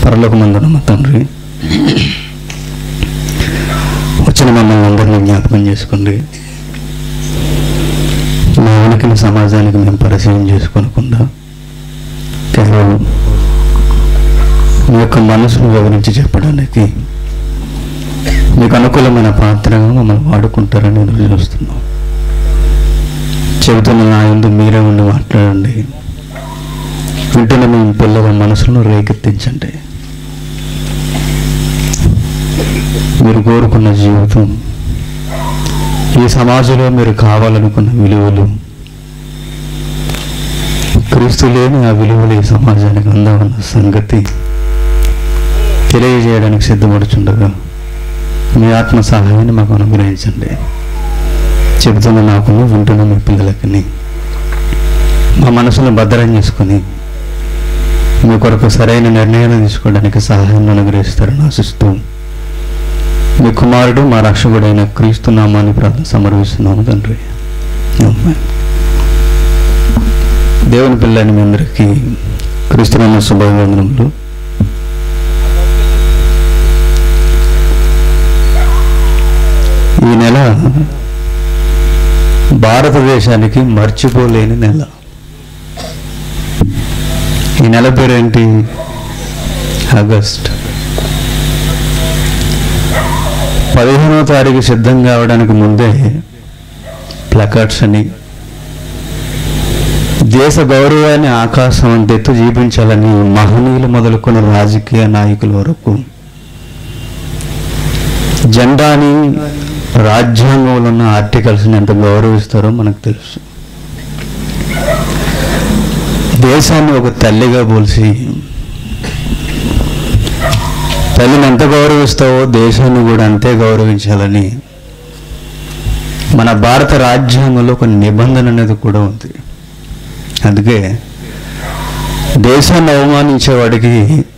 పరలోకమందున మా తండ్రి వచ్చిన మమ్మల్ని అందరినీ జ్ఞాపకం చేసుకోండి మా ఉనికిని సమాజానికి మేము పరిచయం చేసుకోనకుండా కేవలం మీ యొక్క మనసును వివరించి చెప్పడానికి మీకు అనుకూలమైన పాత్రగా మమ్మల్ని వాడుకుంటారని ఎదురు చూస్తున్నాం చెబుతున్న నా ఎందు మీరే ఉండి మాట్లాడండి వింటున్న మీ పిల్లల మనసులను రేకెత్తించండి మీరు కోరుకున్న జీవితం ఈ సమాజంలో మీరు కావాలనుకున్న విలువలు క్రీస్తు లేని ఆ విలువలు ఈ సమాజానికి అందమన్న సంగతి తెలియజేయడానికి సిద్ధపడుచుండగా మీ ఆత్మ సహాయాన్ని మాకు అనుగ్రహించండి చెబుతున్న నాకు వింటున్న మీ పిల్లలకి మా మనసును భద్రం చేసుకొని మీ కొరకు సరైన నిర్ణయాలు తీసుకోవడానికి సహాయాన్ని అనుగ్రహిస్తారని ఆశిస్తూ మీ కుమారుడు మా రక్షకుడైన క్రీస్తు నామాన్ని ప్రార్థన సమర్పిస్తున్నాము తండ్రి ఆమేన్. దేవుని పిల్లని మీ అందరికీ క్రీస్తునామ శుభవందనములు ఈ నెల భారతదేశానికి మర్చిపోలేని నెల ఈ నెల పేరేంటి ఆగస్ట్ పదిహేనవ తారీఖు సిద్ధం కావడానికి ముందే ప్లకార్డ్స్ అని దేశ గౌరవాన్ని ఆకాశం అంటే ఎత్తు జీవించాలని మహనీయులు మొదలుకున్న రాజకీయ నాయకుల వరకు జెండాని రాజ్యాంగంలో ఉన్న ఆర్టికల్స్ని ఎంత గౌరవిస్తారో మనకు తెలుసు దేశాన్ని ఒక తల్లిగా పోల్చి తల్లిని ఎంత గౌరవిస్తావో దేశాన్ని కూడా అంతే గౌరవించాలని మన భారత రాజ్యాంగంలో ఒక నిబంధన అనేది కూడా ఉంది అందుకే దేశాన్ని అవమానించేవాడికి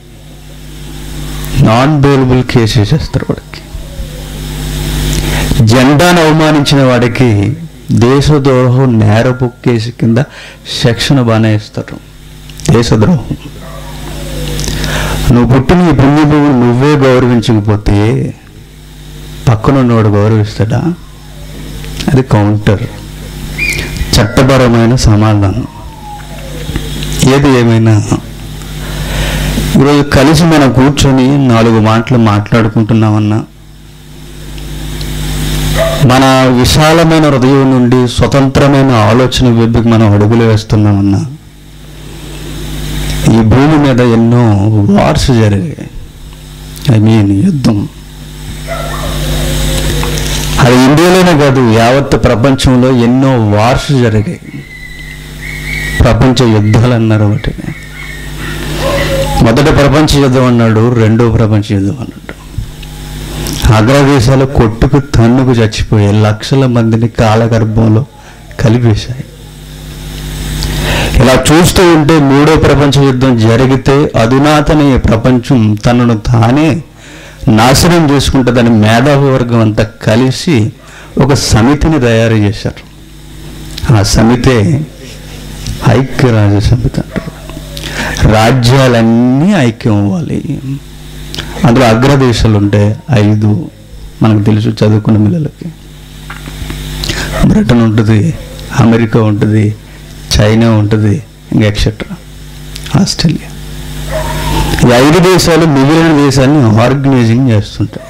నాన్ బెయిలబుల్ కేసు వేసేస్తారు వాడికి జెండాను అవమానించిన వాడికి దేశద్రోహం నేరపు కేసు కింద శిక్షణ బాగానే ఇస్తారు దేశద్రోహం నువ్వు పుట్టిన ఈ పుణ్యభూమి నువ్వే గౌరవించకపోతే పక్కనున్నవాడు గౌరవిస్తాడా అది కౌంటర్ చట్టపరమైన సమాధానం ఏది ఏమైనా ఈరోజు కలిసి మనం కూర్చొని నాలుగు మాటలు మాట్లాడుకుంటున్నామన్నా మన విశాలమైన హృదయం నుండి స్వతంత్రమైన ఆలోచన వెబ్బికి మనం అడుగులు వేస్తున్నామన్నా ఈ భూమి మీద ఎన్నో వార్స్ జరిగాయి ఐ మీన్ యుద్ధం అది ఇండియాలోనే కాదు యావత్ ప్రపంచంలో ఎన్నో వార్స్ జరిగాయి ప్రపంచ యుద్ధాలు అన్నారు వాటిని మొదటి ప్రపంచ యుద్ధం అన్నాడు రెండో ప్రపంచ యుద్ధం అన్నాడు అగ్రదేశాలు కొట్టుకు తన్నుకు చచ్చిపోయే లక్షల మందిని కాలగర్భంలో కలిపేశాయి ఇలా చూస్తూ ఉంటే మూడో ప్రపంచ యుద్ధం జరిగితే అధునాతన ఈ ప్రపంచం తనను తానే నాశనం చేసుకుంటుందని మేధావి వర్గం అంతా కలిసి ఒక సమితిని తయారు చేశారు ఆ సమితే ఐక్యరాజ్య సమితి అంటారు రాజ్యాలన్నీ ఐక్యం అవ్వాలి అందులో అగ్రదేశాలు ఉంటే ఐదు మనకు తెలుసు చదువుకున్న పిల్లలకి బ్రిటన్ ఉంటుంది అమెరికా ఉంటుంది చైనా ఉంటుంది ఇంకా ఎక్సెట్రా ఆస్ట్రేలియా ఈ ఐదు దేశాలు మిగిలిన దేశాన్ని ఆర్గనైజింగ్ చేస్తుంటాయి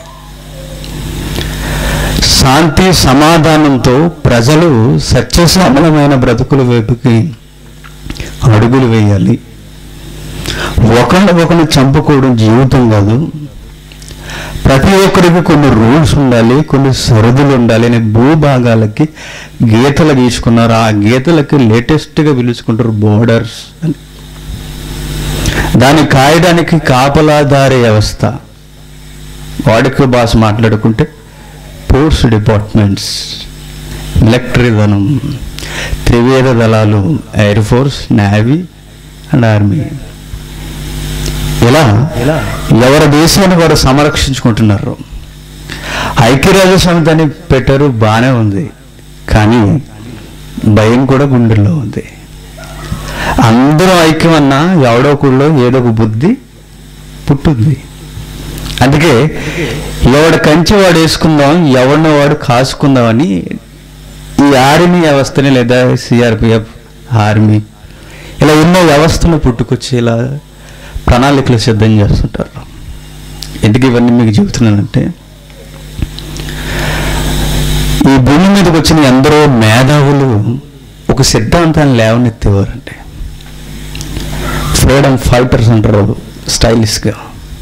శాంతి సమాధానంతో ప్రజలు సత్యశ్యామలమైన బ్రతుకుల వైపుకి అడుగులు వేయాలి ఒకరిని ఒకరిని చంపుకోవడం జీవితం కాదు ప్రతి ఒక్కరికి కొన్ని రూల్స్ ఉండాలి కొన్ని సరదులు ఉండాలి అనే భూభాగాలకి గీతలు గీసుకున్నారు ఆ గీతలకి లేటెస్ట్గా పిలుచుకుంటారు బోర్డర్స్ అని దాన్ని కాయడానికి కాపలాదారి వ్యవస్థ వాడుక భాష మాట్లాడుకుంటే పోర్ట్స్ డిపార్ట్మెంట్స్ మిలిటరీ దళం త్రివేద దళాలు air force navy and army ఇలా ఎవరి దేశాన్ని వారు సంరక్షించుకుంటున్నారు ఐక్యరాజ్య సమితి అని పెట్టారు బాగానే ఉంది కానీ భయం కూడా గుండెల్లో ఉంది అందరూ ఐక్యం అన్నా ఎవడో కుళ్ళో ఏదో ఒక బుద్ధి పుట్టుద్ది అందుకే ఎవడ కంచి వాడు వేసుకుందాం ఎవరిని వాడు కాసుకుందామని ఈ ఆర్మీ వ్యవస్థని లేదా సిఆర్పిఎఫ్ ఆర్మీ ఇలా ఎన్నో వ్యవస్థలు పుట్టుకొచ్చి ఇలా ప్రణాళికలు సిద్ధం చేస్తుంటారు ఎందుకు ఇవన్నీ మీకు చెబుతున్నానంటే ఈ భూమి మీదకి వచ్చిన ఎందరో మేధావులు ఒక సిద్ధాంతాన్ని లేవనెత్తేవారంటే ఫ్రీడమ్ ఫైటర్స్ అంటారు స్టైలిష్గా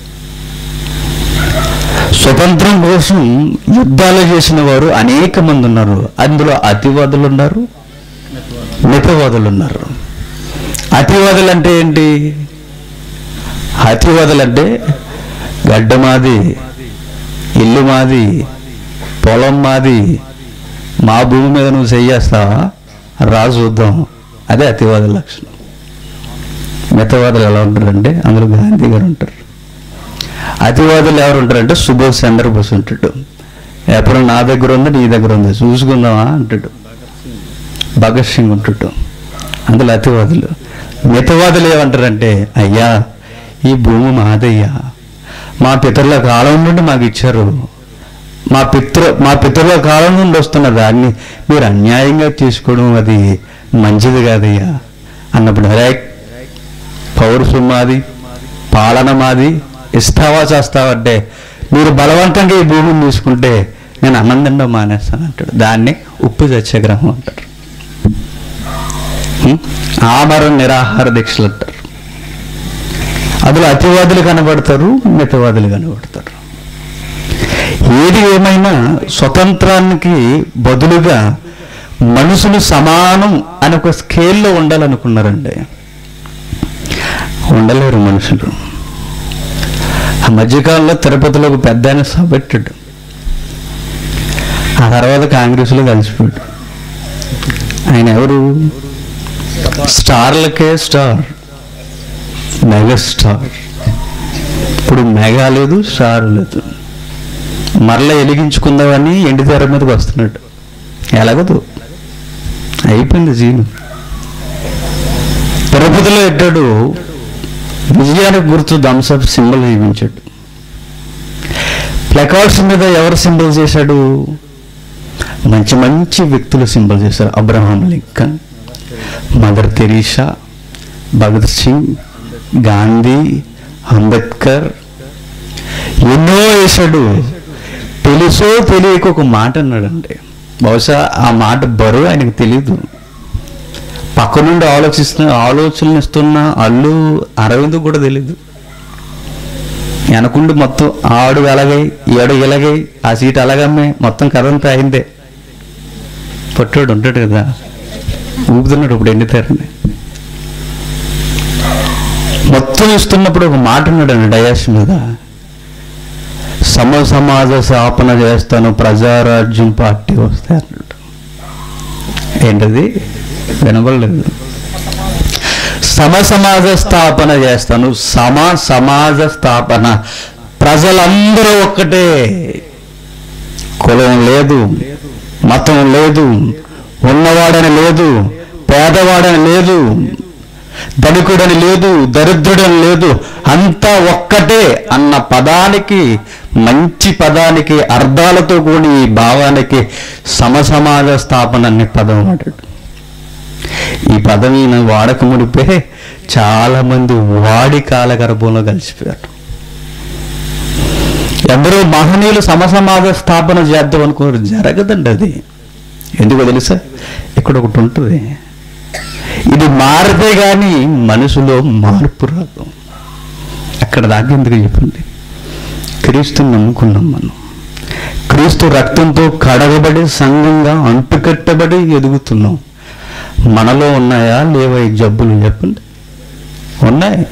స్వతంత్రం కోసం యుద్ధాలు చేసిన వారు అనేక మంది ఉన్నారు అందులో అతివాదులు ఉన్నారు మితవాదులు ఉన్నారు అతివాదులు అంటే ఏంటి అతివాదులు అంటే గడ్డ మాది ఇల్లు మాది పొలం మాది మా భూమి మీద నువ్వు చెయ్యేస్తావా రా చూద్దాం అదే అతివాదుల లక్షణం మితవాదులు ఎలా ఉంటారంటే అందులో గాంధీ గారు ఉంటారు అతివాదులు ఎవరు ఉంటారంటే సుభాష్ చంద్రబోస్ ఉంటాడు ఎప్పుడు నా దగ్గర ఉందా నీ దగ్గర ఉందా చూసుకుందామా అంటాడు భగత్ సింగ్ ఉంటాడు అందులో అతివాదులు మితవాదులు ఏమంటారంటే అయ్యా ఈ భూమి మాదయ్యా మా పితరుల కాలం నుండి మాకు ఇచ్చారు మా పితృ మా పితరుల కాలం నుండి వస్తున్న దాన్ని మీరు అన్యాయంగా తీసుకోవడం అది మంచిది కాదయ్యా అన్నప్పుడు అరే పౌరుషం మాది పాలన మాది ఇస్తావా చేస్తావంటే మీరు బలవంతంగా ఈ భూమిని తీసుకుంటే నేను అన్నం తినడం మానేస్తాను అంటాడు దాన్ని ఉప్పు సత్యాగ్రహం అంటారు హ్మ్? ఆమరణ నిరాహార దీక్షలు అంటారు అందులో అతివాదులు కనబడతారు మితవాదులు కనబడతారు ఏది ఏమైనా స్వతంత్రానికి బదులుగా మనుషులు సమానం అని ఒక స్కేల్లో ఉండాలనుకున్నారండి ఉండలేరు మనుషులు ఆ మధ్యకాలంలో తిరుపతిలో ఒక పెద్ద ఆయన సభ పెట్టాడు ఆ తర్వాత కాంగ్రెస్లో కలిసిపోయాడు ఆయన ఎవరు స్టార్లకే స్టార్ మెగా స్టార్ ఇప్పుడు మెగా లేదు స్టార్ లేదు మరలా వెలిగించుకుందామని ఎండి తెర మీదకి వస్తున్నాడు ఎలాగదు అయిపోయింది జీను తిరుపతిలో ఎట్టాడు విజయానికి గుర్తు థమ్స్అప్ సింబల్ చూపించాడు ప్లకార్డ్స్ మీద ఎవరు సింబల్ చేశాడు మంచి మంచి వ్యక్తుల సింబల్ చేశారు Abraham Lincoln Mother Teresa Bhagat Singh Gandhi Ambedkar ఎన్నో వేశాడు తెలుసో తెలియక ఒక మాట అన్నాడండి బహుశా ఆ మాట బరువు ఆయనకు తెలియదు పక్క నుండి ఆలోచిస్తున్న ఆలోచనలు ఇస్తున్న అల్లు అరవింద్ కూడా తెలీదు వెనకుండి మొత్తం ఆడు ఎలాగై ఏడు ఎలాగై ఆ సీట్ అలాగమ్మే మొత్తం కథ అంతా అయిందే పట్టాడు ఉంటాడు కదా ఊపుతున్నాడు ఇప్పుడు ఎండితారని మొత్తం ఇస్తున్నప్పుడు ఒక మాట ఉన్నాడు డయాస్ మీద సమ సమాజ స్థాపన చేస్తాను ప్రజారాజ్యం పార్టీ వస్తే అన్నాడు ఏంటది వినబడలేదు సమ సమాజ స్థాపన చేస్తాను సమ సమాజ స్థాపన ప్రజలందరూ ఒక్కటే కులం లేదు మతం లేదు ఉన్నవాడని లేదు పేదవాడని లేదు ధనికుడని లేదు దరిద్రుడని లేదు అంతా ఒక్కటే అన్న పదానికి మంచి పదానికి అర్థాలతో కూడి ఈ భావానికి సమసమాజ స్థాపన అనే పదం వాడాడు ఈ పదం ఈయన వాడక ముడిపే చాలా మంది వాడి కాలగర్భంలో కలిసిపోయారు ఎందరో మహనీయులు సమసమాజ స్థాపన చేద్దాం అనుకోరు జరగదండి అది ఎందుకో తెలుసా ఇక్కడ ఒకటి ఉంటుంది ఇది మారితే కానీ మనసులో మార్పు రాదు అక్కడ దాకా ఎందుకు చెప్పండి క్రీస్తుని నమ్ముకున్నాం మనం క్రీస్తు రక్తంతో కడగబడి సంఘంగా అంటుకట్టబడి ఎదుగుతున్నాం మనలో ఉన్నాయా లేవా ఈ జబ్బులు చెప్పండి ఉన్నాయి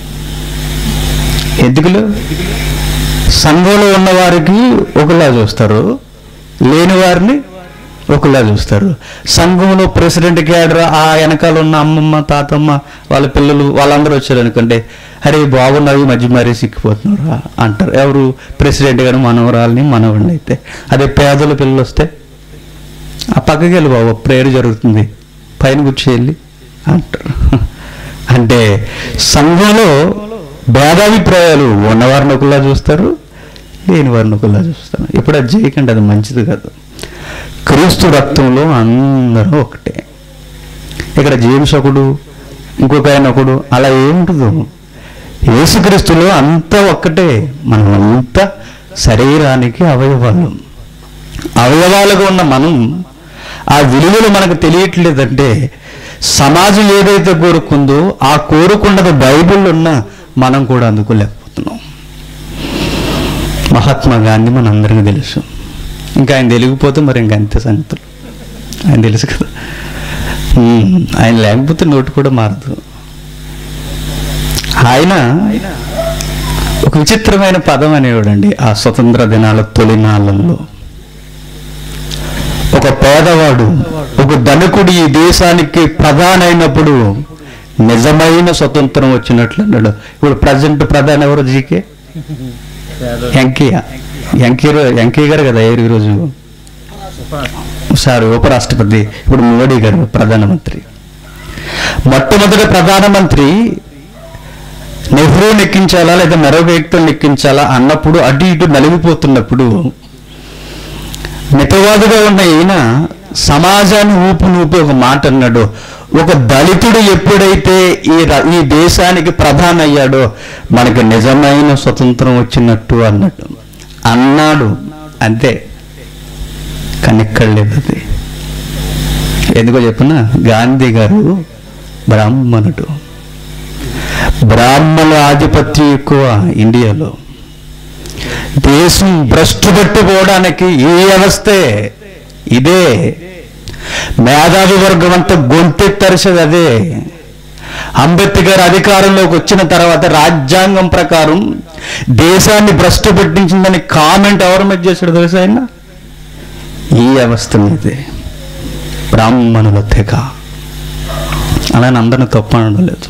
ఎందుకులు సంఘంలో ఉన్న వారికి ఒకలా చూస్తారు లేని వారిని ఒకలా చూస్తారు సంఘంలో ప్రెసిడెంట్ క్యాడర్ ఆ వెనకాల ఉన్న అమ్మమ్మ తాతమ్మ వాళ్ళ పిల్లలు వాళ్ళందరూ వచ్చారు అనుకోండి అరే బాగున్నావు ఈ మధ్య మరీ సిక్కిపోతున్నారు అంటారు ఎవరు ప్రెసిడెంట్ గారు మనవరాలని మనవాడిని అయితే అదే పేదల పిల్లలు వస్తే ఆ పక్కకి వెళ్ళి బాబు ప్రేయర్ జరుగుతుంది పైన కూర్చొని అంటారు అంటే సంఘంలో భేదాభిప్రాయాలు ఉన్నవారిని ఒకలా చూస్తారు లేని వారిని ఒకలా చూస్తారు ఇప్పుడు అది చేయకండి అది మంచిది కాదు క్రీస్తు రక్తంలో అందరూ ఒకటే ఇక్కడ జేమ్స్ ఒకడు ఇంకొక ఆయన ఒకడు అలా ఏముంటుందో యేసుక్రీస్తులో అంతా ఒక్కటే మనం అంతా శరీరానికి అవయవాలు అవయవాలుగా ఉన్న మనం ఆ విలువలు మనకు తెలియట్లేదంటే సమాజం ఏదైతే కోరుకుందో ఆ కోరుకున్నది బైబిల్ ఉన్న మనం కూడా అందుకోలేకపోతున్నాం మహాత్మా గాంధీ మన అందరికీ తెలుసు ఇంకా ఆయన తెలియకపోతే మరి ఇంకా అంతే సంగతులు ఆయన తెలుసు కదా ఉమ్, ఆయన లేకపోతే నోటు కూడా మారదు ఆయన ఒక విచిత్రమైన పదం అనేవాడండి ఆ స్వతంత్ర దినాల తొలినాళ్ళల్లో ఒక పేదవాడు ఒక ధనికుడు ఈ దేశానికి ప్రధానైనప్పుడు నిజమైన స్వతంత్రం వచ్చినట్లు అన్నాడు ఇప్పుడు ప్రజెంట్ ప్రధాని ఎవరు జీకే వెంకయ్య వెంకయ్య వెంకయ్య గారు కదా ఏ ఈరోజు సార్ ఉపరాష్ట్రపతి ఇప్పుడు మోడీ గారు ప్రధానమంత్రి మొట్టమొదటి ప్రధానమంత్రి నెహ్రూ నెక్కించాలా లేదా మరొక వ్యక్తులు నెక్కించాలా అన్నప్పుడు అటు ఇటు నలిగిపోతున్నప్పుడు మితవాదుగా ఉన్న ఈయన సమాజాన్ని ఊపు నూపి ఒక మాట అన్నాడు ఒక దళితుడు ఎప్పుడైతే ఈ ర- ఈ దేశానికి ప్రధాన అయ్యాడో మనకు నిజమైన స్వతంత్రం వచ్చినట్టు అన్నట్టు అన్నాడు అంతే కానీ ఇక్కడ లేదు అది ఎందుకో చెప్పిన గాంధీ గారు బ్రాహ్మణుడు బ్రాహ్మణుల ఆధిపత్యం ఎక్కువ ఇండియాలో దేశం భ్రష్టు పెట్టుకోవడానికి ఈ వ్యవస్థే ఇదే మేధావి వర్గం అంతా గొంతెత్తరిసేది అదే అంబేద్కర్ అధికారంలోకి వచ్చిన తర్వాత రాజ్యాంగం ప్రకారం దేశాన్ని భ్రష్టు పెట్టించిందని కామెంట్ ఎవరి మీద చేశాడు తెలుసా ఆయన ఈ వ్యవస్థ మీదే బ్రాహ్మణుల తెగ అలా అందరిని తప్పు అనడం లేదు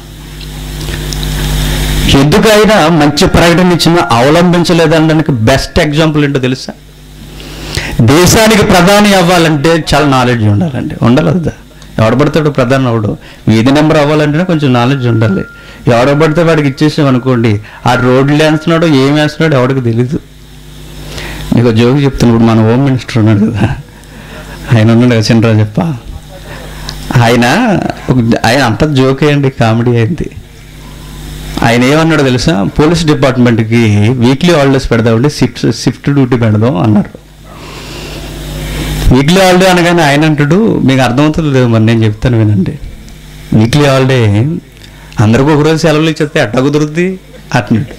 ఎందుకైనా మంచి ప్రకటన ఇచ్చిన అవలంబించలేదనడానికి బెస్ట్ ఎగ్జాంపుల్ ఏంటో తెలుసా దేశానికి ప్రధాని అవ్వాలంటే చాలా నాలెడ్జ్ ఉండాలండి ఉండాలి కదా ఎవడ పడతాడు ప్రధాని అవడు వీధి నెంబర్ అవ్వాలంటేనే కొంచెం నాలెడ్జ్ ఉండాలి ఎవడ పడితే వాడికి ఇచ్చేసాం అనుకోండి ఆ రోడ్లు వేస్తున్నాడో ఏం వేస్తున్నాడో ఎవడికి తెలీదు నీకు ఒక జోక్ చెప్తున్నాడు ఇప్పుడు మన హోమ్ మినిస్టర్ ఉన్నాడు కదా ఆయన ఉన్నాడు కదా చిన్నరాజప్ప ఆయన ఒక- ఆయన అంత జోక్ అయ్యండి కామెడీ అయింది ఆయన ఏమన్నాడు తెలుసా పోలీస్ డిపార్ట్మెంట్కి వీక్లీ హాలిడేస్ పెడదామండి షిఫ్ట్ షిఫ్ట్ డ్యూటీ పెడదాం అన్నారు వీక్లీ హాలిడే అనగానే ఆయన అంటాడు మీకు అర్థమవుతుంది లేదు మరి నేను చెప్తాను వినండి వీక్లీ హాలిడే అందరికి ఒకరోజు సెలవులు ఇచ్చేస్తే ఎట్లా కుదురుద్ది అట్నాడు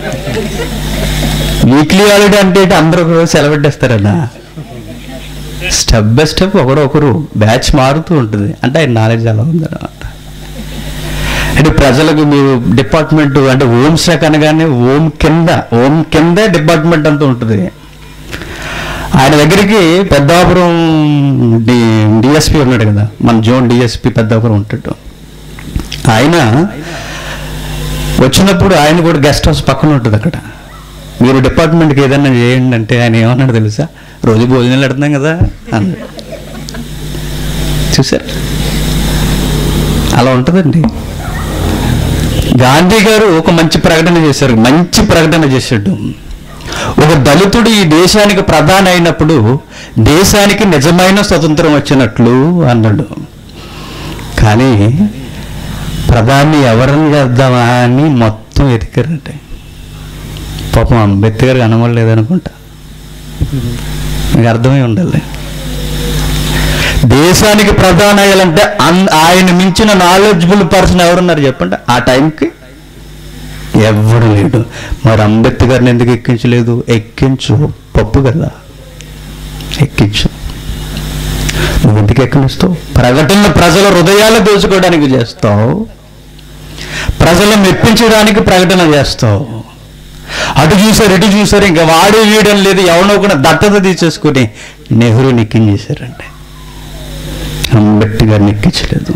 వీక్లీ హాలిడే అంటే ఏంటి? అందరూ ఒకరోజు సెలవు పెట్టేస్తారన్నా స్టెప్ బై స్టెప్ ఒకరు ఒకరు బ్యాచ్ మారుతూ ఉంటుంది అంటే ఆయన నాలెడ్జ్ అలా ఉందన్నమాట అంటే ప్రజలకు మీరు డిపార్ట్మెంట్ అంటే హోమ్ శాఖ అనగానే హోమ్ కింద హోమ్ కిందే డిపార్ట్మెంట్ అంతా ఉంటుంది ఆయన దగ్గరికి పెద్దాపురం డి డిఎస్పి ఉన్నాడు కదా మన జోన్ డిఎస్పి పెద్దాపురం ఉంటాడు ఆయన వచ్చినప్పుడు ఆయన కూడా గెస్ట్ హౌస్ పక్కన ఉంటుంది అక్కడ మీరు డిపార్ట్మెంట్కి ఏదైనా చేయండి అంటే ఆయన ఏమన్నాడు తెలుసా రోజు భోజనాలు పెడుతున్నాం కదా అన్నాడు చూసారు అలా ఉంటుందండి గాంధీ గారు ఒక మంచి ప్రకటన చేశారు మంచి ప్రకటన చేశాడు ఒక దళితుడు ఈ దేశానికి ప్రధాని అయినప్పుడు దేశానికి నిజమైన స్వతంత్రం వచ్చినట్లు అన్నాడు కానీ ప్రధాని ఎవరిని చేద్దామా అని మొత్తం ఎతికారంటే పాపం అంబేద్కర్ కనబడలేదనుకుంటా మీకు అర్థమై ఉండాలి దేశానికి ప్రధాన అయ్యాలంటే అన్- ఆయన మించిన నాలెడ్జబుల్ పర్సన్ ఎవరున్నారు చెప్పండి ఆ టైంకి ఎవడు లేడు మరి అంబేద్కర్ని ఎందుకు ఎక్కించలేదు ఎక్కించు పప్పు కదా ఎక్కించు నువ్వు ఎందుకు ఎక్కనిస్తావు ప్రకటన ప్రజల హృదయాలు దోచుకోవడానికి చేస్తావు ప్రజలను మెప్పించడానికి ప్రకటన చేస్తావు అటు చూసారు ఇటు చూసారు ఇంకా వాడే వీయడం లేదు ఎవనో కూడా దత్తత తీసేసుకుని నెహ్రూ నెక్కించేశారండి అంబేద్కర్ నెక్కించలేదు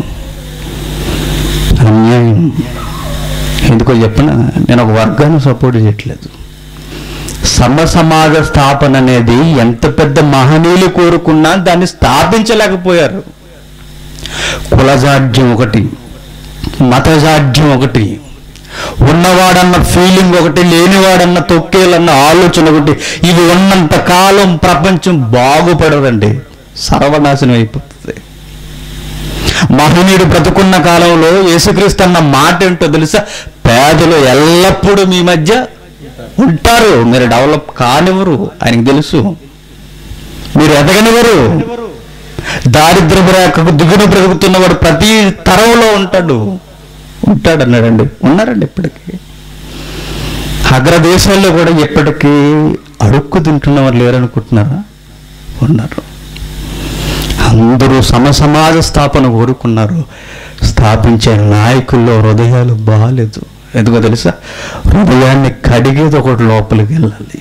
అన్యాయం ఎందుకో చెప్పిన నేను ఒక వర్గాన్ని సపోర్ట్ చేయట్లేదు సమ సమాజ స్థాపన అనేది ఎంత పెద్ద మహనీయులు కోరుకున్నా దాన్ని స్థాపించలేకపోయారు కులజాడ్యం ఒకటి మతజాడ్యం ఒకటి ఉన్నవాడన్న ఫీలింగ్ ఒకటి లేనివాడన్న తొక్కేలన్న ఆలోచన ఒకటి ఇవి ఉన్నంత కాలం ప్రపంచం బాగుపడదండి సర్వనాశనం అయిపోతుంది మహనీయుడు బ్రతుకున్న కాలంలో యేసుక్రీస్తు అన్న మాట ఏంటో తెలుసా పేదలు ఎల్లప్పుడూ మీ మధ్య ఉంటారు మీరు డెవలప్ కానివ్వరు ఆయనకు తెలుసు మీరు ఎదగనివ్వరు దారిద్ర్య రేఖకు దిగున బ్రతుకుతున్నవాడు ప్రతి తరంలో ఉంటాడు ఉంటాడు అన్నాడండి ఉన్నారండి ఇప్పటికీ అగ్రదేశాల్లో కూడా ఇప్పటికీ అడుక్కు తింటున్నవారు లేరనుకుంటున్నారా ఉన్నారు అందరూ సమసమాజ స్థాపన కోరుకున్నారు స్థాపించే నాయకుల్లో హృదయాలు బాగాలేదు ఎందుకో తెలుసా హృదయాన్ని కడిగేది ఒకటి లోపలికి వెళ్ళాలి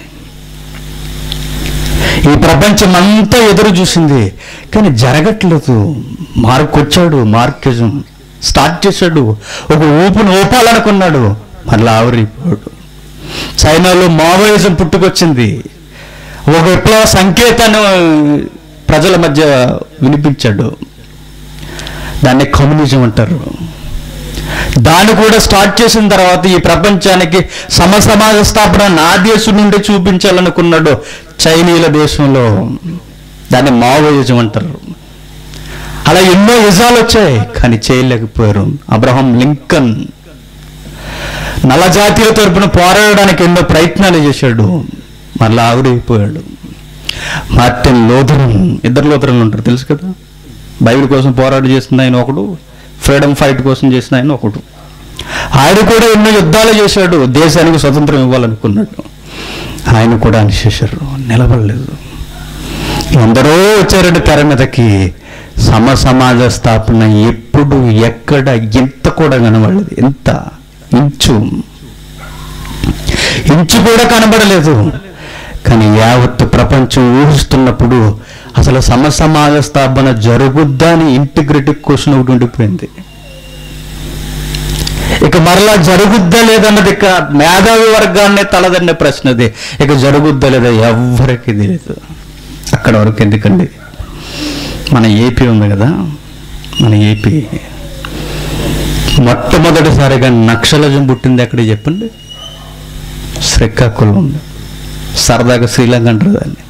ఈ ప్రపంచం అంతా ఎదురు చూసింది కానీ జరగట్లేదు మార్క్ వచ్చాడు మార్కిజం స్టార్ట్ చేశాడు ఒక ఊపును ఊపాలనుకున్నాడు మళ్ళీ ఆవిరిపోయాడు చైనాలో మావోయిజం పుట్టుకొచ్చింది ఒక విప్లవ సంకేతాన్ని ప్రజల మధ్య వినిపించాడు దాన్ని కమ్యూనిజం అంటారు దాన్ని కూడా స్టార్ట్ చేసిన తర్వాత ఈ ప్రపంచానికి సమసమాజ స్థాపన నా దేశం నుండి చూపించాలనుకున్నాడు చైనీయుల దేశంలో దాన్ని మావోయిజం అంటారు అలా ఎన్నో యుజాలు వచ్చాయి కానీ చేయలేకపోయారు అబ్రహం లింకన్ నల్లజాతీయుల తరపున పోరాడడానికి ఎన్నో ప్రయత్నాలు చేశాడు మళ్ళా ఆవిరైపోయాడు మార్టిన్ లోథరన్ ఇద్దరు లోథరన్లు ఉంటారు తెలుసు కదా బైబిల్ కోసం పోరాట చేసిన ఆయన ఒకడు ఫ్రీడమ్ ఫైట్ కోసం చేసిన ఆయన ఒకడు ఆయన కూడా ఎన్నో యుద్ధాలు చేశాడు దేశానికి స్వతంత్రం ఇవ్వాలనుకున్నాడు ఆయన కూడా అనిచేశారు నిలబడలేదు ఎందరో వచ్చారంటే తెర మీదకి సమ సమాజ స్థాపన ఎప్పుడు ఎక్కడ ఎంత కూడా కనబడలేదు ఎంత ఇంచు ఇంచు కూడా కనబడలేదు కానీ యావత్తు ప్రపంచం ఊహిస్తున్నప్పుడు అసలు సమ సమాజ స్థాపన జరుగుద్దా అని ఇంటిగ్రిటీ క్వశ్చన్ ఒకటి ఉండిపోయింది ఇక మరలా జరుగుద్దా లేదన్నది ఇక మేధావి వర్గాన్ని తలదన్నే ప్రశ్న అది ఇక జరుగుద్దా లేదా ఎవ్వరికి తెలియదు అక్కడ వరకు ఎందుకండి మన ఏపీ ఉంది కదా మన ఏపీ మొట్టమొదటిసారిగా నక్షలజం పుట్టింది ఎక్కడ చెప్పండి శ్రీకాకుళం సరదాగా శ్రీలంక అంటారు దాన్ని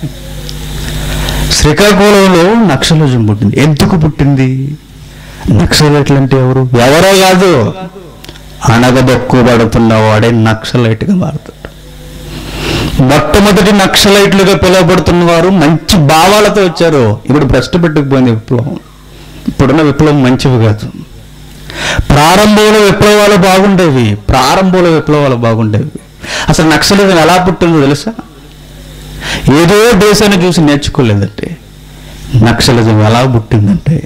శ్రీకాకుళంలో నక్షలజం పుట్టింది ఎందుకు పుట్టింది నక్సలైట్లు అంటే ఎవరు ఎవరో కాదు అణగదొక్కుబడుతున్న వాడే నక్సలైట్గా మారుతాడు మొట్టమొదటి నక్సలైట్లుగా పిలువబడుతున్న వారు మంచి భావాలతో వచ్చారు ఇప్పుడు భ్రష్టు పెట్టుకుపోయింది విప్లవం ఇప్పుడున్న విప్లవం మంచివి కాదు ప్రారంభంలో విప్లవాలు బాగుండేవి ప్రారంభంలో విప్లవాలు బాగుండేవి అసలు నక్సలిజం ఎలా పుట్టిందో తెలుసా ఏదో దేశాన్ని చూసి నేర్చుకోలేదంటే నక్సలిజం ఎలా పుట్టిందంటే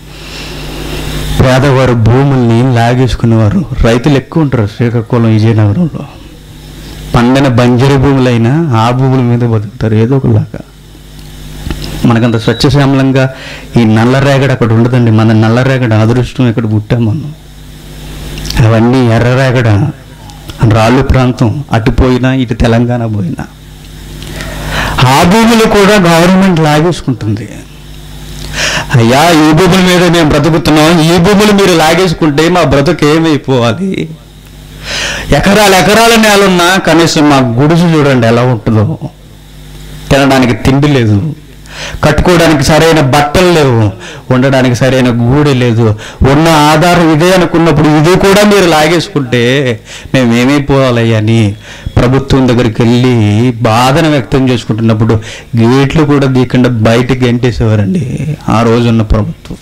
పేదవారు భూముల్ని లాగేసుకునేవారు రైతులు ఎక్కువ ఉంటారు శ్రీకాకుళం విజయనగరంలో పండిన బంజరు భూములైనా ఆ భూముల మీద బతుకుతారు ఏదో ఒకలాగా మనకంత స్వచ్ఛశ్యామలంగా ఈ నల్లరేగడ అక్కడ ఉండదండి మన నల్లరేగడ అదృష్టం ఇక్కడ పుట్టాం మనం అవన్నీ ఎర్రరేగడ రాళ్ళు ప్రాంతం అటు పోయినా ఇటు తెలంగాణ పోయినా ఆ భూములు కూడా గవర్నమెంట్ లాగేసుకుంటుంది అయ్యా ఈ భూముల మీద మేము బ్రతుకుతున్నాం ఈ భూములు మీరు లాగేసుకుంటే మా బ్రతుకు ఏమైపోవాలి ఎకరాలు ఎకరాల నేలున్నా కనీసం మా గుడిసు చూడండి ఎలా ఉంటుందో తినడానికి తిండి లేదు కట్టుకోవడానికి సరైన బట్టలు లేవు ఉండడానికి సరైన గూడె లేదు ఉన్న ఆధారం ఇదే అనుకున్నప్పుడు ఇది కూడా మీరు లాగేసుకుంటే మేము ఏమైపోవాలయ్యా అని ప్రభుత్వం దగ్గరికి వెళ్ళి బాధను వ్యక్తం చేసుకుంటున్నప్పుడు గేట్లు కూడా దీకుండా బయటికి గంటేసేవారండి ఆ రోజున్న ప్రభుత్వం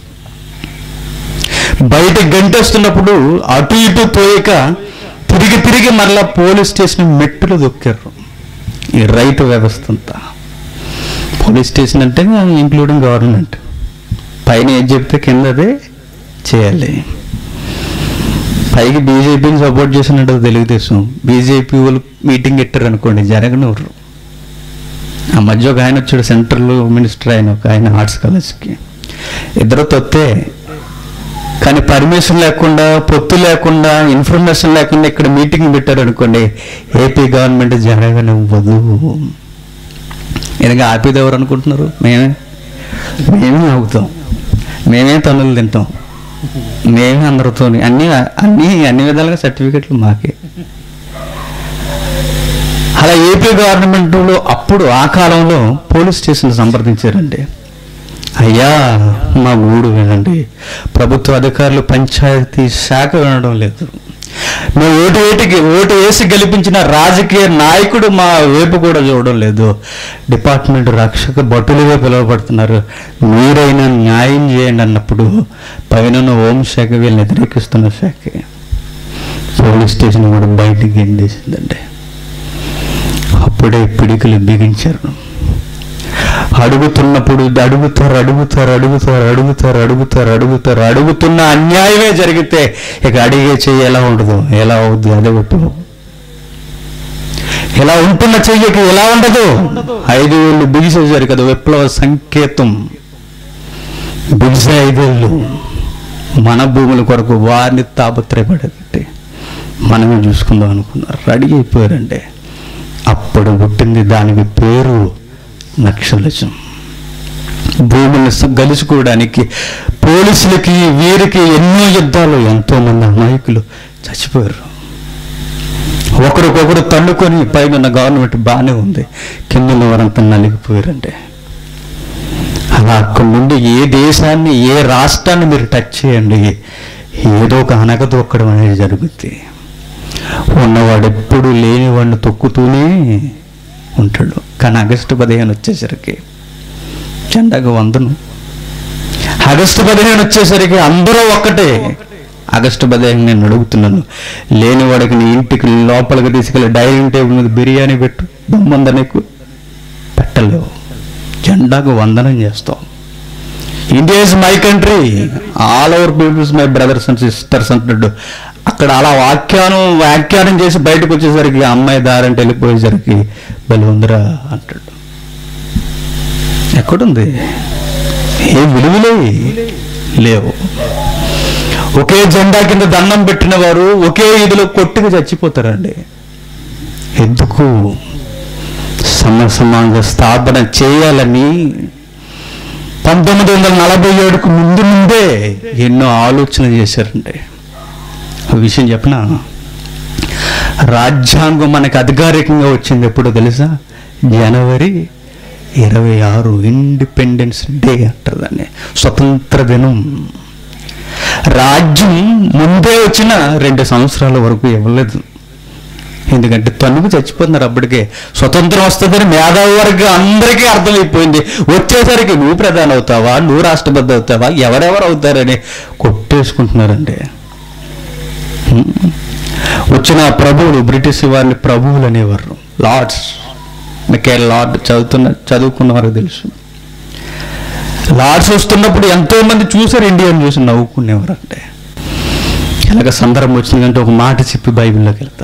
బయటకు గంటేస్తున్నప్పుడు అటు ఇటు పోయాక తిరిగి తిరిగి మరలా పోలీస్ స్టేషన్ మెట్టులు దొక్కారు ఈ రైతు వ్యవస్థ అంతా పోలీస్ స్టేషన్ అంటే ఇంక్లూడింగ్ గవర్నమెంట్ పైన ఏం చెప్తే కింద అదే చేయాలి పైకి బీజేపీని సపోర్ట్ చేసినట్టు తెలుగుదేశం బీజేపీ వాళ్ళు మీటింగ్ పెట్టారు అనుకోండి జరగనూరు ఆ మధ్య ఒక ఆయన వచ్చాడు సెంట్రల్ మినిస్టర్ ఆయన ఒక ఆయన ఆర్ట్స్ కాలేజ్కి ఇద్దరు తొత్తే కానీ పర్మిషన్ లేకుండా పొత్తు లేకుండా ఇన్ఫర్మేషన్ లేకుండా ఇక్కడ మీటింగ్ పెట్టారు అనుకోండి ఏపీ గవర్నమెంట్ జరగనివ్వదు ఎందుకంటే ఆపేది ఎవరు అనుకుంటున్నారు మేమే మేమే ఆగుతాం మేమే తన్నులు తింటాం మేమే అందరితో అన్ని అన్ని అన్ని విధాలుగా సర్టిఫికెట్లు మాకే అలా ఏపీ గవర్నమెంట్లో అప్పుడు ఆ కాలంలో పోలీస్ స్టేషన్ సంప్రదించారండి అయ్యా మా ఊడు వినండి ప్రభుత్వ అధికారులు పంచాయతీ శాఖ వినడం లేదు మేము ఓటు వేటికి ఓటు వేసి గెలిపించిన రాజకీయ నాయకుడు మా వైపు కూడా చూడడం లేదు డిపార్ట్మెంట్ రక్షక భటులుగా పిలువబడుతున్నారు మీరైనా న్యాయం చేయండి అన్నప్పుడు పైన ఉన్న హోంశాఖ వీళ్ళని వ్యతిరేకిస్తున్న శాఖ పోలీస్ స్టేషన్ కూడా బయటికి ఎండేసిందండి అప్పుడే పిడికలు బిగించారు అడుగుతున్నప్పుడు అడుగుతారు అడుగుతారు అడుగుతారు అడుగుతారు అడుగుతారు అడుగుతారు అడుగుతున్న అన్యాయమే జరిగితే ఇక అడిగే చెయ్యి ఎలా ఉండదు ఎలా అవుద్ది అదే విప్లవం ఇలా ఉంటున్న చెయ్యకి ఎలా ఉండదు ఐదు వేలు బిగిసేసారు కదా విప్లవ సంకేతం బిగిసే ఐదేళ్ళు మన భూముల కొరకు వారిని తాపత్రయపడేది మనమే చూసుకుందాం అనుకున్నారు రెడీ అయిపోయారండి అప్పుడు పుట్టింది దానికి పేరు నక్షలిజం భూములను స- గలుచుకోవడానికి పోలీసులకి వీరికి ఎన్నో యుద్ధాలు ఎంతో మంది అమాయకులు చచ్చిపోయారు ఒకరికొకరు తన్నుకొని పైన ఉన్న గవర్నమెంట్ బాగానే ఉంది కింద ఉన్న వారంతా నలిగిపోయారండి అలా అక్కడి నుండి ఏ దేశాన్ని ఏ రాష్ట్రాన్ని మీరు టచ్ చేయండి ఏదో ఒక అనగ తొక్కడం అనేది జరుగుద్ది ఉన్నవాడు ఎప్పుడు లేనివాడిని తొక్కుతూనే ఉంటాడు కానీ ఆగస్టు పదిహేను వచ్చేసరికి జెండాకు వందను ఆగస్టు పదిహేను వచ్చేసరికి అందరూ ఒక్కటే ఆగస్టు పదిహేను నేను అడుగుతున్నాను లేనివాడికి నీ ఇంటికి లోపలికి తీసుకెళ్ళి డైనింగ్ టేబుల్ మీద బిర్యానీ పెట్టు దమ్మంద నీకు పెట్టలేవు జెండాకు వందనం చేస్తాం India is my country all over peoples my brothers and sisters అంటున్నాడు అక్కడ అలా వాక్యానం వ్యాఖ్యానం చేసి బయటకు వచ్చేసరికి ఆ అమ్మాయి దారంటే వెళ్ళిపోయేసరికి బలి ఉందిరా అంటాడు ఎక్కడుంది ఏ విలువలే లేవు ఒకే జెండా కింద దండం పెట్టిన వారు ఒకే ఇదిలో కొట్టుకు చచ్చిపోతారండి ఎందుకు సమ సమాజ స్థాపన చేయాలని పంతొమ్మిది వందల నలభై ఏడుకు ముందు నుండే ఎన్నో ఆలోచన చేశారండి ఒక విషయం చెప్పనా రాజ్యాంగం మనకు అధికారికంగా వచ్చింది ఎప్పుడో తెలుసా జనవరి ఇరవై ఆరు ఇండిపెండెన్స్ డే అంటారు దాన్ని స్వతంత్ర దినం రాజ్యం ముందే వచ్చిన రెండు సంవత్సరాల వరకు ఇవ్వలేదు ఎందుకంటే తనుకు చచ్చిపోతున్నారు అప్పటికే స్వతంత్రం వస్తుందని మేధావి వరకు అందరికీ అర్థమైపోయింది వచ్చేసరికి నువ్వు ప్రధాని అవుతావా నువ్వు రాష్ట్రపతి అవుతావా ఎవరెవరు అవుతారని కొట్టేసుకుంటున్నారండి హ్మ్. వచ్చిన ప్రభువులు బ్రిటిష్ వారిని ప్రభువులు అనేవారు లార్డ్స్ మీకే లార్డ్ చదువుతున్న చదువుకున్న వారికి తెలుసు లార్డ్స్ వస్తున్నప్పుడు ఎంతో మంది చూసారు ఇండియాని చూసి నవ్వుకునేవారు అంటే ఇలాగ సందర్భం వచ్చిందంటే ఒక మాట చెప్పి బైబిల్లోకి వెళ్తా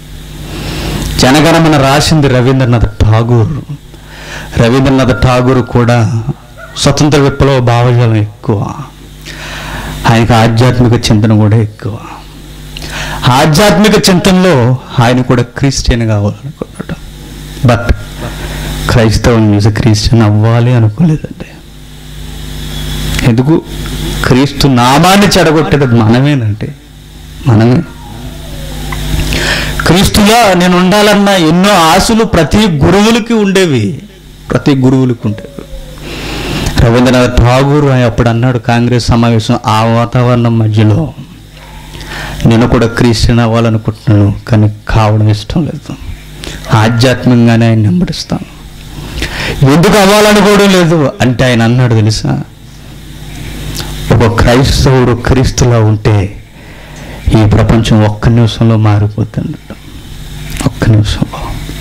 జనగణమన రాసింది రవీంద్రనాథ్ ఠాగూర్ రవీంద్రనాథ్ ఠాగూర్ కూడా స్వతంత్ర విప్లవ భావజాలం ఎక్కువ ఆయనకు ఆధ్యాత్మిక చింతన కూడా ఎక్కువ ఆధ్యాత్మిక చింతనలో ఆయన కూడా క్రిస్టియన్ కావాలనుకున్నాడు బట్ క్రైస్తవం చూసి క్రిస్టియన్ అవ్వాలి అనుకోలేదండి ఎందుకు క్రీస్తు నామాన్ని చెడగొట్టేది మనమేనంటే మనమే క్రీస్తుగా నేను ఉండాలన్న ఎన్నో ఆశలు ప్రతి గురువులకి ఉండేవి ప్రతి గురువులకి ఉండేవి రవీంద్రనాథ్ ఠాగూర్ ఆయన అప్పుడు అన్నాడు కాంగ్రెస్ సమావేశం ఆ వాతావరణం మధ్యలో నేను కూడా క్రిస్టియన్ అవ్వాలనుకుంటున్నాను కానీ కావడం ఇష్టం లేదు ఆధ్యాత్మికంగానే ఆయన వెంబడిస్తాను ఎందుకు అవ్వాలనుకోవడం లేదు అంటే ఆయన అన్నాడు తెలుసా ఒక క్రైస్తవుడు క్రీస్తులా ఉంటే ఈ ప్రపంచం ఒక్క నిమిషంలో మారిపోతుంది ఒక్క నిమిషంలో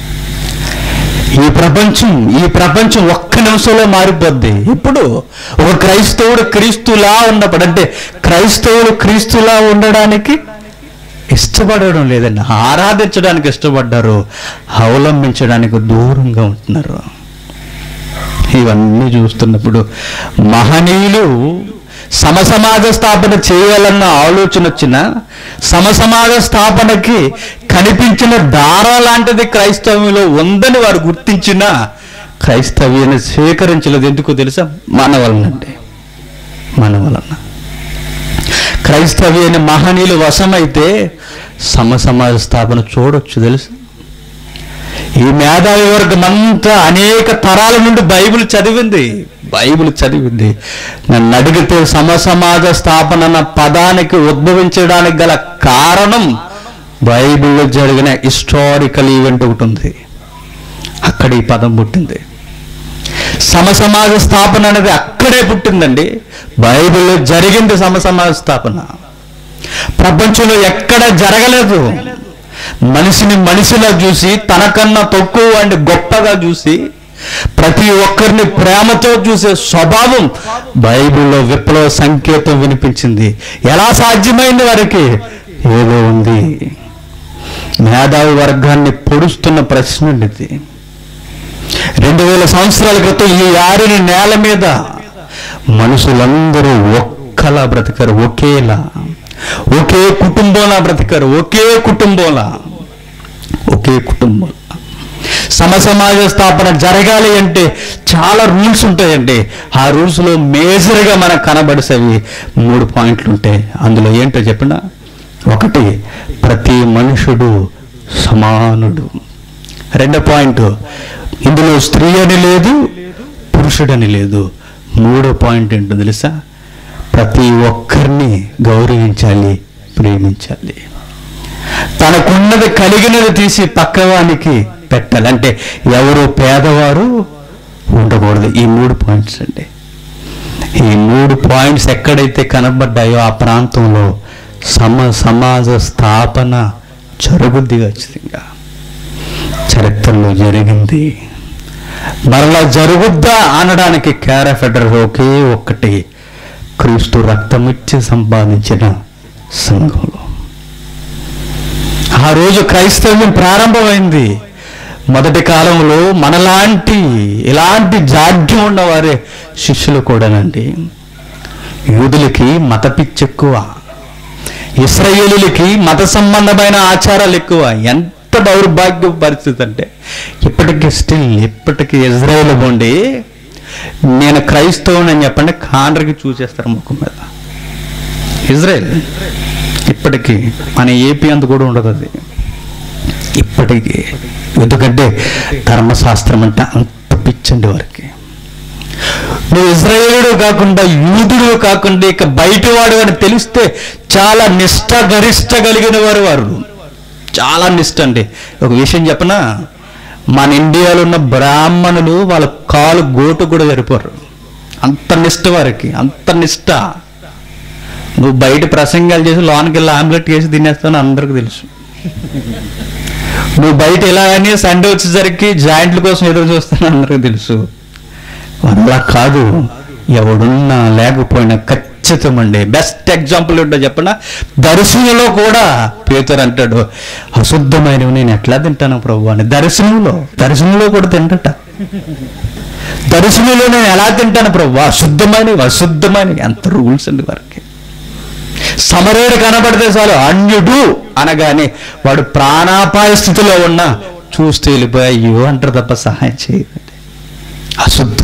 ఈ ప్రపంచం ఈ ప్రపంచం ఒక్క నిమిషంలో మారిపోద్ది ఇప్పుడు ఒక క్రైస్తవుడు క్రీస్తులా ఉన్నప్పుడు అంటే క్రైస్తవుడు క్రీస్తులా ఉండడానికి ఇష్టపడడం లేదండి ఆరాధించడానికి ఇష్టపడ్డారు అవలంబించడానికి దూరంగా ఉంటున్నారు ఇవన్నీ చూస్తున్నప్పుడు మహనీయులు సమసమాజ స్థాపన చేయాలన్న ఆలోచన వచ్చిన సమసమాజ స్థాపనకి కనిపించిన దార లాంటిది క్రైస్తవ్యంలో ఉందని వారు గుర్తించిన క్రైస్తవ్యాన్ని స్వీకరించలేదు ఎందుకో తెలుసా మన వలనండి మన వలన క్రైస్తవ్యైన మహనీయులు వశమైతే సమ సమాజ స్థాపన చూడొచ్చు తెలుసు ఈ మేధావి వర్గం అంతా అనేక తరాల నుండి బైబిల్ చదివింది బైబిల్ చదివింది నన్ను అడిగితే సమ సమాజ స్థాపన అన్న పదానికి ఉద్భవించడానికి గల కారణం బైబిల్లో జరిగిన హిస్టారికల్ ఈవెంట్ ఒకటి ఉంది అక్కడ ఈ పదం పుట్టింది సమ సమాజ స్థాపన అనేది అక్కడే పుట్టిందండి బైబిల్లో జరిగింది సమ సమాజ స్థాపన ప్రపంచంలో ఎక్కడ జరగలేదు మనిషిని మనిషిలా చూసి తనకన్నా తక్కువ వాడిని గొప్పగా చూసి ప్రతి ఒక్కరిని ప్రేమతో చూసే స్వభావం బైబిల్లో విప్లవ సంకేతం వినిపించింది ఎలా సాధ్యమైంది వారికి ఏదో ఉంది మేధావి వర్గాన్ని పొడుస్తున్న ప్రశ్న అండి ఇది రెండు వేల సంవత్సరాల క్రితం ఈ ఆరిన నేల మీద మనుషులందరూ ఒక్కలా బ్రతికారు ఒకేలా ఒకే కుటుంబంలా బ్రతికారు ఒకే కుటుంబంలా ఒకే కుటుంబం సమ సమాజ స్థాపన జరగాలి అంటే చాలా రూల్స్ ఉంటాయండి ఆ రూల్స్లో మేజర్గా మనకు కనబడిసేవి మూడు పాయింట్లు ఉంటాయి అందులో ఏంటో చెప్పిన ఒకటి ప్రతి మనుషుడు సమానుడు రెండో పాయింట్ ఇందులో స్త్రీ అని లేదు పురుషుడని లేదు మూడో పాయింట్ ఏంటో తెలుసా ప్రతి ఒక్కరిని గౌరవించాలి ప్రేమించాలి తనకున్నది కలిగినది తీసి పక్కవానికి పెట్టాలి అంటే ఎవరు పేదవారు ఉండకూడదు ఈ మూడు పాయింట్స్ అండి ఈ మూడు పాయింట్స్ ఎక్కడైతే కనబడ్డాయో ఆ ప్రాంతంలో సమ సమాజ స్థాపన జరుగుద్ది ఖచ్చితంగా చరిత్రలో జరిగింది మరలా జరుగుద్దా అనడానికి క్యారఫెడర్ ఒకే ఒక్కటి క్రీస్తు రక్తమిచ్చి సంపాదించిన సంఘంలో ఆ రోజు క్రైస్తవ్యం ప్రారంభమైంది మొదటి కాలంలో మనలాంటి ఇలాంటి జాడ్యం ఉన్నవారే శిష్యులు కూడానండి యూదులకి మత పిచ్చి ఎక్కువ ఇస్రాయేలులకి మత సంబంధమైన ఆచారాలు ఎక్కువ ఎంత దౌర్భాగ్య పరిస్థితి అంటే ఇప్పటికీ స్టిల్ ఇప్పటికీ ఇజ్రాయేల్ పోండి నేను క్రైస్తవుని అని చెప్పండి కాండ్రకి చూసేస్తారు ముఖం మీద ఇజ్రాయెల్ ఇప్పటికీ మన ఏపీ అంత కూడా ఉండదు అది ఇప్పటికీ ఎందుకంటే ధర్మశాస్త్రం అంటే అంత పిచ్చండి వారికి నువ్వు ఇజ్రాయేలుడు కాకుండా యూదుడు కాకుండా ఇక బయటవాడు అని తెలిస్తే చాలా నిష్ట గరిష్ట కలిగిన వారు వారు చాలా నిష్ట అండి ఒక విషయం చెప్పనా మన ఇండియాలో ఉన్న బ్రాహ్మణులు వాళ్ళ కాలు గోటు కూడా సరిపోరు అంత నిష్ట వారికి అంత నిష్ట నువ్వు బయట ప్రసంగాలు చేసి లోనికి వెళ్ళి ఆమ్లెట్ వేసి తినేస్తాను అందరికి తెలుసు నువ్వు బయట ఇలా అని సండే వచ్చేసరికి జాయింట్ల కోసం ఎదురు చూస్తాను అందరికి తెలుసు అలా కాదు ఎవడున్నా లేకపోయినా ఖచ్చితం అండి బెస్ట్ ఎగ్జాంపుల్ ఏంటో చెప్పనా దర్శనంలో కూడా పేతురు అంటాడు అశుద్ధమైనవి నేను ఎట్లా తింటాను ప్రభు అని దర్శనంలో దర్శనంలో కూడా తింటట దర్శనంలో నేను ఎలా తింటాను ప్రభు అశుద్ధమైనవి అశుద్ధమైనవి ఎంత రూల్స్ అండి వారికి సమరేడు కనబడితే చాలు అన్యుడు అనగానే వాడు ప్రాణాపాయ స్థితిలో ఉన్న చూస్తే వెళ్ళిపోయి అయ్యో అంటారు తప్ప సహాయం చేయదండి అశుద్ధం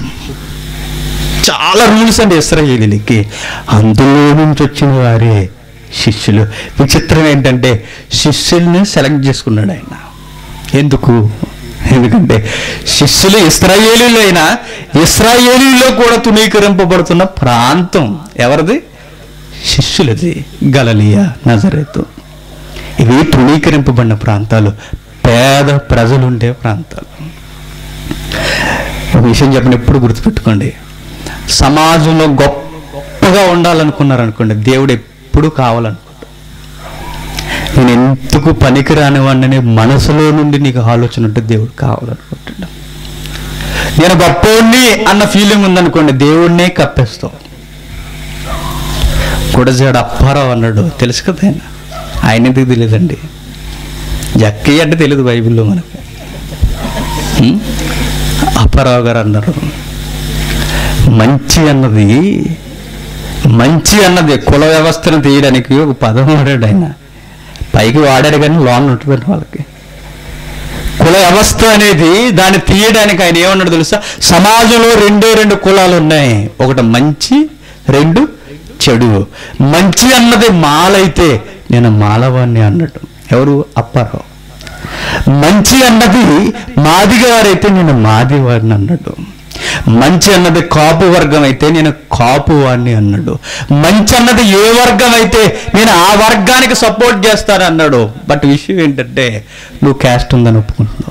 చాలా రూల్స్ అండి ఇస్రాయేలీలకి అందులో నుంచి వచ్చిన వారే శిష్యులు విచిత్రం ఏంటంటే శిష్యుల్ని సెలెక్ట్ చేసుకున్నాడు ఆయన ఎందుకు ఎందుకంటే శిష్యులు ఇస్రాయేలీలైనా ఇస్రాయేలీలో కూడా తునీకరింపబడుతున్న ప్రాంతం ఎవరిది శిష్యులది గలలియా నజరేతు ఇవి తృణీకరింపబడిన ప్రాంతాలు పేద ప్రజలుండే ప్రాంతాలు ఒక విషయం చెప్పండి ఎప్పుడు గుర్తుపెట్టుకోండి సమాజంలో గొప్పగా ఉండాలనుకున్నారనుకోండి దేవుడు ఎప్పుడు కావాలనుకుంటాడు నేను ఎందుకు పనికిరాని వాడిని మనసులో నుండి నీకు ఆలోచన ఉంటే దేవుడు కావాలనుకుంటాడు నేను గొప్పోడిని అన్న ఫీలింగ్ ఉందనుకోండి దేవుడినే కప్పేస్తావు గుడజాడ అప్పారావు అన్నాడు తెలుసు కదా ఆయన ఆయన ఎందుకు తెలియదండి జక్కయ్య అంటే తెలియదు బైబిల్లో మనకు హ్మ్? అప్పారావు గారు అన్నారు మంచి అన్నది మంచి అన్నది కుల వ్యవస్థను తీయడానికి ఒక పదం వాడాడు ఆయన పైకి వాడాడు కానీ లోన్ ఉంటుందండి వాళ్ళకి కుల వ్యవస్థ అనేది దాన్ని తీయడానికి ఆయన ఏమన్నాడు తెలుసా సమాజంలో రెండే రెండు కులాలు ఉన్నాయి ఒకటి మంచి రెండు చెడు మంచి అన్నది మాలైతే నేను మాలవాణ్ణి అన్నట్టు ఎవరు అప్పారావు మంచి అన్నది మాదిగారైతే నేను మాదివాడిని అన్నాడు మంచి అన్నది కాపు వర్గం అయితే నేను కాపు వాడిని అన్నాడు మంచి అన్నది ఏ వర్గం అయితే నేను ఆ వర్గానికి సపోర్ట్ చేస్తాను అన్నాడు బట్ విషయం ఏంటంటే నువ్వు క్యాస్ట్ ఉందని ఒప్పుకుంటున్నావు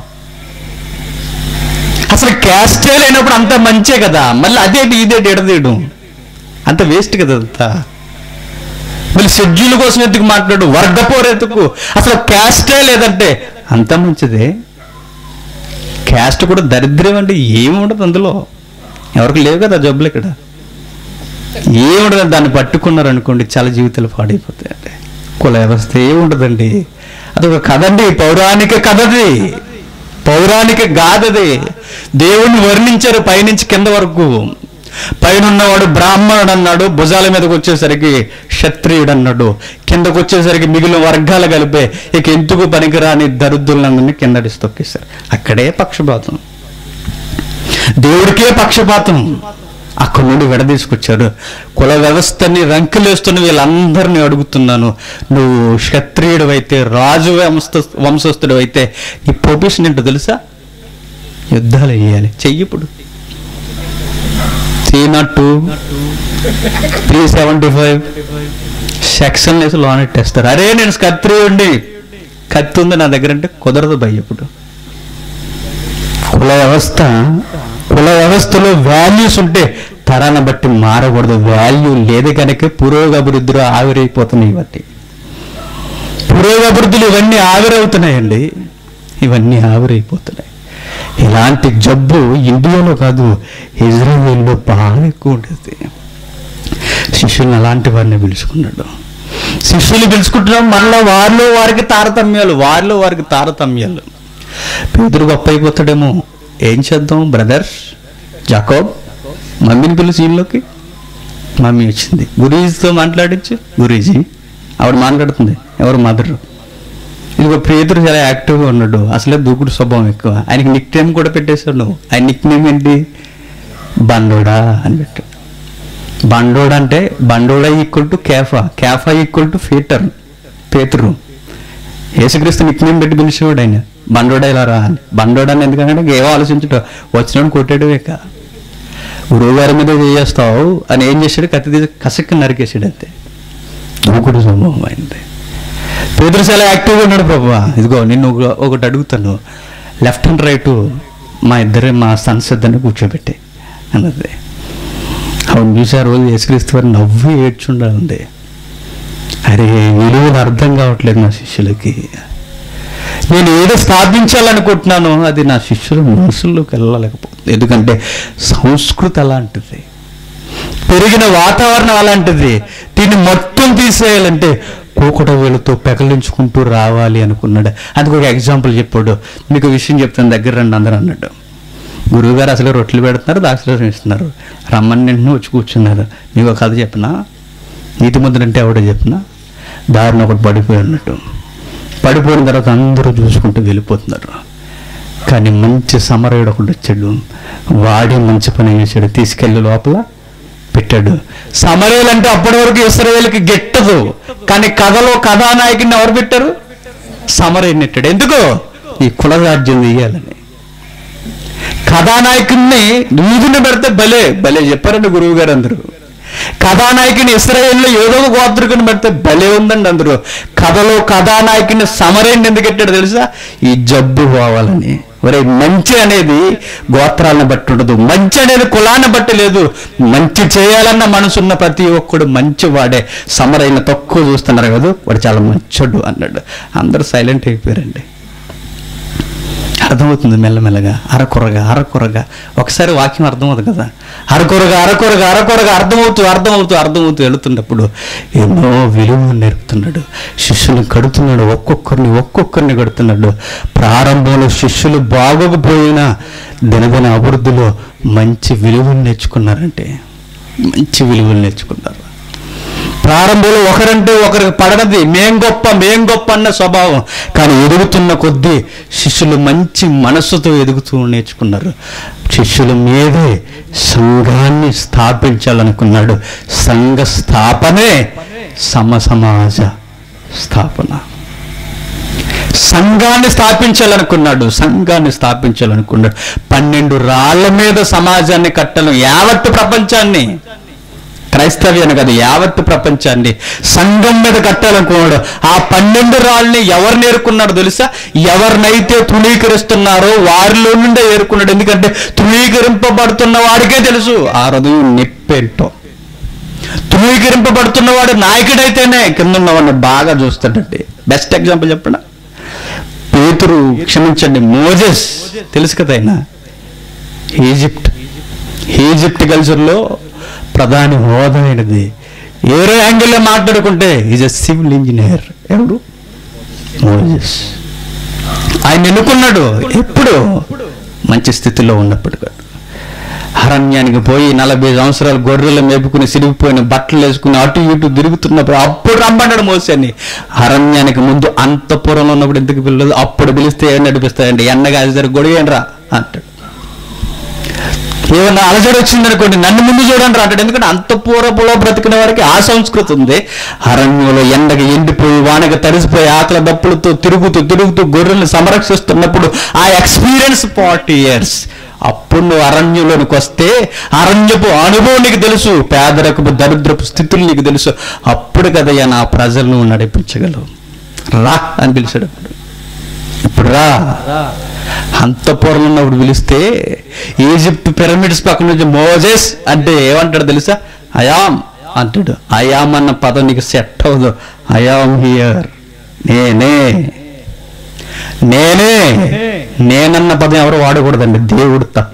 అసలు క్యాస్టే లేనప్పుడు అంత మంచే కదా మళ్ళీ అదేంటి ఇదేంటి ఎడదీయడం అంత వేస్ట్ కదా అంతా మళ్ళీ షెడ్యూల్ కోసం ఎందుకు మాట్లాడు వర్గపోరెతుకు అసలు క్యాస్టే లేదంటే అంత మంచిదే క్యాస్ట్ కూడా దరిద్రం అంటే ఏముండదు అందులో ఎవరికి లేవు కదా జబ్బులు ఇక్కడ ఏముండదు దాన్ని పట్టుకున్నారు అనుకోండి చాలా జీవితాలు పాడైపోతాయి అంటే కుల వ్యవస్థ ఏముండదండి అదొక కథండి పౌరాణిక కథది పౌరాణిక గాథది దేవుణ్ణి వర్ణించారు పైనుంచి కింద వరకు పైన ఉన్నవాడు బ్రాహ్మణుడు అన్నాడు భుజాల మీదకి వచ్చేసరికి క్షత్రియుడు అన్నాడు కిందకు వచ్చేసరికి మిగిలిన వర్గాలు కలిపే ఇక ఎందుకు పనికిరాని దరిద్రులందరినీ కిందడిసి తొక్కేశారు అక్కడే పక్షపాతం దేవుడికే పక్షపాతం అక్కడి నుండి విడదీసుకొచ్చాడు కుల వ్యవస్థని రంకులేస్తున్న వీళ్ళందరినీ అడుగుతున్నాను నువ్వు క్షత్రియుడు అయితే రాజు వంశ వంశస్థుడు అయితే నీ పొజిషన్ ఏంటో తెలుసా యుద్ధాలు వేయాలి చెయ్యి ఇప్పుడు three not two three seventy five section వేసి లోన్ ఎట్టేస్తారు అరే నేను క్షత్రియుడిని కత్తి ఉంది నా దగ్గర అంటే కుదరదు భయ ఇప్పుడు కుల వ్యవస్థ కుల వ్యవస్థలో వాల్యూస్ ఉంటే తరాన్ని బట్టి మారకూడదు వాల్యూ లేదు కనుక పురోగభివృద్ధిలో ఆవిరైపోతున్నాయి ఇవన్నీ పురోగభివృద్ధులు ఇవన్నీ ఆవిరవుతున్నాయండి ఇవన్నీ ఆవిరైపోతున్నాయి ఇలాంటి జబ్బు ఇండియాలో కాదు ఇజ్రాయేల్లో బాగా ఎక్కువ ఉంటుంది శిష్యులను అలాంటి వారిని పిలుచుకున్నాడు శిష్యులు పిలుచుకుంటున్నాం మళ్ళీ వారిలో వారికి తారతమ్యాలు వారిలో వారికి తారతమ్యాలు పేదరు గొప్ప అయిపోతాడేమో ఏం చేద్దాం బ్రదర్స్ జాకోబ్ మమ్మీని పిలిచి ఇంట్లోకి మమ్మీ వచ్చింది గురీజీతో మాట్లాడించు గురీజీ ఆవిడ మాట్లాడుతుంది ఎవరు మదరు ఇదిగో పేదరు చాలా యాక్టివ్గా ఉన్నాడు అసలే దూకుడు స్వభావం ఎక్కువ ఆయనకి నిక్ నేమ్ కూడా పెట్టేశాడు నువ్వు ఆయన నిక్ నేమ్ ఏంటి బండోడా అని పెట్టాడు బండోడా అంటే బండోడా ఈక్వల్ టు కేఫా కేఫా ఈక్వల్ టు ఫీటర్ పేతురు యేసుక్రీస్తు నిక్ నేమ్ పెట్టి పిలిచేవాడు ఆయన బండోడా ఇలా రా అని బండోడా అని ఎందుకంటే ఏవో ఆలోచించటం వచ్చినాడు కొట్టాడు ఇక గురువుగారి మీద చేస్తావు అని ఏం చేశాడు కత్తి తీసి కసక్కి నరికేసాడు అంతే దూకుడు స్వభావం అయింది పేదరు చాలా యాక్టివ్గా ఉన్నాడు ప్రభు ఇదిగో నిన్ను ఒక- ఒకటి అడుగుతాను లెఫ్ట్ అండ్ రైట్ మా ఇద్దరే మా సన్స్ ఇద్దరిని కూర్చోబెట్టి అన్నది అవును చూసా రోజు యేసుక్రీస్తు వారు నవ్వు ఏడ్చుండాలండి అరే విలువలు అర్థం కావట్లేదు నా శిష్యులకి నేను ఏదో స్థాపించాలనుకుంటున్నానో అది నా శిష్యుల మనసుల్లోకి వెళ్ళలేకపోతుంది ఎందుకంటే సంస్కృతి అలాంటిది పెరిగిన వాతావరణం అలాంటిది దీన్ని మొత్తం తీసేయాలంటే కూకట వేలతో పెకలించుకుంటూ రావాలి అనుకున్నాడు అందుకు ఒక ఎగ్జాంపుల్ చెప్పాడు మీకు విషయం చెప్తాను దగ్గర రండి అందరూ అన్నాడు గురువుగారు అసలు రొట్టెలు పెడుతున్నారు దాక్షరసం ఇస్తున్నారు రమ్మని నింటిని వచ్చి కూర్చున్నారు మీకు ఒక కథ చెప్పినా నీతి ముద్ర అంటే ఎవడో చెప్పినా దారిని ఒకటి పడిపోయి ఉన్నట్టు పడిపోయిన తర్వాత అందరూ చూసుకుంటూ వెళ్ళిపోతున్నారు కానీ మంచి సమరయుడు ఒకడు వచ్చాడు వాడి మంచి పని చేశాడు తీసుకెళ్ళి లోపల పెట్టాడు సమరయులు అంటే అప్పటి వరకు ఇస్రాయేల్కి గెట్టదు కానీ కథలో కథానాయకుడిని ఎవరు పెట్టారు సమరయుని నెట్టాడు ఎందుకు ఈ కులరాజ్యం తీయాలని కథానాయకుడిని నీదిని పెడితే భలే భలే చెప్పారండి గురువు గారు అందరూ కథానాయకుని ఇస్రాయేల్లో ఏదో ఒక గోత్రికుని పెడితే భలే ఉందండి అందరూ కథలో కథానాయకుని సమరేండి ఎందుకు పెట్టాడు తెలుసా ఈ జబ్బు పోవాలని ఒరే మంచి అనేది గోత్రాలను బట్టి ఉండదు మంచి అనేది కులాన్ని బట్టి లేదు మంచి చేయాలన్న మనసున్న ప్రతి ఒక్కడు మంచి వాడే సమరైన తక్కువ చూస్తున్నారు కదా వాడు చాలా మంచోడు అన్నాడు అందరూ సైలెంట్ అయిపోయారండి అర్థమవుతుంది మెల్లమెల్లగా అరకొరగా అరకొరగా ఒకసారి వాక్యం అర్థమవుతుంది కదా అరకొరగా అరకొరగా అరకొరగా అర్థమవుతూ అర్థమవుతూ అర్థమవుతూ వెళుతున్నప్పుడు ఎన్నో విలువ నేర్పుతున్నాడు శిష్యుని కడుతున్నాడు ఒక్కొక్కరిని ఒక్కొక్కరిని కడుతున్నాడు ప్రారంభంలో శిష్యులు బాగోకపోయినా దినదిన అభివృద్ధిలో మంచి విలువలు నేర్చుకున్నారంటే మంచి విలువలు నేర్చుకున్నారు ప్రారంభంలో ఒకరంటే ఒకరికి పడనది మేం గొప్ప మేం గొప్ప అన్న స్వభావం కానీ ఎదుగుతున్న కొద్దీ శిష్యులు మంచి మనస్సుతో ఎదుగుతూ నేర్చుకున్నారు శిష్యుల మీదే సంఘాన్ని స్థాపించాలనుకున్నాడు సంఘ స్థాపనే సమసమాజ స్థాపన సంఘాన్ని స్థాపించాలనుకున్నాడు సంఘాన్ని స్థాపించాలనుకున్నాడు పన్నెండు రాళ్ల మీద సమాజాన్ని కట్టడం యావత్తు ప్రపంచాన్ని క్రైస్తవ్యాన్ని కాదు యావత్తు ప్రపంచాన్ని సంఘం మీద కట్టాలనుకున్నాడు ఆ పన్నెండు రాళ్ళని ఎవరు నేర్కున్నాడు తెలుసా ఎవరినైతే తృణీకరిస్తున్నారో వారిలో నుండే ఏరుకున్నాడు ఎందుకంటే తృణీకరింపబడుతున్న వాడికే తెలుసు ఆ హృదయం నిప్పేంటో తృణీకరింపబడుతున్నవాడు నాయకుడైతేనే కింద ఉన్నవాడిని బాగా చూస్తాడండి బెస్ట్ ఎగ్జాంపుల్ చెప్పండి పేతురు క్షమించండి మోజెస్ తెలుసు కదా ఆయన ఈజిప్ట్ ఈజిప్ట్ కల్చర్లో ప్రధాని హోదా అయినది ఏరో యాంగిల్లో మాట్లాడుకుంటే ఈజ్ అ సివిల్ ఇంజనీర్ ఎవడు మోజెస్ ఆయన ఎన్నుకున్నాడు ఎప్పుడు మంచి స్థితిలో ఉన్నప్పుడు కాదు అరణ్యానికి పోయి నలభై సంవత్సరాలు గొర్రెలు మేపుకుని సిరిగిపోయిన బట్టలు వేసుకుని అటు ఇటు తిరుగుతున్నప్పుడు అప్పుడు రమ్మన్నాడు మోసాన్ని అరణ్యానికి ముందు అంతపురంలో ఉన్నప్పుడు ఎందుకు పిల్లలు అప్పుడు పిలిస్తే ఏం నడిపిస్తాయండి ఎండగా సరే గొడిగేంరా అంటాడు ఏమన్నా అలజడి వచ్చింది అనుకోండి నన్ను ముందు చూడండి రా అంటాడు ఎందుకంటే అంత పూర్వపులో బ్రతికిన వారికి ఆ సంస్కృతి ఉంది అరణ్యంలో ఎండగా ఎండిపోయి వానగా తడిసిపోయి ఆకలి దప్పులతో తిరుగుతూ తిరుగుతూ గొర్రెల్ని సంరక్షిస్తున్నప్పుడు ఆ ఎక్స్పీరియన్స్ ఫార్టీ ఇయర్స్ అప్పుడు నువ్వు అరణ్యంలోనికి వస్తే అరణ్యపు అనుభవం నీకు తెలుసు పేదరకపు దరిద్రపు స్థితులు నీకు తెలుసు అప్పుడు కదయ్యా నా ప్రజలు నువ్వు నడిపించగలవు రా అని పిలిచాడు అప్పుడు ఇప్పుడు రా అంతపురం ఉన్నప్పుడు పిలిస్తే ఈజిప్ట్ పిరమిడ్స్ పక్కన నుంచి మోజెస్ అంటే ఏమంటాడు తెలుసా అయామ్ అంటాడు అయామ్ అన్న పదం నీకు సెట్ అవ్వదు అయామ్ హియర్ నేనే నేనే నేనన్న పదం ఎవరు వాడకూడదండి దేవుడు తప్ప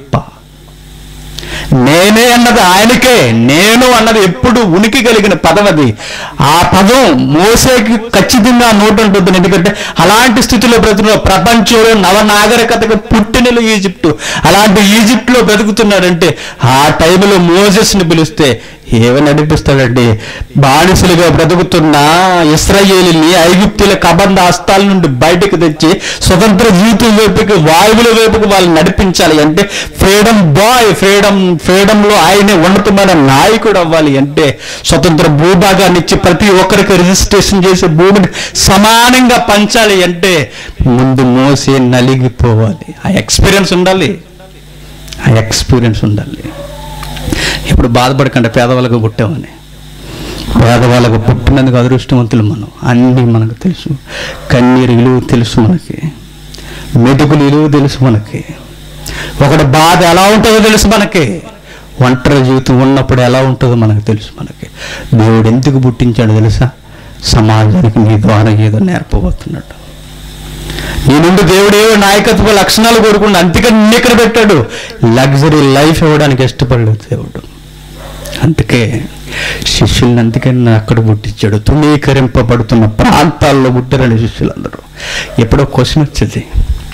నేనే అన్నది ఆయనకే నేను అన్నది ఎప్పుడు ఉనికి కలిగిన పదం అది ఆ పదం మోసేకి ఖచ్చితంగా నోటు ఉంటుంది ఎందుకంటే అలాంటి స్థితిలో బ్రతుకున్న ప్రపంచంలో నవనాగరికతకు పుట్టినలు ఈజిప్టు అలాంటి ఈజిప్ట్లో బ్రతుకుతున్నాడంటే ఆ టైంలో మోజెస్ని పిలిస్తే ఏమని నడిపిస్తాడండి బానిసలుగా బ్రతుకుతున్న ఇస్రాయేలీని ఐగుప్తుల కబంధ హస్తాల నుండి బయటకు తెచ్చి స్వతంత్ర జీవితం వైపుకి వాయువుల వైపుకి వాళ్ళని నడిపించాలి అంటే ఫ్రీడమ్ బాయ్ ఫ్రీడమ్ ఫ్రీడంలో ఆయనే ఉన్నతమైన నాయకుడు అవ్వాలి అంటే స్వతంత్ర భూభాగాన్ని ఇచ్చి ప్రతి ఒక్కరికి రిజిస్ట్రేషన్ చేసే భూమిని సమానంగా పంచాలి అంటే ముందు మోసే నలిగిపోవాలి ఆ ఎక్స్పీరియన్స్ ఉండాలి ఆ ఎక్స్పీరియన్స్ ఉండాలి ఇప్పుడు బాధపడకండి పేదవాళ్ళకు పుట్టామని పేదవాళ్ళకు పుట్టినందుకు అదృష్టవంతులు మనం అన్నీ మనకు తెలుసు కన్నీరు విలువ తెలుసు మనకి మెతుకులు విలువ తెలుసు మనకి ఒకటి బాధ ఎలా ఉంటుందో తెలుసు మనకి ఒంటరి జీవితం ఉన్నప్పుడు ఎలా ఉంటుందో మనకు తెలుసు మనకి దేవుడు ఎందుకు పుట్టించాడో తెలుసా సమాజానికి నీ ద్వారా ఏదో నేర్పబోతున్నాడు నీ నుండి దేవుడు ఏవో నాయకత్వ లక్షణాలు కోరుకుండా అంతకని నిన్ను ఇక్కడ పెట్టాడు లగ్జరీ లైఫ్ ఇవ్వడానికి ఇష్టపడలేదు దేవుడు అందుకే శిష్యుల్ని అందుకని నా అక్కడ పుట్టించాడు తృణీకరింపబడుతున్న ప్రాంతాల్లో పుట్టారని శిష్యులందరూ ఎప్పుడో క్వశ్చన్ వచ్చింది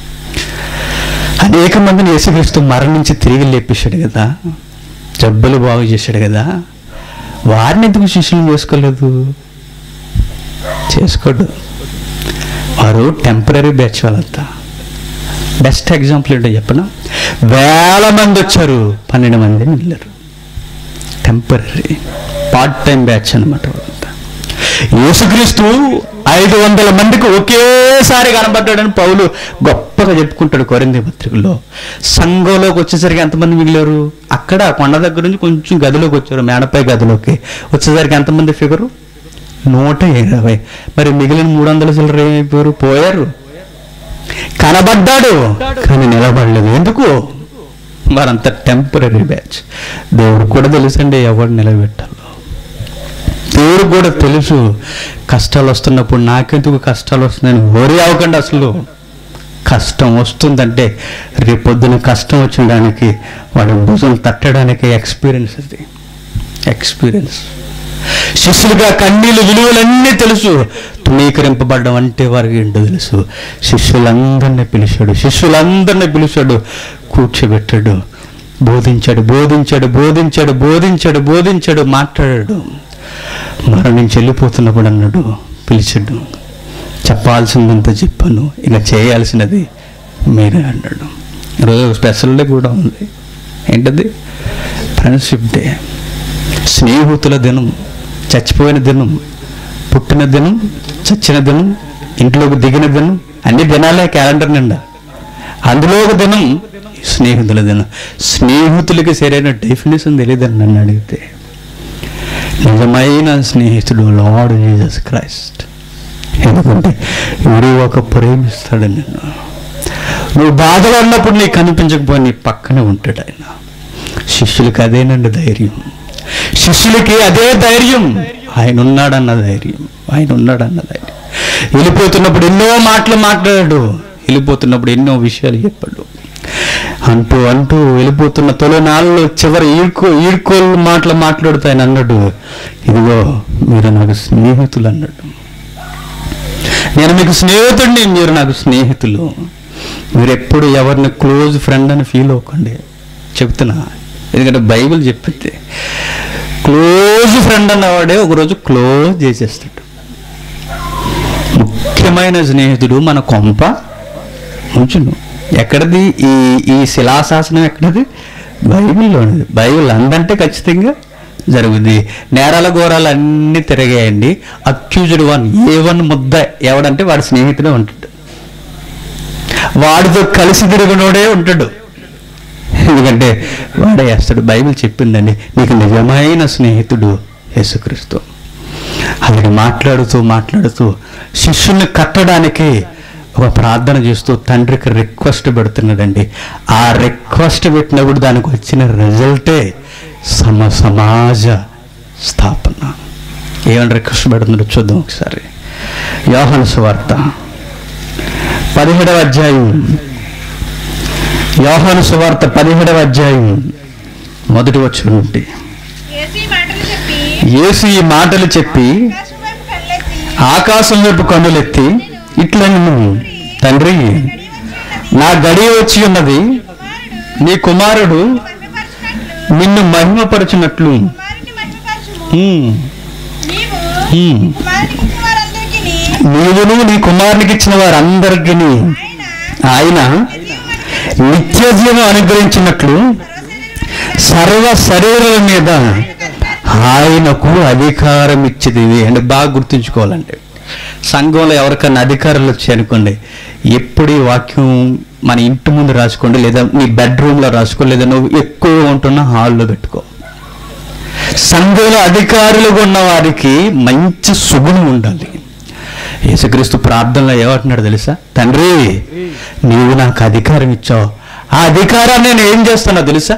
అనేక మందిని యేసుక్రీస్తు మరణించి తిరిగి లేపేశాడు కదా జబ్బులు బాగు చేశాడు కదా వారిని ఎందుకు శిష్యులు చేసుకోలేదు చేసుకోడు వారు టెంపరీ బ్యాచ్ వాళ్ళంతా బెస్ట్ ఎగ్జాంపుల్ ఏంటో చెప్పనా వేల మంది వచ్చారు పన్నెండు మంది వెళ్ళారు టెంపరీ పార్ట్ టైం బ్యాచ్ అనమాట వాళ్ళంతా యేసుక్రీస్తు ఐదు వందల మందికి ఒకేసారి కనబడ్డాడని పౌలు గొప్పగా చెప్పుకుంటాడు కొరింది పత్రికలో సంఘంలోకి వచ్చేసరికి ఎంతమంది మిగిలారు అక్కడ కొండ దగ్గర నుంచి కొంచెం గదిలోకి వచ్చారు మేడపై గదిలోకి వచ్చేసరికి ఎంతమంది ఫిగరు నూట ఇరవై మరి మిగిలిన మూడు వందల చిల్లర ఏమైపోయారు పోయారు కనబడ్డాడు కానీ నిలబడలేదు ఎందుకు వారంతా టెంపరీ బ్యాచ్ దేవుడు కూడా తెలుసండి ఎవరు నిలబెట్టాలో దేవుడు కూడా తెలుసు కష్టాలు వస్తున్నప్పుడు నాకెందుకు కష్టాలు వస్తున్నాయని వరి అవ్వకండి అసలు కష్టం వస్తుందంటే రేపొద్దున కష్టం వచ్చడానికి వాడి భుజం తట్టడానికి ఎక్స్పీరియన్స్ అది ఎక్స్పీరియన్స్ శిష్యులుగా కన్నీళ్ళు విలువలన్నీ తెలుసు తుణీకరింపబడడం అంటే వారికి ఏంటో తెలుసు శిష్యులందరినీ పిలిచాడు శిష్యులందరినీ పిలిచాడు కూర్చోబెట్టాడు బోధించాడు బోధించాడు బోధించాడు బోధించాడు బోధించాడు మాట్లాడాడు మరణించి వెళ్ళిపోతున్నప్పుడు అన్నాడు పిలిచాడు చెప్పాల్సిందంతా చెప్పాను ఇక చేయాల్సినది మీరే అన్నాడు ఈరోజు ఒక స్పెషల్ డే కూడా ఉంది ఏంటది ఫ్రెండ్షిప్ డే స్నేహితుల దినం చచ్చిపోయిన దినం పుట్టిన దినం చచ్చిన దినం ఇంట్లోకి దిగిన దినం అన్ని దినాలే క్యాలెండర్ నిండా అందులో ఒక దినం స్నేహితుల దినం స్నేహితులకి సరైన డెఫినేషన్ తెలియదని నన్ను అడిగితే నిజమైన స్నేహితుడు లార్డ్ జీసస్ క్రైస్ట్ ఎందుకంటే వీడు ఒక ప్రేమిస్తాడు నిన్ను నువ్వు బాధలో ఉన్నప్పుడు నీకు కనిపించకపోయి నీ పక్కనే ఉంటాడు ఆయన శిష్యులకి అదేనండి ధైర్యం శిష్యులకి అదే ధైర్యం ఆయన ఉన్నాడన్న ధైర్యం ఆయన ఉన్నాడన్న ధైర్యం వెళ్ళిపోతున్నప్పుడు ఎన్నో మాటలు మాట్లాడాడు వెళ్ళిపోతున్నప్పుడు ఎన్నో విషయాలు చెప్పాడు అంటూ అంటూ వెళ్ళిపోతున్న తొలినాళ్ళు చివరి ఈడ్కో ఈడ్కోలు మాటలు మాట్లాడుతూ ఆయన అన్నాడు ఇదిగో మీరు నాకు స్నేహితులు అన్నాడు నేను మీకు స్నేహితుడిని మీరు నాకు స్నేహితులు మీరు ఎప్పుడు ఎవరిని క్లోజ్ ఫ్రెండ్ అని ఫీల్ అవ్వకండి చెప్తున్నా ఎందుకంటే బైబిల్ చెప్పింది క్లోజ్ ఫ్రెండ్ అన్నవాడే ఒకరోజు క్లోజ్ చేసేస్తాడు ముఖ్యమైన స్నేహితుడు మన కొంప ఉంచును ఎక్కడది ఈ ఈ శిలాశాసనం ఎక్కడది బైబిల్లోనిది బైబిల్ అందంటే ఖచ్చితంగా జరుగుద్ది నేరాల ఘోరాలు అన్నీ తిరిగాయండి అక్యూజ్డ్ వన్ ఏ వన్ ముద్ద ఎవడంటే వాడి స్నేహితుడే ఉంటాడు వాడితో కలిసి తిరుగునోడే ఉంటాడు ఎందుకంటే వాడే వేస్తాడు బైబిల్ చెప్పిందండి నీకు నిజమైన స్నేహితుడు యేసుక్రీస్తు అలాగే మాట్లాడుతూ మాట్లాడుతూ శిష్యుల్ని కట్టడానికి ఒక ప్రార్థన చేస్తూ తండ్రికి రిక్వెస్ట్ పెడుతున్నాడండి ఆ రిక్వెస్ట్ పెట్టినప్పుడు దానికి వచ్చిన రిజల్టే సమ సమాజ స్థాపన ఏమని రిక్వెస్ట్ పెడుతున్నాడో చూద్దాం ఒకసారి యోహాను సువార్త పదిహేడవ అధ్యాయం యోహాను సువార్త పదిహేడవ అధ్యాయం మొదటి వచ్చిన నుండి యేసు ఈ మాటలు చెప్పి యేసు ఈ మాటలు చెప్పి ఆకాశం వైపు కళ్ళెత్తి ఆకాశం వైపు కన్నులెత్తి ఇట్లా నిన్ను తండ్రి నా గడియ వచ్చి ఉన్నది నీ కుమారుడు మహిమపరచునట్లు నిన్ను మహిమపరచునట్లు కుమారుని మహిమపరచుము హ్మ్, నీవు హ్మ్. కుమారునికి ఇచ్చిన వారందరికీ నీవును నీ కుమారునికి ఇచ్చిన వారందరికీ ఆయన ఆయన నిత్య జీవం అనుగ్రహించినట్లు సర్వ శరీరుల మీద ఆయనకు అధికారం ఇచ్చేది అంటే బాగా గుర్తుంచుకోవాలండి సంఘంలో ఎవరికన్నా అధికారులు వచ్చి అనుకోండి ఎప్పుడు ఈ వాక్యం మన ఇంటి ముందు రాసుకోండి లేదా నీ బెడ్రూమ్లో రాసుకో లేదా నువ్వు ఎక్కువ ఉంటున్న హాల్లో పెట్టుకో సంఘంలో అధికారులుగా ఉన్న వారికి మంచి సుగుణం ఉండాలి యేసుక్రీస్తు ప్రార్థనలో ఏమంటున్నాడు తెలుసా తండ్రి నీవు నాకు అధికారం ఇచ్చావు ఆ అధికారాన్ని నేను ఏం చేస్తానో తెలుసా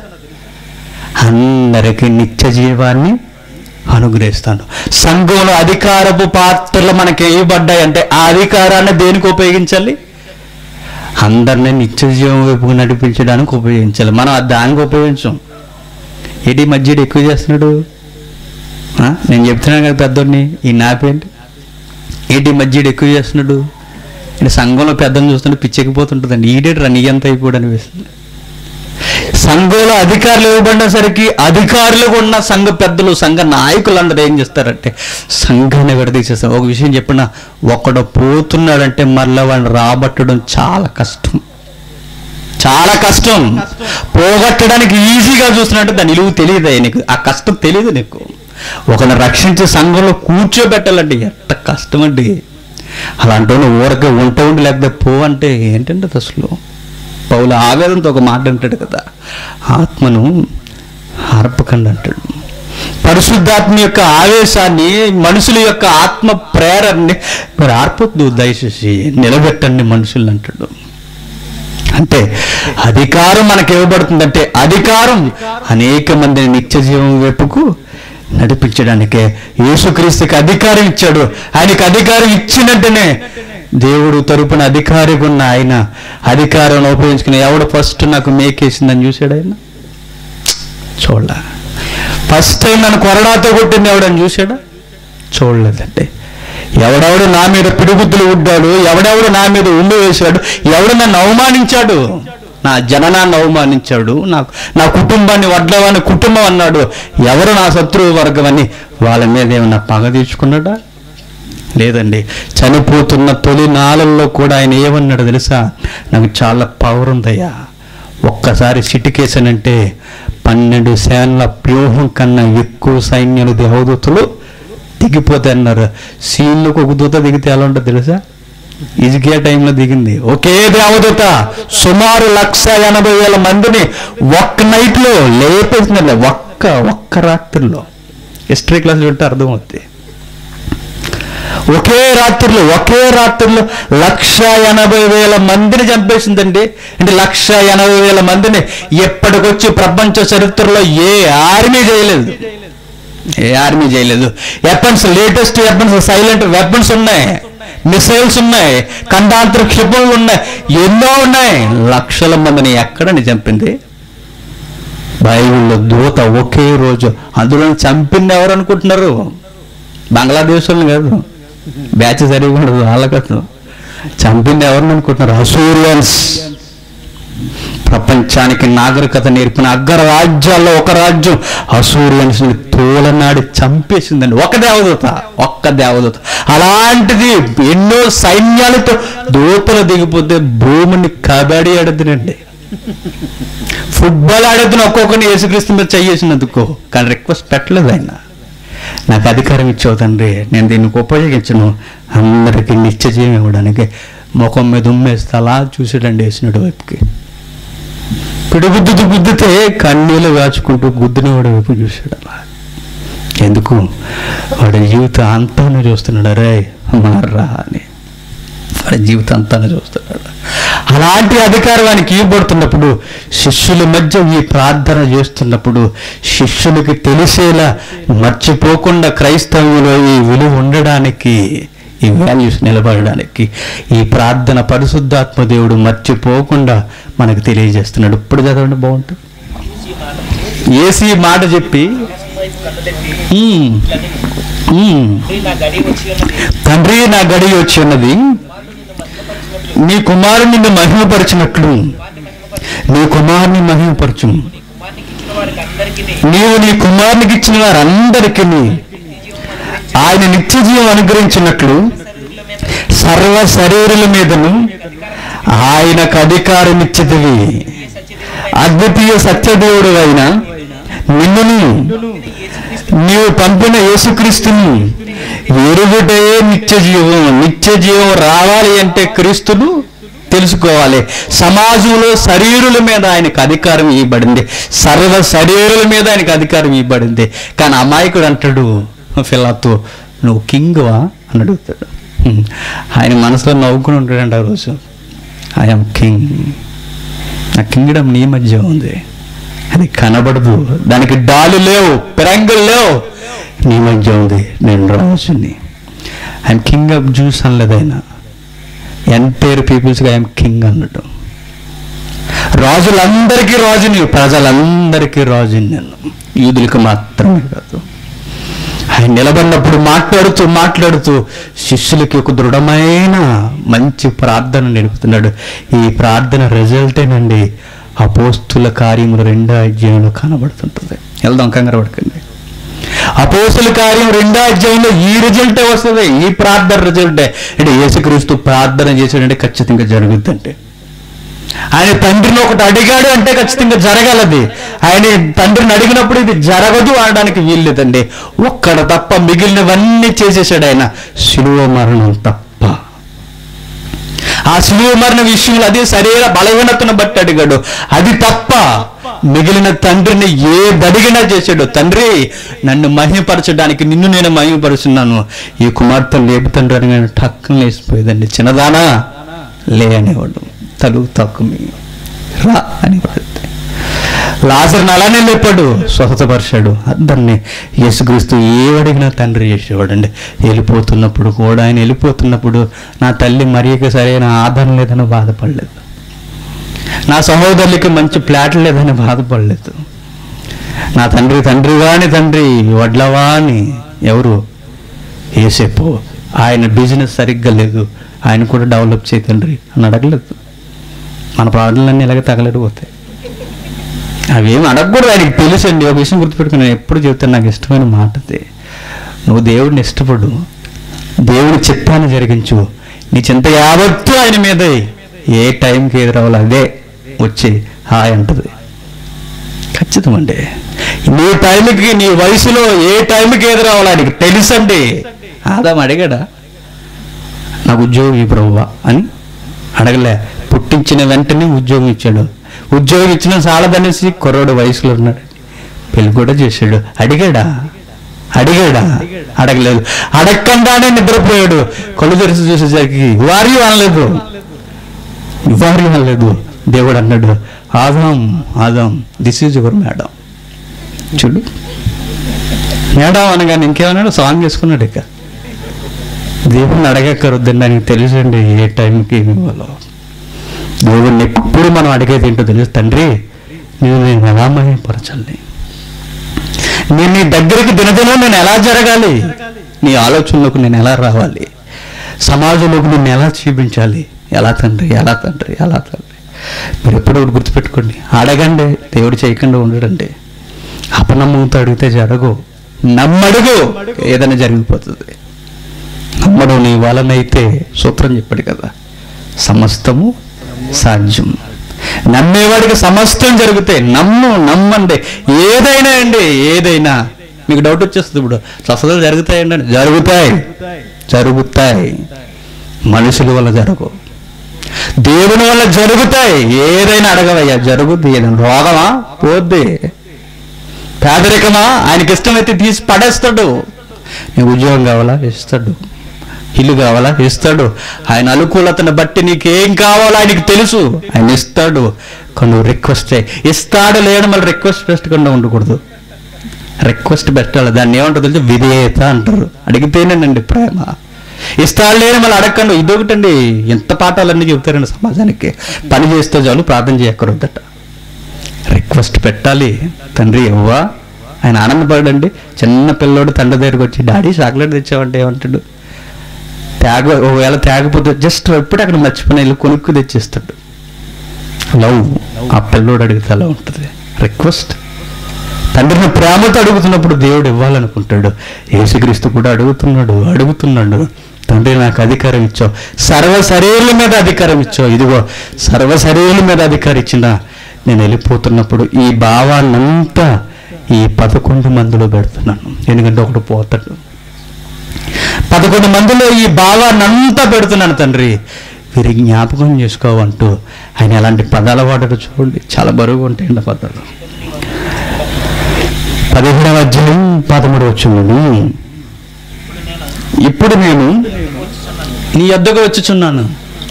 అందరికీ నిత్య జీవాన్ని అనుగ్రహిస్తాను సంఘంలో అధికారపు పాత్రలు మనకి వేయబడ్డాయి అంటే ఆ అధికారాన్ని దేనికి ఉపయోగించాలి అందరినీ నిత్య జీవం వైపు నడిపించడానికి ఉపయోగించాలి మనం ఆ దానికి ఉపయోగించం ఏంటి ఈ మధ్య ఈడు ఎక్కువ చేస్తున్నాడు ఆ? నేను చెప్తున్నాను కదా పెద్దోడిని ఈ నాపేంటి ఏంటి ఈ మధ్య ఈడు ఎక్కువ చేస్తున్నాడు ఈయన సంఘంలో పెద్దలు చూస్తుంటే పిచ్చెక్కిపోతుంటుందండి ఈడేట్రా నీ ఎంత అయిపోడు అనిపిస్తుంది సంఘంలో అధికారులు ఇవ్వబడినసరికి అధికారులుగా ఉన్న సంఘ పెద్దలు సంఘ నాయకులు అందరూ ఏం చేస్తారంటే సంఘాన్ని విడదీసేస్తారు ఒక విషయం చెప్పిన ఒకడు పోతున్నాడంటే మరలా వాడిని రాబట్టడం చాలా కష్టం చాలా కష్టం పోగొట్టడానికి ఈజీగా చూస్తున్నట్టు దాని నిలువు తెలియదు నీకు ఆ కష్టం తెలియదు నీకు ఒకరిని రక్షించే సంఘంలో కూర్చోబెట్టాలంటే ఎంత కష్టం అండి అలాంటి వాడు ఊరకే ఉంట ఉండి లేకపోతే పో అంటే ఏంటంటే అది అసలు పౌలు ఆవేదనతో ఒక మాట అంటాడు కదా ఆత్మను ఆర్పకండి అంటాడు పరిశుద్ధాత్మ యొక్క ఆవేశాన్ని మనుషుల యొక్క ఆత్మ ప్రేరణని మరి ఆర్పొద్దు దయచేసి నిలబెట్టండి మనుషుల్ని అంటాడు అంటే అధికారం మనకి ఇవ్వబడుతుందంటే అధికారం అనేక మందిని నిత్య జీవం వైపుకు నడిపించడానికే యేసుక్రీస్తుకి అధికారం ఇచ్చాడు ఆయనకి అధికారం ఇచ్చినట్టునే దేవుడు తరపున అధికారిగా ఉన్న ఆయన అధికారం ఉపయోగించుకుని ఎవడు ఫస్ట్ నాకు మేకేసిందని చూశాడు ఆయన చూడలే ఫస్ట్ టైం నన్ను కొరడాతో కొట్టింది ఎవడని చూశాడా చూడలేదండి ఎవడెవడు నా మీద పిడుగుద్దులు ఉడ్డాడు ఎవడెవడు నా మీద ఉండి వేశాడు ఎవడు నన్ను అవమానించాడు నా జననాన్ని అవమానించాడు నా నా కుటుంబాన్ని వడ్లవాని కుటుంబం అన్నాడు ఎవరు నా శత్రువు వర్గం అని వాళ్ళ మీద ఏమన్నా పగ తీర్చుకున్నాడా లేదండి చనిపోతున్న తొలి నాళల్లో కూడా ఆయన ఏమన్నాడు తెలుసా నాకు చాలా పవర్ ఉందయ్యా ఒక్కసారి సిటికేసానంటే పన్నెండు సేనల వ్యూహం కన్నా ఎక్కువ సైన్యాలు దేవదూతలు దిగిపోతాయి అన్నారు సీన్లకు ఒక దూత దిగితే ఎలా ఉంటుంది తెలుసా ఇజికే టైంలో దిగింది ఒకే దేవదూత సుమారు లక్ష ఎనభై వేల మందిని ఒక్క నైట్లో లేపేసిందండి ఒక్క ఒక్క రాత్రిలో హిస్టరీ క్లాస్ వింటే అర్థమవుతుంది ఒకే రాత్రిలో ఒకే రాత్రిలో లక్ష ఎనభై వేల మందిని చంపేసిందండి అంటే లక్ష ఎనభై వేల మందిని ఎప్పటికొచ్చి ప్రపంచ చరిత్రలో ఏ ఆర్మీ చేయలేదు ఏ ఆర్మీ చేయలేదు weapons latest weapons silent weapons ఉన్నాయి మిసైల్స్ ఉన్నాయి ఖండాంతర క్షిపణులు ఉన్నాయి ఎన్నో ఉన్నాయి లక్షల మందిని ఎక్కడని చంపింది బైబిల్లో దూత ఒకే రోజు అందులో చంపింది ఎవరు అనుకుంటున్నారు బంగ్లాదేశ్ వాళ్ళని కాదు బ్యాచ్ సరిగా ఉండదు వాళ్ళ కాదు చంపింది ఎవరిని అనుకుంటున్నారు అసూరియన్స్ ప్రపంచానికి నాగరికత నేర్పిన అగ్ర రాజ్యాల్లో ఒక రాజ్యం అసూరియన్స్ ని తోలనాడి చంపేసిందండి ఒక దేవదూత ఒక్క దేవదూత అలాంటిది ఎన్నో సైన్యాలతో దూతలు దిగిపోతే భూమిని కబడి ఆడుతుందండి ఫుట్బాల్ ఆడేద్దును ఒక్కొక్కరిని యేసుక్రీస్తు మీద చెయ్యేసినందుకో కానీ రిక్వెస్ట్ పెట్టలేదు ఆయన నాకు అధికారం ఇచ్చావు తండ్రి నేను దీనికి ఉపయోగించను అందరికీ నిత్య జీవం ఇవ్వడానికి ముఖం మీద ఉమ్మేస్తే అలా చూసాడండి వేసినడు వైపుకి పిడిగుద్దుతూ గుద్దితే కన్నీళ్ళు కాచుకుంటూ గుద్దిన వాడి వైపు చూశాడు అలా ఎందుకు వాడి జీవితం అంతాను చూస్తున్నాడు రే మార్రా అని వాడి జీవితం అంతాను చూస్తున్నాడు అలాంటి అధికారం ఆయనకి ఇవ్వబడుతున్నప్పుడు శిష్యుల మధ్య ఈ ప్రార్థన చేస్తున్నప్పుడు శిష్యులకి తెలిసేలా మర్చిపోకుండా క్రైస్తవులో ఈ విలువ ఉండడానికి ఈ వాల్యూస్ నిలబడడానికి ఈ ప్రార్థన పరిశుద్ధాత్మ దేవుడు మర్చిపోకుండా మనకు తెలియజేస్తున్నాడు ఇప్పుడు చదవండి బాగుంటుంది ఏసీ మాట చెప్పి "ఉమ్, ఉమ్, నా గడి వచ్చి ఉన్నది తండ్రి నా గడి వచ్చి ఉన్నది నీ కుమారుని నిన్ను మహిమపరిచినట్లు నీ కుమారుని మహిమపరచు కుమార్నికి ఇచ్చిన వారికి అందరికీ నీవు నీ కుమారునికి ఇచ్చిన వారందరికీ ఆయన నిత్య జీవం అనుగ్రహించినట్లు శరీరుల మీద సర్వ శరీరుల మీదను ఆయనకు అధికారం ఇచ్చితివి అద్వితీయ సత్యదేవుడు అయిన నిన్నుని నీవు పంపిన యేసుక్రీస్తుని ఎరుగుటే నిత్య జీవం నిత్య జీవం రావాలి అంటే క్రీస్తును తెలుసుకోవాలి సమాజంలో శరీరుల మీద ఆయనకు అధికారం ఇవ్వబడింది సర్వ శరీరుల మీద ఆయనకు అధికారం ఇవ్వబడింది కానీ అమాయకుడు అంటాడు ఫిలాతో నువ్వు కింగ్వా అని అడుగుతాడు హ్మ్. ఆయన మనసులో నవ్వుకుని ఉంటాడంట ఆ రోజు ఐఎమ్ కింగ్ నా కింగ్డమ్ నీ మధ్య ఉంది అది కనబడదు దానికి డాలు లేవు పిరంగులు లేవు నీ మధ్య ఉంది నేను రాజుని ఐఎమ్ కింగ్ ఆఫ్ జ్యూస్ అనలేదు ఆయన ఎంటైర్ పీపుల్స్గా ఐఎమ్ కింగ్ అన్నట్టు రాజులందరికీ రాజుని ప్రజలందరికీ రాజుని నేను యూదులకు మాత్రమే కాదు ఆయన నిలబడినప్పుడు మాట్లాడుతూ మాట్లాడుతూ శిష్యులకి ఒక దృఢమైన మంచి ప్రార్థన నిలుపుతున్నాడు ఈ ప్రార్థన రిజల్టేనండి అపోస్తుల కార్యములు రెండో అధ్యాయంలో కనబడుతుంటుంది వెళ్దాం కంగారు పడకండి అపోస్తుల కార్యం రెండో అధ్యాయంలో ఈ రిజల్టే వస్తుంది ఈ ప్రార్థన రిజల్టే అంటే యేసుక్రీస్తు ప్రార్థన చేసాడంటే ఖచ్చితంగా జరుగుద్దంటే ఆయన తండ్రిని ఒకటి అడిగాడు అంటే ఖచ్చితంగా జరగలది ఆయన తండ్రిని అడిగినప్పుడు ఇది జరగదు అనడానికి వీల్లేదండి ఒక్కడ తప్ప మిగిలినవన్నీ చేసేసాడు ఆయన శిలువ మరణం తప్ప ఆ శిలువ మరణ విషయంలో అదే శరీర బలహీనతను బట్టి అడిగాడు అది తప్ప మిగిలిన తండ్రిని ఏ దడిగినా చేశాడు తండ్రి నన్ను మహిమపరచడానికి నిన్ను నేను మహిమపరుచున్నాను ఈ కుమార్తె లేపు తండ్రి అని నేను టక్కన లేచిపోయేదండి చిన్నదానా లే అనేవాడు తలుగు తక్కువ రా అనేవాడు లాజర్ని అలానే లేపాడు స్వస్థపరిచాడు అందరినీ యేసుక్రీస్తు ఏవడిగినా తండ్రి చేసేవాడండి వెళ్ళిపోతున్నప్పుడు కూడా ఆయన వెళ్ళిపోతున్నప్పుడు నా తల్లి మరియకి సరైన ఆధారం లేదని బాధపడలేదు నా సహోదరులకి మంచి ప్లాట్ లేదని బాధపడలేదు నా తండ్రి తండ్రి వాని తండ్రి వడ్లవాని ఎవరు ఏసేపు ఆయన బిజినెస్ సరిగ్గా లేదు ఆయన కూడా డెవలప్ చేయ తండ్రి అని అడగలేదు మన ప్రార్థనలన్నీ ఇలాగే తగలడిపోతాయి అవేం అడగకూడదు ఆయనకి తెలుసండి ఒక విషయం గుర్తుపెట్టుకుని నేను ఎప్పుడు చెప్తాను నాకు ఇష్టమైన మాట అది నువ్వు దేవుడిని ఇష్టపడు దేవుడి చిత్తాన్ని జరిగించు నీ చింత యావత్తు ఆయన మీదే ఏ టైంకి ఏది రావాలో అదే వచ్చి హాయ్ అంటది ఖచ్చితమండి నీ టైంకి నీ వయసులో ఏ టైంకి ఏది రావాలో ఆయనకి తెలుసండి ఆదాం అడిగాడా నాకు ఉద్యోగం ఈ ప్రభువా అని అడగలే పుట్టించిన వెంటనే ఉద్యోగం ఇచ్చాడు ఉద్యోగం ఇచ్చిన చాలదనేసి కుర్రోడు వయసులో ఉన్నాడు పెళ్లి కూడా చేశాడు అడిగాడా అడిగాడా అడగలేదు అడగకుండానే నిద్రపోయాడు కళ్ళు తెరిచి చూసేసరికి వారి అనలేదు వారి అనలేదు దేవుడు అన్నాడు Adam Adam this is your madam చూడు మేడం అనగానే ఇంకేమన్నాడు సాంగ్ చేసుకున్నాడు ఇక దేవుణ్ణి అడగక్కరొద్దండి ఆయనకి తెలుసండి ఏ టైంకి ఏమి ఇవ్వాలో దేవుణ్ణి ఎప్పుడు మనం అడిగేది ఏంటో తెలుసు తండ్రి నేను నేను ఎలా మహిమపరచాలి నేను నీ దగ్గరికి దినదినం నేను ఎలా జరగాలి నీ ఆలోచనలోకి నేను ఎలా రావాలి సమాజంలోకి నేను ఎలా చూపించాలి ఎలా తండ్రి ఎలా తండ్రి ఎలా తండ్రి మీరు ఎప్పుడు ఒకటి గుర్తుపెట్టుకోండి అడగండి దేవుడు చేయకుండా ఉండడండి అపనమ్మంతో అడిగితే జరగవు నమ్మడుగు ఏదైనా జరిగిపోతుంది నమ్మడం నీ వలనైతే సూత్రం చెప్పాడు కదా సమస్తము సాధ్యం నమ్మేవాడికి సమస్తం జరుగుతాయి నమ్ము నమ్మండి ఏదైనా అండి ఏదైనా మీకు డౌట్ వచ్చేస్తుంది ఇప్పుడు స్వస్థతలు జరుగుతాయండి అంటే జరుగుతాయి జరుగుతాయి మనుషుల వల్ల జరగవు దేవుని వల్ల జరుగుతాయి ఏదైనా అడగవయ్యా జరుగుద్ది ఏదైనా రోగమా పోద్ది పేదరికమా ఆయనకి ఇష్టమైతే తీసి పడేస్తాడు నీకు ఉద్యోగం కావాలా ఇస్తాడు ఇల్లు కావాలా ఇస్తాడు ఆయన అనుకూలతను బట్టి నీకేం కావాలో ఆయనకి తెలుసు ఆయన ఇస్తాడు కొన్ని రిక్వెస్ట్ ఇస్తాడు లేడు మళ్ళీ రిక్వెస్ట్ పెట్టకుండా ఉండకూడదు రిక్వెస్ట్ పెట్టాలి దాన్ని ఏమంటారు తెలుసు విధేయత అంటారు అడిగితేనేనండి ప్రేమ ఇస్తాడు లేని మళ్ళీ అడగండి ఇదొకటండి ఎంత పాఠాలన్నీ చెబుతారండి సమాజానికి పని చేస్తే చాలు ప్రార్థన చేయక్కరొద్దట రిక్వెస్ట్ పెట్టాలి తండ్రి ఇవ్వా ఆయన ఆనందపడండి చిన్న పిల్లోడు తండ్రి దగ్గరికి వచ్చి డాడీ చాక్లెట్ తెచ్చావంటే ఏమంటాడు తేగ ఒకవేళ తేగపోతే జస్ట్ ఎప్పుడు అక్కడ మర్చిపోయిన వెళ్ళి కొనుక్కు తెచ్చిస్తాడు లవ్ ఆ పిల్లోడు అడిగితే అలా ఉంటుంది రిక్వెస్ట్ తండ్రిని ప్రేమతో అడుగుతున్నప్పుడు దేవుడు ఇవ్వాలనుకుంటాడు యేసుక్రీస్తు కూడా అడుగుతున్నాడు అడుగుతున్నాడు తండ్రి నాకు అధికారం ఇచ్చావు సర్వ శరీరుల మీద అధికారం ఇచ్చావు ఇదిగో సర్వ శరీరుల మీద అధికారం ఇచ్చిన నేను వెళ్ళిపోతున్నప్పుడు ఈ భావాన్నంతా ఈ పదకొండు మందిలో పెడుతున్నాను ఎందుకంటే ఒకడు పోతాడు పదకొండు మందిలో ఈ భావాన్ని అంతా పెడుతున్నాను తండ్రి వీరి జ్ఞాపకం చేసుకోవంటూ ఆయన ఎలాంటి పదాలు వాడారు చూడండి చాలా బరువుగా ఉంటాయండి ఆ పదాలు పదిహేడవ అధ్యాయం పదమూడు వచ్చింది ఇప్పుడు నేను నీ వద్దకు వచ్చుచున్నాను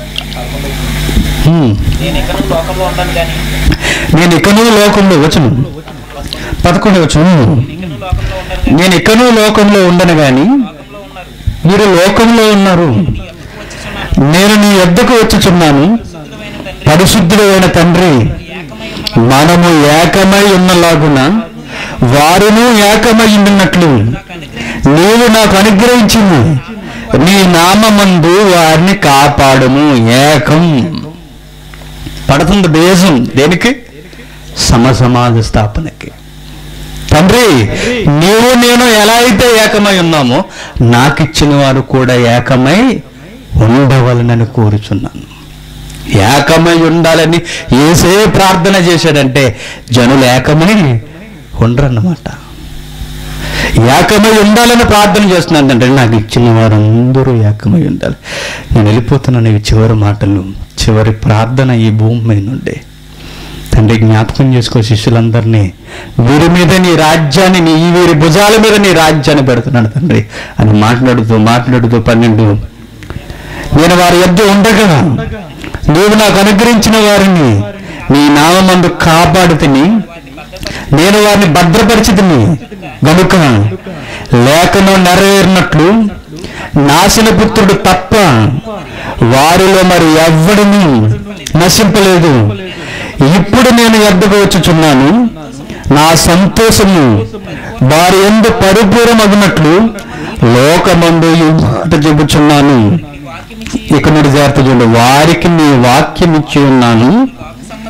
హ్మ్. నేను ఎక్కడ లోకంలో ఉన్నాను కానీ నేను ఇకను లోకంలో వచ్చును పదకొండు వచ్చును ఇక్కడ లోకంలో ఉన్నాను నేను ఇకను లోకంలో ఉండను గాని లోకంలో ఉన్నారు మీరు లోకంలో ఉన్నారు నేను నీ వద్దకు వచ్చుచున్నాను పరిశుద్ధుడైన తండ్రి ఏకమై ఉన్న మనము ఏకమై ఉన్నలాగున వారును ఏకమై ఉండినట్లు నీవు నాకు అనుగ్రహించింది నీ నామందు వారిని కాపాడము ఏకం పడుతుంది బేజం దేనికి సమసమాజ స్థాపనకి తండ్రి నీవు నేను ఎలా అయితే ఏకమై ఉన్నామో నాకిచ్చిన వారు కూడా ఏకమై ఉండవలనని కోరుచున్నాను ఏకమై ఉండాలని ఏసే ప్రార్థన చేశాడంటే జనులు ఏకమై ఉండరన్నమాట ఏకమై ఉండాలని ప్రార్థన చేస్తున్నాను అంటే నాకు ఇచ్చిన వారందరూ ఏకమై ఉండాలి నేను వెళ్ళిపోతున్నాను ఇవి చివరి మాటలు చివరి ప్రార్థన ఈ భూమి మీద నుండి తండ్రి జ్ఞాపకం చేసుకో శిష్యులందరినీ వీరి మీద నీ రాజ్యాన్ని నీ ఈ వీరి భుజాల మీద నీ రాజ్యాన్ని పెడుతున్నాడు తండ్రి అని మాట్లాడుతూ మాట్లాడుతూ పన్నెండు నేను వారి యొద్ద ఉండగా నీవు నాకు అనుగ్రహించిన వారిని నీ నామందు కాపాడు తిని నేను వారిని భద్రపరిచితిని గనుక లేఖను నెరవేరినట్లు నాశన పుత్రుడు తప్ప వారిలో మరి ఎవ్వడిని నశింపలేదు ఇప్పుడు నేను ఎద్దకు వచ్చుచున్నాను నా సంతోషము వారి ఎందు పరిపూర్ణమగినట్లు లోకమందు ఈ మాట చెబుచున్నాను ఇక నుండి జాగ్రత్త చూడండి వారికి నీ వాక్యం ఇచ్చి ఉన్నాను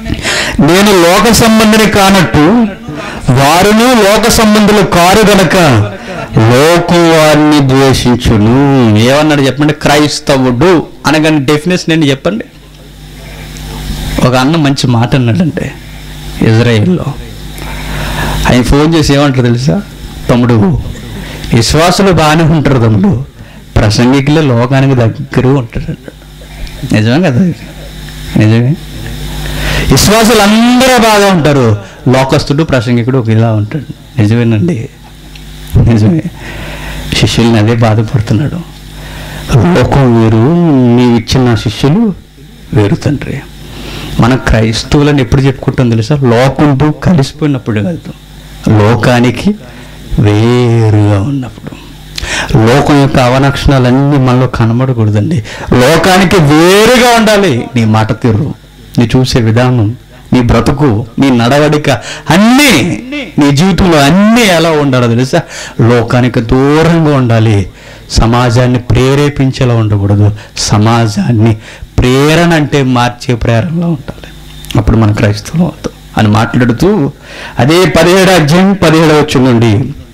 నేను లోక సంబంధిని కానట్టు వారును లోక సంబంధులు కారు గనక లోకం వారిని ద్వేషించును ఏమన్నాడు చెప్పండి క్రైస్తవుడు అనగానే డెఫినేషన్ ఏంటి చెప్పండి ఒక అన్న మంచి మాట అన్నాడంటే ఇజ్రాయిల్లో ఆయన ఫోన్ చేసి ఏమంటారు తెలుసా తమ్ముడు విశ్వాసులు బాగానే ఉంటారు తమ్ముడు ప్రసంగికులే లోకానికి దగ్గర ఉంటారు అన్నాడు. నిజమే కదా ఇది? నిజమే విశ్వాసులు అందరూ బాగా ఉంటారు లోకస్తుడు ప్రసంగికుడు ఒక ఇలా ఉంటాడు నిజమేనండి నిజమే శిష్యుల్ని అదే బాధపడుతున్నాడు లోకం వేరు నీవు ఇచ్చిన శిష్యులు వేరు తండ్రి మన క్రైస్తవులను ఎప్పుడు చెప్పుకుంటాం తెలుసా లోకంతో కలిసిపోయినప్పుడు కాదు లోకానికి వేరుగా ఉన్నప్పుడు లోకం యొక్క అవలక్షణాలన్నీ మనలో కనబడకూడదండి లోకానికి వేరుగా ఉండాలి నీ మాట తీరు నీ చూసే విధానం నీ బ్రతుకు నీ నడవడిక అన్నీ నీ జీవితంలో అన్నీ ఎలా ఉండాలో తెలుసా లోకానికి దూరంగా ఉండాలి సమాజాన్ని ప్రేరేపించేలా ఉండకూడదు సమాజాన్ని ప్రేరణ అంటే మార్చే ప్రేరణలో ఉండాలి అప్పుడు మన క్రైస్తవం అవుతాం అని మాట్లాడుతూ అదే పదిహేడు అధ్యాయం పదిహేడు వచ్చిందండి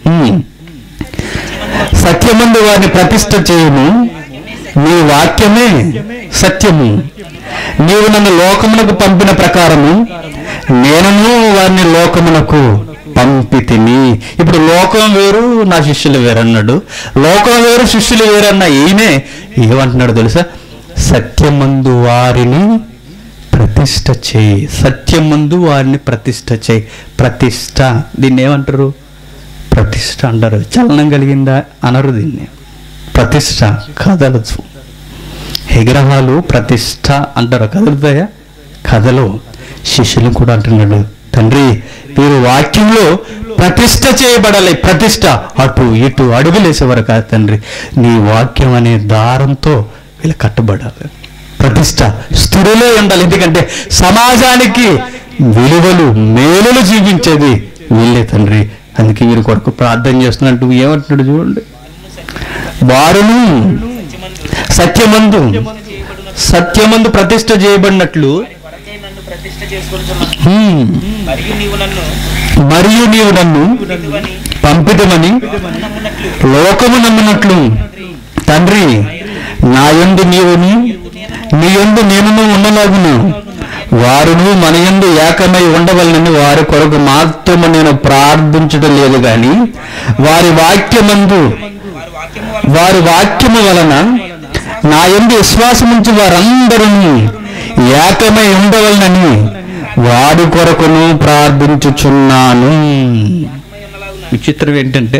సత్యమందు వారిని ప్రతిష్ఠ చేయము నీ వాక్యమే సత్యము నీవు నన్ను లోకమునకు పంపిన ప్రకారము నేనను వారిని లోకమునకు పంపితిని ఇప్పుడు లోకం వేరు నా శిష్యులు వేరన్నాడు లోకం వేరు శిష్యులు వేరన్న ఈయనే ఏమంటున్నాడు తెలుసా సత్యమందు వారిని ప్రతిష్ఠ చేయి సత్యమందు వారిని ప్రతిష్ఠ చేయి ప్రతిష్ఠ దీన్ని ఏమంటారు ప్రతిష్ఠ అంటారు చలనం కలిగిందా అనరు దీన్ని ప్రతిష్ఠ కదలదు విగ్రహాలు ప్రతిష్ఠ అంటారు కదులుతాయా కథలు శిష్యులు కూడా అంటున్నాడు తండ్రి వీరు వాక్యంలో ప్రతిష్ఠ చేయబడాలి ప్రతిష్ఠ అటు ఇటు అడుగులేసేవారు కాదు తండ్రి నీ వాక్యం అనే దారంతో వీళ్ళు కట్టబడాలి ప్రతిష్ట స్థిరలో ఉండాలి ఎందుకంటే సమాజానికి విలువలు మేలులు జీవించేది వీళ్ళే తండ్రి అందుకే వీరి కొరకు ప్రార్థన చేస్తున్నట్టు ఏమంటున్నాడు చూడండి వారును సత్యమందు సత్యమందు ప్రతిష్ట చేయబడినట్లు కొరకై నన్ను ప్రతిష్ఠ చేసుకొనుచున్నాను హ్మ్, మరియు నీవు నన్ను మరియు నీవు నన్ను ఇటువని పంపితమని నమ్మునట్లు లోకము నమ్మినట్లు తండ్రి నా యందు నీవును నీ యందు నేనును ఉండలాగును వారును మన యందు ఏకమై ఉండవలనని వారి కొరకు మాత్రము నేను ప్రార్థించడం లేదు గాని వారి వాక్యమందు వారి వాక్యము వలన వారి వాక్యము వలన నా యందు విశ్వాసముంచి వారందరూ ఏకమై ఉండవలనని వాడి కొరకును ప్రార్థించుచున్నాను విచిత్రం ఏంటంటే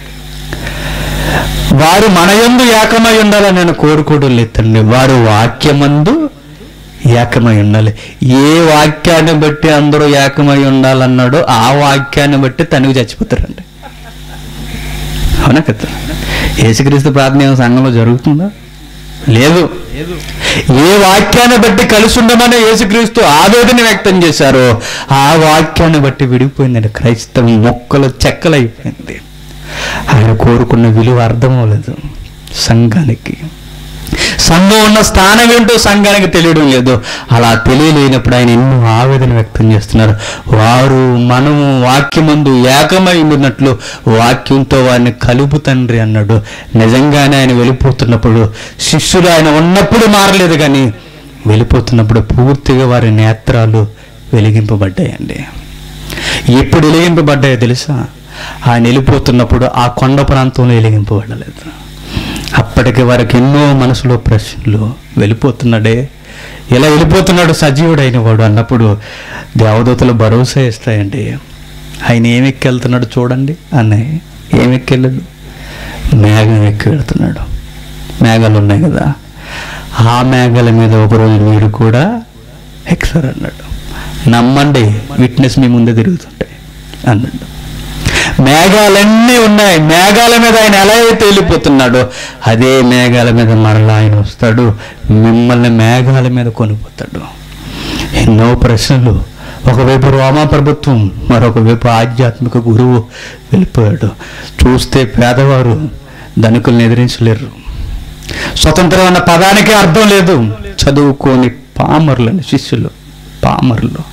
వారు మనయందు ఏకమై ఉండాలని నేను కోరుకోవడం లేదు తండ్రి వారు వాక్యమందు ఏకమై ఉండాలి ఏ వాక్యాన్ని బట్టి అందరూ ఏకమై ఉండాలన్నాడో ఆ వాక్యాన్ని బట్టి తనుగు చచ్చిపోతారండి అవునా కదా యేసుక్రీస్తు ప్రార్థన ఏమో సంఘంలో జరుగుతుందా లేదు ఏ వాక్యాన్ని బట్టి కలిసి ఉండమని యేసుక్రీస్తు ఆవేదన వ్యక్తం చేశారో ఆ వాక్యాన్ని బట్టి విడిపోయిందండి క్రైస్తవం మొక్కలు చెక్కలైపోయింది ఆయన కోరుకున్న విలువ అర్థం అవ్వలేదు సంఘానికి సంఘం ఉన్న స్థానం ఏంటో సంఘానికి తెలియడం లేదు అలా తెలియలేనప్పుడు ఆయన ఎన్నో ఆవేదన వ్యక్తం చేస్తున్నారు వారు మనము వాక్యమందు ఏకమై ఉన్నట్లు వాక్యంతో వారిని కలుపు తండ్రి అన్నాడు నిజంగానే ఆయన వెళ్ళిపోతున్నప్పుడు శిష్యులు ఆయన ఉన్నప్పుడు మారలేదు కానీ వెళ్ళిపోతున్నప్పుడు పూర్తిగా వారి నేత్రాలు వెలిగింపబడ్డాయండి ఎప్పుడు వెలిగింపబడ్డాయో తెలుసా ఆయన వెళ్ళిపోతున్నప్పుడు ఆ కొండ ప్రాంతంలో వెలిగింపబడలేదు అప్పటికి వారికి ఎన్నో మనసులో ప్రశ్నలు వెళ్ళిపోతున్నాడే ఇలా వెళ్ళిపోతున్నాడు సజీవుడైన వాడు అన్నప్పుడు దేవదూతలు భరోసా ఇస్తాయండి ఆయన ఏమి ఎక్కి వెళ్తున్నాడు చూడండి అన్నయ్య ఏమి ఎక్కి వెళ్ళదు మేఘం ఎక్కి వెళ్తున్నాడు మేఘాలు ఉన్నాయి కదా ఆ మేఘాల మీద ఒకరోజు మీరు కూడా ఎక్కుతారు అన్నాడు నమ్మండి విట్నెస్ మీ ముందే తిరుగుతుంటాయి అన్నాడు మేఘాలన్నీ ఉన్నాయి మేఘాల మీద ఆయన ఎలా అయితే వెళ్ళిపోతున్నాడో అదే మేఘాల మీద మరలా ఆయన వస్తాడు మిమ్మల్ని మేఘాల మీద కొనిపోతాడు ఎన్నో ప్రశ్నలు ఒకవైపు రోమా ప్రభుత్వం మరొక వైపు ఆధ్యాత్మిక గురువు వెళ్ళిపోయాడు చూస్తే పేదవారు ధనికుల్ని ఎదిరించలేరు స్వతంత్రం అన్న పదానికి అర్థం లేదు చదువుకోని పామరులని శిష్యులు పామరులు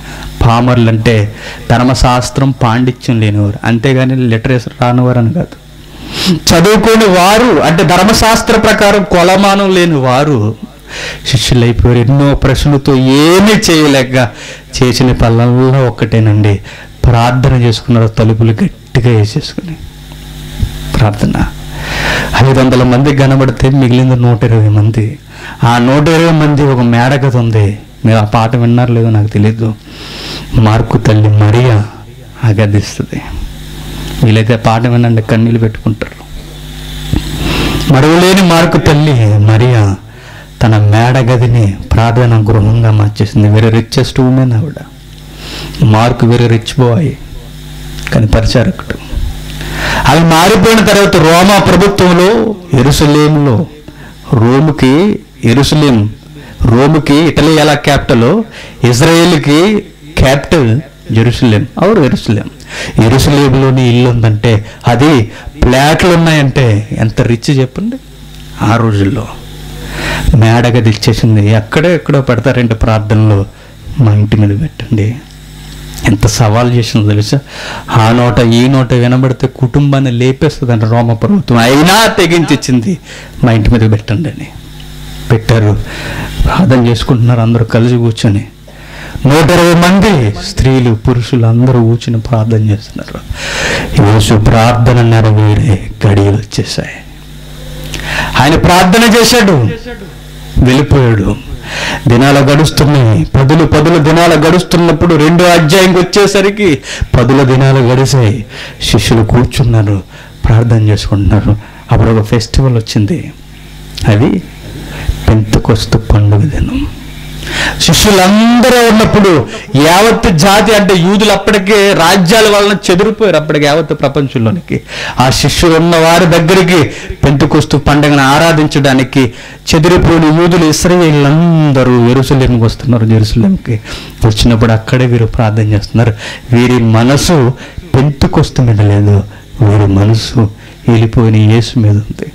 పామర్లు అంటే ధర్మశాస్త్రం పాండిత్యం లేనివారు అంతేగాని లిటరేచర్ రానివారు అని కాదు చదువుకోని వారు అంటే ధర్మశాస్త్ర ప్రకారం కొలమానం లేని వారు శిష్యులైపోయారు ఎన్నో ప్రశ్నలతో ఏమీ చేయలేక చేసిన పనులలో ఒక్కటేనండి ప్రార్థన చేసుకున్నారు తలుపులు గట్టిగా వేసేసుకుని ప్రార్థన ఐదు వందల మంది కనబడితే మిగిలింది నూట ఇరవై మంది ఆ నూట ఇరవై మంది ఒక మేడకథ ఉంది మీరు ఆ పాట విన్నారు లేదో నాకు తెలీదు మార్కు తల్లి మరియా ఆ గదిస్తుంది వీలైతే పాట వినండి కన్నీళ్ళు పెట్టుకుంటారు మరువలేని మార్కు తల్లి మరియా తన మేడ గదిని ప్రార్థన గృహంగా మార్చేసింది వెరీ రిచెస్ట్ ఉమెన్ ఆవిడ మార్కు వెరీ రిచ్ బాయ్ కానీ పరిచారకుడు అవి మారిపోయిన తర్వాత రోమా ప్రభుత్వంలో ఎరుసలేములో రోముకి ఎరుసలేం రోముకి ఇటలీ ఎలా క్యాపిటల్ ఇజ్రాయేల్కి క్యాపిటల్ జెరూసలేం అవరు ఎరుసలేం ఎరుసలేంలోని ఇల్లు ఉందంటే అది ప్లాట్లు ఉన్నాయంటే ఎంత రిచ్ చెప్పండి ఆ రోజుల్లో మేడగది ఇచ్చేసింది ఎక్కడో ఎక్కడో పెడతారంటే ప్రార్థనలో మా ఇంటి మీద పెట్టండి ఎంత సవాల్ చేసిందో తెలుసా ఆ నోట ఈ నోట వినబడితే కుటుంబాన్ని లేపేస్తుందంట రోమ ప్రభుత్వం అయినా తెగించిచ్చింది మా ఇంటి మీద పెట్టండి అని పెట్టారు ప్రార్థన చేసుకుంటున్నారు అందరూ కలిసి కూర్చొని నూట ఇరవై మంది స్త్రీలు పురుషులు అందరూ కూర్చుని ప్రార్థన చేస్తున్నారు యేసు ప్రార్థన నెరవేరే గడియలు వచ్చేసాయి ఆయన ప్రార్థన చేశాడు వెళ్ళిపోయాడు దినాలు గడుస్తున్నాయి పదులు పదుల దినాలు గడుస్తున్నప్పుడు రెండో అధ్యాయంకి వచ్చేసరికి పదుల దినాలు గడిసాయి శిష్యులు కూర్చున్నారు ప్రార్థన చేసుకుంటున్నారు అప్పుడు ఒక ఫెస్టివల్ వచ్చింది అది పెంతకొస్తు పండుగ దినం శిష్యులందరూ ఉన్నప్పుడు యావత్ జాతి అంటే యూదులు అప్పటికే రాజ్యాల వలన చెదిరిపోయారు అప్పటికి యావత్ ప్రపంచంలోనికి ఆ శిష్యులు ఉన్న వారి దగ్గరికి పెంతుకొస్తు పండుగను ఆరాధించడానికి చెదిరిపోయిన యూదులు ఇస్రాయేళ్ళందరూ ఎరుసలేంకి వస్తున్నారు జెరూసలేంకి వచ్చినప్పుడు అక్కడే వీరు ప్రార్థన చేస్తున్నారు వీరి మనసు పెంతుకొస్తు మీద లేదు వీరి మనసు వెళ్ళిపోయిన యేసు మీద ఉంది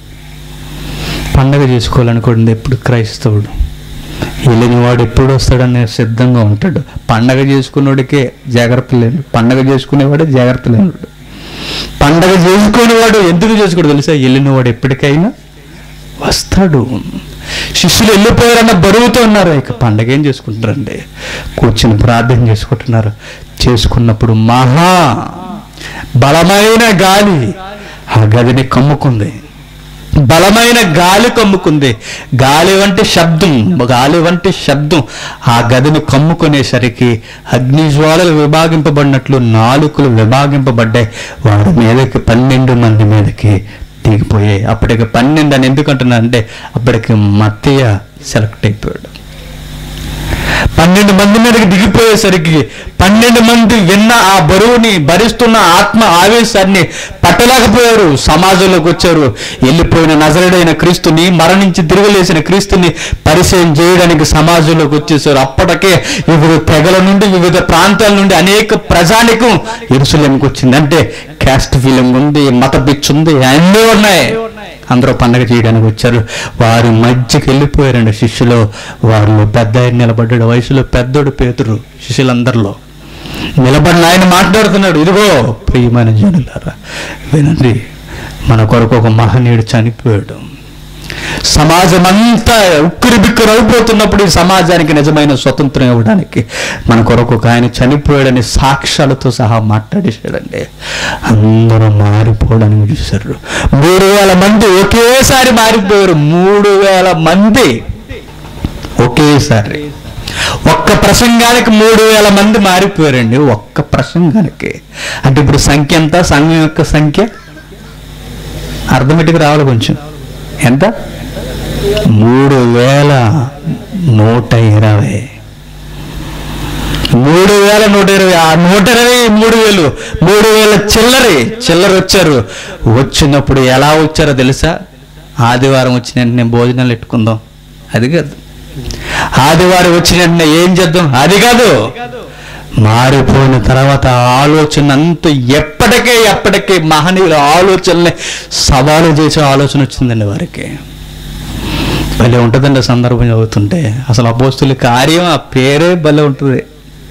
పండగ చేసుకోవాలనుకోండి ఎప్పుడు క్రైస్తవుడు వెళ్ళిన వాడు ఎప్పుడు వస్తాడని సిద్ధంగా ఉంటాడు పండగ చేసుకున్నోడికే జాగ్రత్త లేడు పండగ చేసుకునేవాడే జాగ్రత్త లేనుడు పండగ చేసుకునేవాడు ఎందుకు చేసుకోడు తెలుసా వెళ్ళినవాడు ఎప్పటికైనా వస్తాడు శిష్యులు వెళ్ళిపోయారన్న బరువుతో ఉన్నారు ఇక పండగ ఏం చేసుకుంటారండి కూర్చుని ప్రార్థన చేసుకుంటున్నారు చేసుకున్నప్పుడు మహా బలమైన గాలి ఆ గదిని కమ్ముకుంది బలమైన గాలి కమ్ముకుంది గాలి వంటి శబ్దం గాలి వంటి శబ్దం ఆ గదిని కమ్ముకునేసరికి అగ్నిజ్వాలలు విభాగింపబడినట్లు నాలుకలు విభాగింపబడ్డాయి వారి మీదకి పన్నెండు మంది మీదకి దిగిపోయాయి అప్పటికి పన్నెండు అని ఎందుకంటున్నా అంటే అప్పటికి మత్తయ్య సెలెక్ట్ అయిపోయాడు పన్నెండు మంది మీదకి దిగిపోయేసరికి పన్నెండు మంది విన్న ఆ బరువుని భరిస్తున్న ఆత్మ ఆవేశాన్ని పట్టలేకపోయారు సమాజంలోకి వచ్చారు వెళ్ళిపోయిన నజరుడైన క్రీస్తుని మరణించి తిరిగిలేసిన క్రీస్తుని పరిచయం చేయడానికి సమాజంలోకి వచ్చేసారు అప్పటికే వివిధ తెగల నుండి వివిధ ప్రాంతాల నుండి అనేక ప్రజానికం ఎరుసలేంకి వచ్చింది అంటే క్యాస్ట్ ఫీలింగ్ ఉంది మత పిచ్చి ఉంది అన్నీ ఉన్నాయి అందరూ పండగ చేయడానికి వచ్చారు వారి మధ్యకి వెళ్ళిపోయారండి శిష్యులు వాళ్ళు పెద్ద ఆయన నిలబడ్డాడు వయసులో పెద్దోడు పేతురు శిష్యులందరిలో నిలబడిన ఆయన మాట్లాడుతున్నాడు ఇదిగో ప్రియమైన జనులారా వినండి మన కొరకు ఒక మహనీయుడు చనిపోయాడు సమాజం అంతా ఉక్కిరి బిక్కిరి అయిపోతున్నప్పుడు ఈ సమాజానికి నిజమైన స్వతంత్రం ఇవ్వడానికి మన కొరకు ఒక ఆయన చనిపోయాడని సాక్ష్యాలతో సహా మాట్లాడేశాడండి అందరూ మారిపోవడానికి చూశారు మూడు వేల మంది ఒకేసారి మారిపోయారు మూడు వేల మంది ఒకేసారి ఒక్క ప్రసంగానికి మూడు వేల మంది మారిపోయారండి ఒక్క ప్రసంగానికి అంటే ఇప్పుడు సంఖ్య ఎంత సంఘం యొక్క సంఖ్య అర్థమెటిక్ రావాలి కొంచెం ఎంత మూడు వేల నూట ఇరవై మూడు వేల నూట ఇరవై ఆ నూట ఇరవై మూడు వేలు మూడు వేల చిల్లరి చిల్లర వచ్చారు వచ్చినప్పుడు ఎలా వచ్చారో తెలుసా ఆదివారం వచ్చిన వెంటనే భోజనాలు పెట్టుకుందాం అది కాదు ఆదివారం వచ్చిన వెంటనే ఏం చేద్దాం అది కాదు మారిపోయిన తర్వాత ఆలోచన అంతా ఎప్పటికే ఎప్పటికే మహనీయుల ఆలోచనలే సవాలు చేసే ఆలోచన వచ్చిందండి వారికి భలే ఉంటుందండి ఆ సందర్భం చదువుతుంటే అసలు అపోస్తుల కార్యం ఆ పేరే భలే ఉంటుంది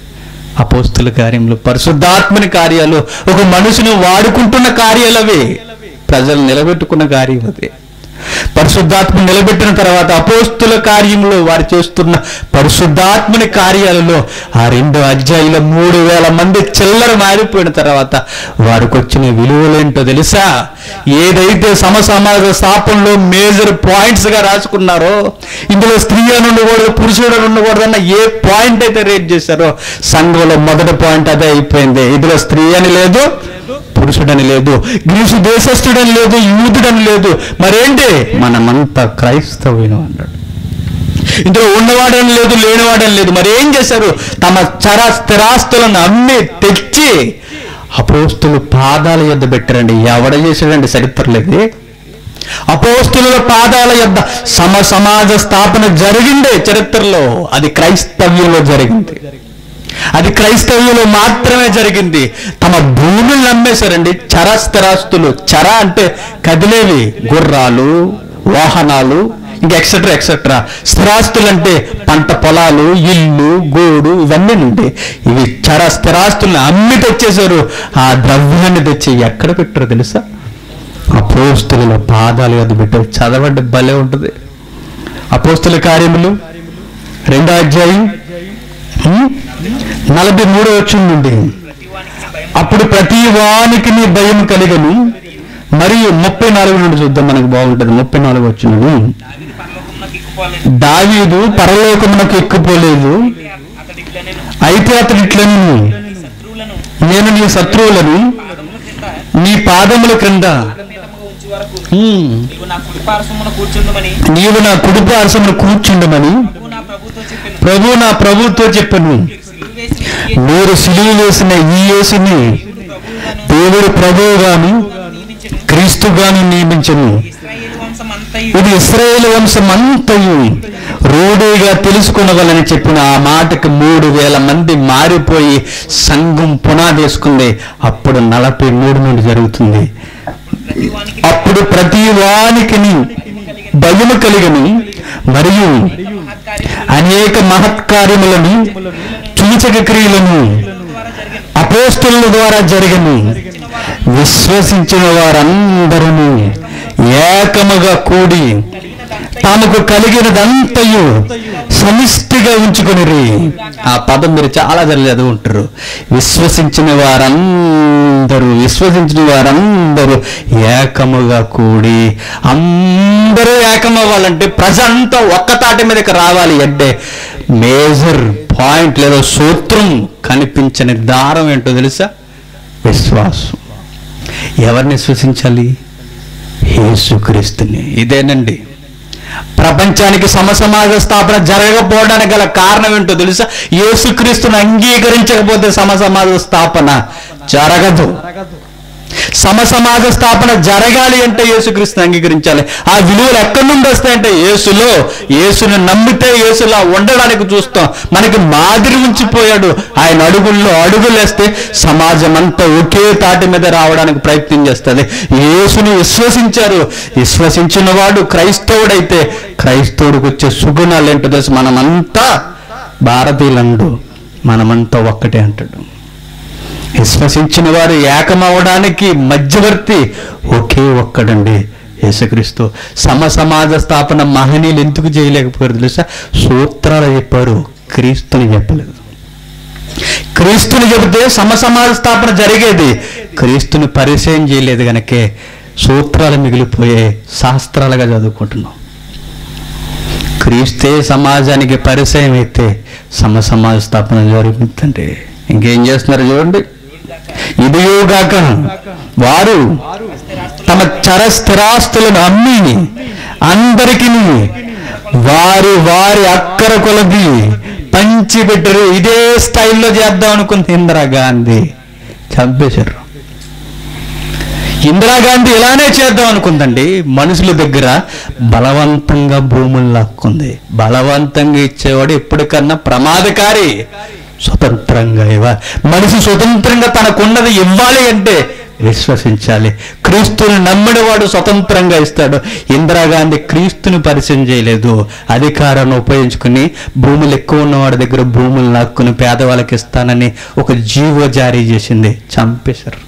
అపోస్తుల కార్యములు పరిశుద్ధాత్మని కార్యాలు ఒక మనుషుని వాడుకుంటున్న కార్యాలు అవి ప్రజలు నిలబెట్టుకున్న కార్యం అది పరిశుద్ధాత్మ నిలబెట్టిన తర్వాత అపోస్తుల కార్యంలో వారు చేస్తున్న పరిశుద్ధాత్మని కార్యాలలో ఆ రెండు అధ్యాయుల మూడు వేల మంది చిల్లర మారిపోయిన తర్వాత వారికి వచ్చిన విలువలేంటో తెలుసా ఏదైతే సమసమాజ స్థాపనలో మేజర్ పాయింట్స్ గా రాసుకున్నారో ఇందులో స్త్రీ అని ఉండకూడదు పురుషుడు అని ఉండకూడదు అన్న ఏ పాయింట్ అయితే రేట్ చేశారో సంఘంలో మొదటి పాయింట్ అదే అయిపోయింది ఇందులో స్త్రీ అని లేదు పురుషుడని లేదు గ్రీసు దేశస్థుడని లేదు యూదుడని లేదు మరేంటి మనమంతా క్రైస్తవులు అన్నాడు ఇందులో ఉన్నవాడని లేదు లేనివాడని లేదు మరి ఏం చేశారు తమ చర స్థిరాస్తులను అమ్మి తెచ్చి అపోస్తులు పాదాల యొద్ద పెట్టారండి ఎవడ చేశాడండి చరిత్రలేదు అపోస్తుల పాదాల యొద్ద సమ సమాజ స్థాపన జరిగిందే చరిత్రలో అది క్రైస్తవ్యంలో జరిగింది అది క్రైస్తవ్యంలో మాత్రమే జరిగింది తమ భూములను అమ్మేశారండి చర స్థిరాస్తులు చర అంటే కదిలేవి గుర్రాలు వాహనాలు ఇంకా ఎక్సెట్రా ఎక్సెట్రా స్థిరాస్తులు అంటే పంట పొలాలు ఇల్లు గోడు ఇవన్నీ నుండి ఇవి చర స్థిరాస్తుల్ని అమ్మి తెచ్చేశారు ఆ ద్రవ్యాన్ని తెచ్చి ఎక్కడ పెట్టారో తెలుసా అపోస్తుల పాదాలు వద్ద పెట్టారు చదవండి భలే ఉంటుంది అపోస్తుల కార్యములు రెండో అధ్యాయం హ్మ్? నలభై మూడో వచ్చిన నుండి అప్పుడు ప్రతి వానికి నీ భయం కలిగను మరియు ముప్పై నాలుగు నుండి చూద్దాం మనకు బాగుంటుంది ముప్పై నాలుగు వచ్చిన దావిది పరలోకమునకు ఎక్కిపోలేదు దావీదు పరలోకమునకు ఎక్కిపోలేదు అతడి ఇట్లా నేను అయితే అతడు ఇట్లను నీ శత్రువులను నేను నీ శత్రువులను పాదముల కింద నీ పాదముల క్రింద పీఠముగా ఉంచి వరకు హ్మ్, నీవు నా కుడి పార్శ్వమున కూర్చుండమని నీవు నా కుడుపు అరసమును కూర్చుండమని ప్రభు నా ప్రభుతో చెప్పాను ప్రభు నా ప్రభుతో చెప్పను సిలువ వేసిన ఈ మీరు సిలువ వేసిన ఈ యేసుని ప్రభువులను దేవుడు ప్రభువుగాను నియమించను క్రీస్తుగాను నియమించను ఇస్రాయేలు వంశం అంతయు ఇది ఇస్రాయేల్ వంశం అంతయు రూఢిగా తెలుసుకునవలని చెప్పిన ఆ మాటకి మూడు వేల మంది మారిపోయి సంఘం పునాదేసుకుంది అప్పుడు నలభై మూడు నుండి జరుగుతుంది ప్రతి వానికి అప్పుడు ప్రతి వానికి భయము కలిగను మరియు మహత్కార్యములు అనేక మహత్కార్యములను సూచక క్రియలను ద్వారా జరిగిన అపోస్తుల ద్వారా జరిగను విశ్వసించిన వారందరూ ఏకముగా కూడి తమకు కలిగినదంతయు సమిష్టిగా ఉంచుకుని ఆ పదం మీరు చాలా జల్లి చదువుంటారు విశ్వసించిన వారందరూ విశ్వసించిన వారందరూ ఏకముగా కూడి అందరూ ఏకమవ్వాలంటే ప్రజంతా ఒక్క తాటి మీదకి రావాలి అంటే మేజర్ పాయింట్ లేదా సూత్రం కనిపించని దారం ఏంటో తెలుసా విశ్వాసం ఎవరిని విశ్వసించాలి యేసుక్రీస్తుని ఇదేనండి ప్రపంచానికి సమసమాజ స్థాపన జరగకపోవడానికి గల కారణం ఏంటో తెలుసా యేసుక్రీస్తుని అంగీకరించకపోతే సమసమాజ స్థాపన జరగదు సమసమాజ స్థాపన జరగాలి అంటే యేసుక్రీస్తుని అంగీకరించాలి ఆ విలువలు ఎక్కడి నుండి వస్తాయంటే యేసులో యేసుని నమ్మితే యేసులా ఉండడానికి చూస్తాం మనకి మాదిరి ఉంచిపోయాడు ఆయన అడుగుల్లో అడుగులేస్తే సమాజం అంతా ఒకే తాటి మీద రావడానికి ప్రయత్నం చేస్తుంది యేసుని విశ్వసించారు విశ్వసించిన వాడు క్రైస్తవుడైతే క్రైస్తవుడికి వచ్చే సుగుణాలు ఏంటో తెలుసు మనమంతా భారతీయులండు మనమంతా ఒక్కటే అంటాడు విశ్వసించిన వారు ఏకమవడానికి మధ్యవర్తి ఒకే ఒక్కడండి యేసుక్రీస్తు సమ సమాజ స్థాపన మహనీయులు ఎందుకు చేయలేకపోయారు తెలుసా సూత్రాలు చెప్పారు క్రీస్తుని చెప్పలేదు క్రీస్తుని చెబితే సమ సమాజ స్థాపన జరిగేది క్రీస్తుని పరిచయం చేయలేదు గనకే సూత్రాలు మిగిలిపోయే శాస్త్రాలుగా చదువుకుంటున్నాం క్రీస్తే సమాజానికి పరిచయం అయితే సమ సమాజ స్థాపన జరుగుతుందండి ఇంకేం చేస్తున్నారు చూడండి ఇదియోగాక వారు తమ చర స్థిరాస్తులను అమ్మి అందరికి వారి వారి అక్కర కొలది పంచిపెట్టరు ఇదే స్టైల్లో చేద్దాం అనుకుంది ఇందిరాగాంధీ చంపేశారు ఇందిరాగాంధీ ఇలానే చేద్దాం అనుకుందండి మనుషుల దగ్గర బలవంతంగా భూములు లాక్కుంది బలవంతంగా ఇచ్చేవాడు ఎప్పటికన్నా ప్రమాదకారి స్వతంత్రంగా ఇవ్వాలి మనిషి స్వతంత్రంగా తనకున్నది ఇవ్వాలి అంటే విశ్వసించాలి క్రీస్తుని నమ్మినవాడు స్వతంత్రంగా ఇస్తాడు ఇందిరాగాంధీ క్రీస్తుని పరిచయం చేయలేదు అధికారాన్ని ఉపయోగించుకుని భూములు ఎక్కువ ఉన్నవాడి దగ్గర భూములు లాక్కుని పేదవాళ్ళకి ఇస్తానని ఒక జీవో జారీ చేసింది చంపేశారు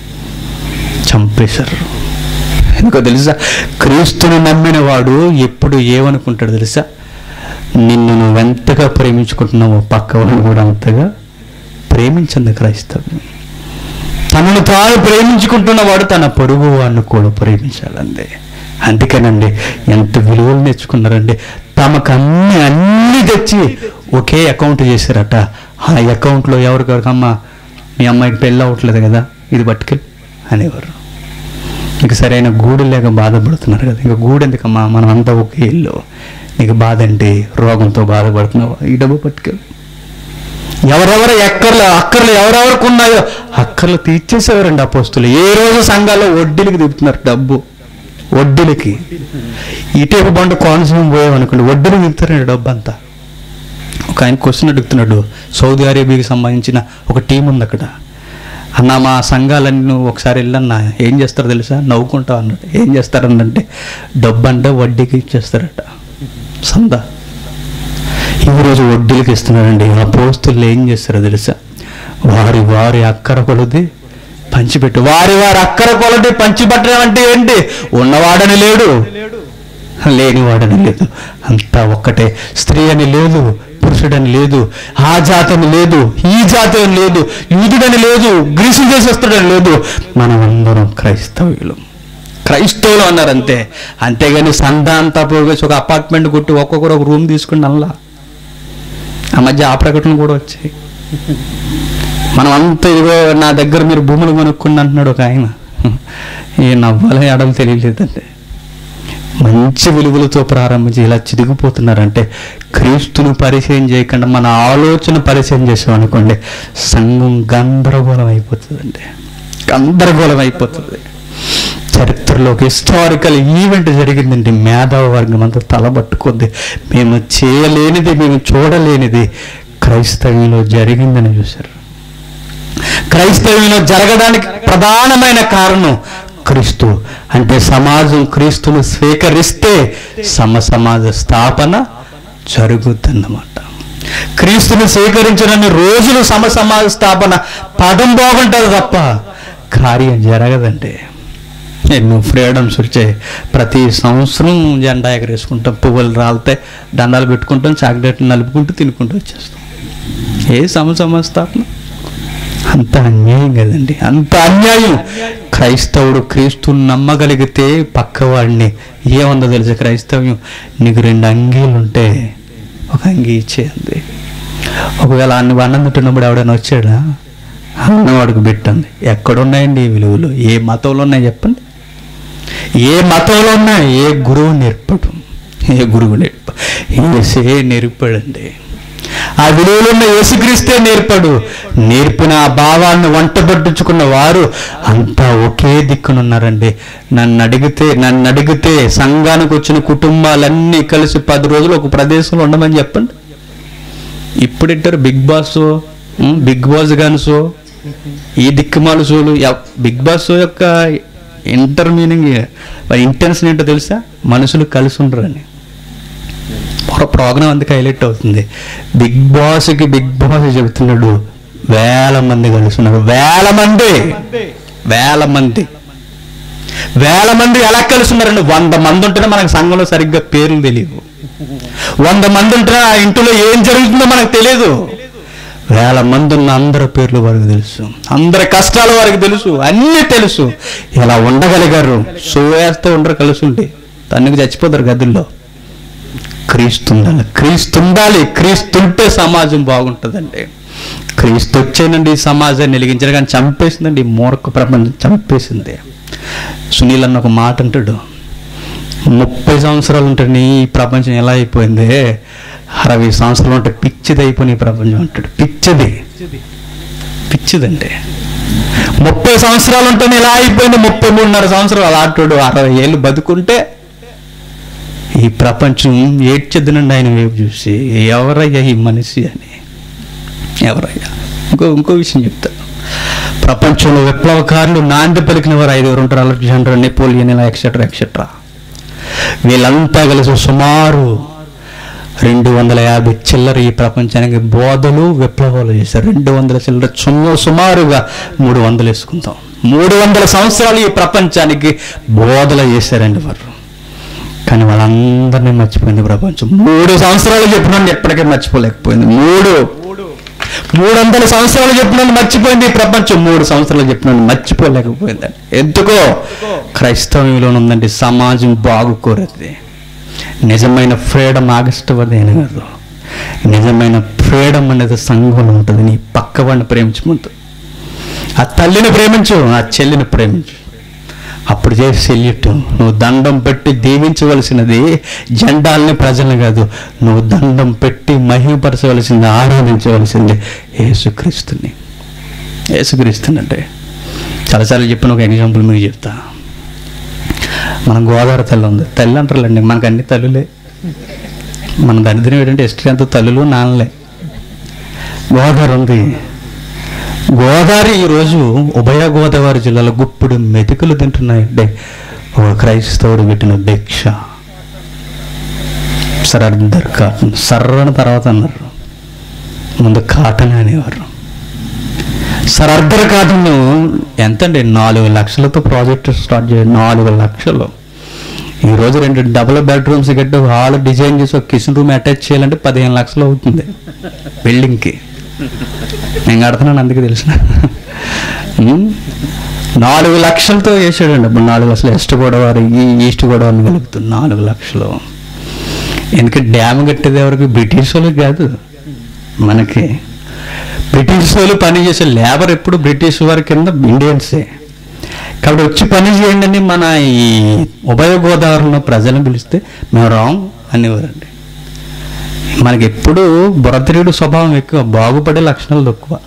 చంపేశారు ఎందుకో తెలుసా క్రీస్తుని నమ్మిన వాడు ఎప్పుడు ఏమనుకుంటాడు తెలుసా నిన్ను నువ్వు ఎంతగా ప్రేమించుకుంటున్నావో పక్కవాడిని కూడా అంతగా ప్రేమించండి క్రైస్తవం తనను తాను ప్రేమించుకుంటున్నవాడు తన పొరుగు వాడిని కూడా ప్రేమించాలండి అందుకేనండి ఎంత విలువలు నేర్చుకున్నారండి తమకు అన్ని అన్ని తెచ్చి ఒకే అకౌంట్ చేశారట ఆ అకౌంట్లో ఎవరికొరకు అమ్మ మీ అమ్మాయికి పెళ్ళి అవ్వట్లేదు కదా ఇది పట్టుకెళ్ళి అనేవారు నీకు సరైన గూడు లేక బాధపడుతున్నారు కదా ఇంకా గూడు ఎందుకమ్మా మనం అంతా ఒకే ఇల్లు నీకు బాధ అంటే రోగంతో బాధపడుతున్నావు ఈ డబ్బు పట్టుకెళ్ళు ఎవరెవరు ఎక్కర్లు అక్కర్లు ఎవరెవరికి ఉన్నాయో అక్కర్లు తీర్చేసేవారండి అపోస్తులు ఏ రోజు సంఘాల్లో వడ్డీలకి తిప్పుతున్నారు డబ్బు వడ్డీలకి ఇటీవల బండు కోనసీమ పోయామనుకోండి వడ్డీలు తిప్పుతారండి డబ్బు అంతా ఒక ఆయన క్వశ్చన్ అడుగుతున్నాడు సౌదీ అరేబియాకి సంబంధించిన ఒక టీం ఉంది అక్కడ అన్న మా సంఘాలన్నీ నువ్వు ఒకసారి వెళ్ళన్నా ఏం చేస్తారో తెలుసా నవ్వుకుంటావు అన్నాడు ఏం చేస్తారనంటే డబ్బు అంటే వడ్డీకి ఇచ్చేస్తారట సందా ఈరోజు వడ్డీలకి ఇస్తున్నారండి ఆ పోస్తులు ఏం చేస్తారో తెలుసా వారి వారి అక్కర కొలది పంచిపెట్టు వారి వారి అక్కర కొలది పంచిపెట్టడం అంటే ఏంటి ఉన్నవాడని లేడు లేనివాడని లేదు అంతా ఒక్కటే స్త్రీ అని లేదు పురుషుడని లేదు ఆ జాతని లేదు ఈ జాతి అని లేదు యూదుడని లేదు గ్రీసు దేశస్తుడని లేదు మనం అందరం క్రైస్తవులు క్రైస్తవులు అన్నారు అంతే అంతేగాని సందా అంతా పోగేసి ఒక అపార్ట్మెంట్ కొట్టి ఒక్కొక్కరు ఒక రూమ్ తీసుకుని అల్లా ఆ మధ్య ఆ ప్రకటనలు కూడా వచ్చాయి మనం అంతా ఇదిగో నా దగ్గర మీరు భూములు కొనుక్కుని అంటున్నాడు ఒక ఆయన ఏ నవ్వాలి అడలు తెలియలేదండి మంచి విలువలతో ప్రారంభించి ఇలా చిదిగిపోతున్నారంటే క్రీస్తును పరిచయం చేయకుండా మన ఆలోచన పరిచయం చేసాం అనుకోండి సంఘం గందరగోళం అయిపోతుందండి గందరగోళం అయిపోతుంది చరిత్రలో ఒక హిస్టారికల్ ఈవెంట్ జరిగిందండి మేధావ వర్గం అంతా తలబట్టుకుంది మేము చేయలేనిది మేము చూడలేనిది క్రైస్తవ్యంలో జరిగిందని చూశారు క్రైస్తవ్యంలో జరగడానికి ప్రధానమైన కారణం క్రీస్తు అంటే సమాజం క్రీస్తును స్వీకరిస్తే సమ సమాజ స్థాపన జరుగుతుందన్నమాట క్రీస్తుని స్వీకరించడానికి రోజులు సమ సమాజ స్థాపన పదం బాగుంటుంది తప్ప కార్యం జరగదండి ఎన్నో ఫ్రీడమ్స్ వచ్చాయి ప్రతి సంవత్సరం జెండా ఎగరేసుకుంటాం పువ్వులు రాలితే దండాలు పెట్టుకుంటాం చాక్లెట్లు నలుపుకుంటూ తినుకుంటూ వచ్చేస్తాం ఏ సమ సమాజ స్థాపన అంత అన్యాయం కదండి అంత అన్యాయం క్రైస్తవుడు క్రీస్తుని నమ్మగలిగితే పక్కవాడిని ఏముందో తెలుసు క్రైస్తవ్యం నీకు రెండు అంగీలు ఉంటే ఒక అంగీ ఇచ్చేయండి ఒకవేళ అన్ని అన్నం తింటున్నప్పుడు ఎవడైనా వచ్చాడా అన్నవాడికి పెట్టండి ఎక్కడున్నాయండి ఈ విలువలు ఏ మతంలో ఉన్నాయి చెప్పండి ఏ మతంలో ఉన్నా ఏ గురువు నేర్పడు ఏ గురువు నేర్ప ఏసే నేర్పాడండి ఆ విలువలు ఉన్న యేసుక్రీస్తే నేర్పడు నేర్పిన ఆ భావాన్ని వంట పట్టించుకున్న వారు అంతా ఒకే దిక్కునున్నారండి నన్ను అడిగితే నన్ను అడిగితే సంఘానికి వచ్చిన కుటుంబాలన్నీ కలిసి పది రోజులు ఒక ప్రదేశంలో ఉండమని చెప్పండి ఇప్పుడు ఇట్టారు big boss um, big boss గాని షో ఈ దిక్కుమాల షోలు ఎవ్- బిగ్ బాస్ షో యొక్క ఇంటర్ మీనింగ్ ఇంటెన్షన్ ఏంటో తెలుసా మనుషులు కలిసి ఉండరని ఒక ప్రోగ్రామ్ అందుకు హైలైట్ అవుతుంది బిగ్ బాస్కి బిగ్ బాస్ చెబుతున్నాడు వేల మంది కలిసి ఉన్నారు వేల మంది వేల మంది వేల మంది ఎలా కలిసి ఉన్నారండి వంద మంది ఉంటేనే మనకు సంఘంలో సరిగ్గా పేర్లు తెలియవు వంద మంది ఉంటే ఆ ఇంటిలో ఏం జరుగుతుందో మనకు తెలియదు వేల మంది ఉన్న అందరి పేర్లు వారికి తెలుసు అందరి కష్టాలు వారికి తెలుసు అన్నీ తెలుసు ఇలా ఉండగలిగారు సో వేస్తే ఉండరు కలిసి ఉండి తనకి చచ్చిపోతారు గదుల్లో క్రీస్తు ఉండాలి క్రీస్తు ఉండాలి క్రీస్తు ఉంటే సమాజం బాగుంటుందండి క్రీస్తు వచ్చేనండి ఈ సమాజాన్ని వెలిగించారు కానీ చంపేసిందండి ఈ మూర్ఖ ప్రపంచం చంపేసింది సునీల్ అన్న ఒక మాట అంటాడు ముప్పై సంవత్సరాలు ఉంటే నీ ఈ ప్రపంచం ఎలా అయిపోయింది అరవై సంవత్సరాలు ఉంటే పిచ్చిది అయిపోయిన ఈ ప్రపంచం అంటాడు పిచ్చిది పిచ్చిదండి ముప్పై సంవత్సరాలు ఉంటేనే ఇలా అయిపోయింది ముప్పై మూడున్నర సంవత్సరాలు ఆటాడు అరవై ఏళ్ళు బతుకుంటే ఈ ప్రపంచం ఏడ్చెద్దునండి ఆయన వైపు చూసి ఎవరయ్యా ఈ మనిషి అని ఎవరయ్యా ఇంకో ఇంకో విషయం చెప్తా ప్రపంచంలో విప్లవకారులు నాంది పలికిన వారు ఐదుగురు ఉంటారు అలెగ్జాండర్ నెపోలియన్ ఇలా ఎక్సెట్రా ఎక్సెట్రా వీళ్ళంతా కలిసి సుమారు రెండు వందల యాభై చిల్లర ఈ ప్రపంచానికి బోధలు విప్లవాలు చేశారు రెండు వందల చిల్లర సుమ సుమారుగా మూడు వందలు వేసుకుందాం మూడు వందల సంవత్సరాలు ఈ ప్రపంచానికి బోధలు చేశారండి వారు కానీ వాళ్ళందరినీ మర్చిపోయింది ప్రపంచం మూడు సంవత్సరాలు చెప్పిన ఎప్పటికీ మర్చిపోలేకపోయింది మూడు మూడు వందల సంవత్సరాలు చెప్పిన మర్చిపోయింది ఈ ప్రపంచం మూడు సంవత్సరాలు చెప్పిన మర్చిపోలేకపోయిందండి ఎందుకో క్రైస్తవంలో ఉందండి సమాజం బాగుకోరది నిజమైన ఫ్రీడమ్ ఆగస్టువదేని కాదు నిజమైన ఫ్రీడమ్ అనేది సంఘంలో ఉంటుంది నీ పక్కవాడిని ప్రేమించమంటు ఆ తల్లిని ప్రేమించు ఆ చెల్లిని ప్రేమించు అప్పుడు చేసి సెల్యూట్ నువ్వు దండం పెట్టి దీవించవలసినది జెండాలని ప్రజలను కాదు నువ్వు దండం పెట్టి మహిమపరచవలసింది ఆరాధించవలసింది యేసుక్రీస్తుని యేసుక్రీస్తుని అంటే చాలాసార్లు చెప్పిన ఒక ఎగ్జాంపుల్ మీకు చెప్తా మన గోదావరి తల్లి ఉంది తల్లి అంటారులేండి మనకు అన్ని తల్లులే మన దరిద్రం ఏంటంటే హిస్టరీ అంతా తల్లులు నాన్నలే గోదావరి ఉంది గోదావరి ఈరోజు ఉభయ గోదావరి జిల్లాలో గుప్పుడు మెతుకులు తింటున్నాయంటే ఒక క్రైస్తవుడు పెట్టిన భిక్ష సరద్దర్ కాటన్ సర్రని తర్వాత అన్నారు ముందు కాటన్ అనేవారు సరద్దర్ కాటన్ ఎంతండి నాలుగు లక్షలతో ప్రాజెక్ట్ స్టార్ట్ చేయాలి నాలుగు లక్షలు ఈరోజు రెండు డబుల్ బెడ్రూమ్స్ గట్టి హాల్ డిజైన్ చేసి ఒక కిచెన్ రూమ్ అటాచ్ చేయాలంటే పదిహేను లక్షలు అవుతుంది బిల్డింగ్కి నేను కడుతున్నాను అందుకే తెలిసిన ఉమ్. నాలుగు లక్షలతో వేసాడండి అప్పుడు నాలుగు లక్షలు వెస్ట్ గోదావరి ఈ ఈస్ట్ గోదావరిని కలుపుతుంది నాలుగు లక్షలు ఎందుకంటే డ్యామ్ కట్టేది ఎవరికి బ్రిటిష్ వాళ్ళకి కాదు మనకి బ్రిటిష్ వాళ్ళు పని చేసే లేబర్ ఎప్పుడు బ్రిటిష్ వారి కింద ఇండియన్సే కాబట్టి వచ్చి పని చేయండి అని మన ఈ ఉభయ గోదావరిలో ప్రజలను పిలిస్తే మేము రాం అనేవారండి మనకి ఎప్పుడు బురతిరీడు స్వభావం ఎక్కువ బాగుపడే లక్షణాలు తక్కువ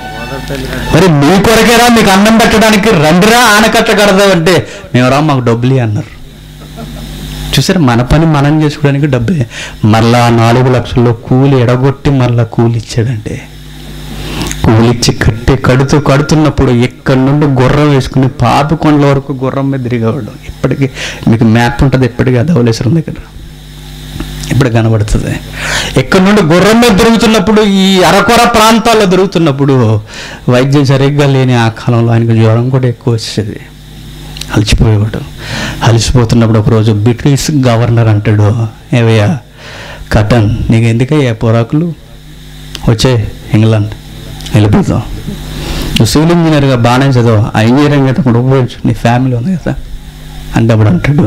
మరి మీ కొరకేరా మీకు అన్నం పెట్టడానికి రండిరా ఆనకట్ట కడదామంటే మేము రా మాకు డబ్బులు ఇయ్యి" అన్నారు చూసారు మన పని మనం చేసుకోవడానికి డబ్బే మళ్ళా నాలుగు లక్షల్లో కూలి ఎడగొట్టి మళ్ళా కూలి ఇచ్చాడంటే కూలిచ్చి కట్టి కడుతూ కడుతున్నప్పుడు ఎక్కడి నుండి గుర్రం వేసుకుని పాపికొండల వరకు గుర్రం మీద తిరిగేవాడు ఇప్పటికీ మీకు మ్యాప్ ఉంటుంది ఇప్పటికీ ధవలేశ్వరం దగ్గర ఇప్పుడు కనబడుతుంది ఎక్కడి నుండి గుర్రం మీద తిరుగుతున్నప్పుడు ఈ అరకొర ప్రాంతాల్లో తిరుగుతున్నప్పుడు వైద్యం సరిగ్గా లేని ఆ కాలంలో ఆయనకు జ్వరం కూడా ఎక్కువ వచ్చేది అలసిపోయేవాడు అలసిపోతున్నప్పుడు ఒకరోజు బ్రిటిష్ గవర్నర్ అంటాడు ఏవయ్యా కటన్ నీకు ఎందుకయ్యా పొరాకులు వచ్చే ఇంగ్లాండ్ వెళ్ళిపోతాం నువ్వు సివిల్ ఇంజనీర్గా బాగానే చదువు ఆ ఇంజనీరింగ్ అయితే కూడా ఉపయోగించు నీ ఫ్యామిలీ ఉంది కదా అంటే అప్పుడు అంటాడు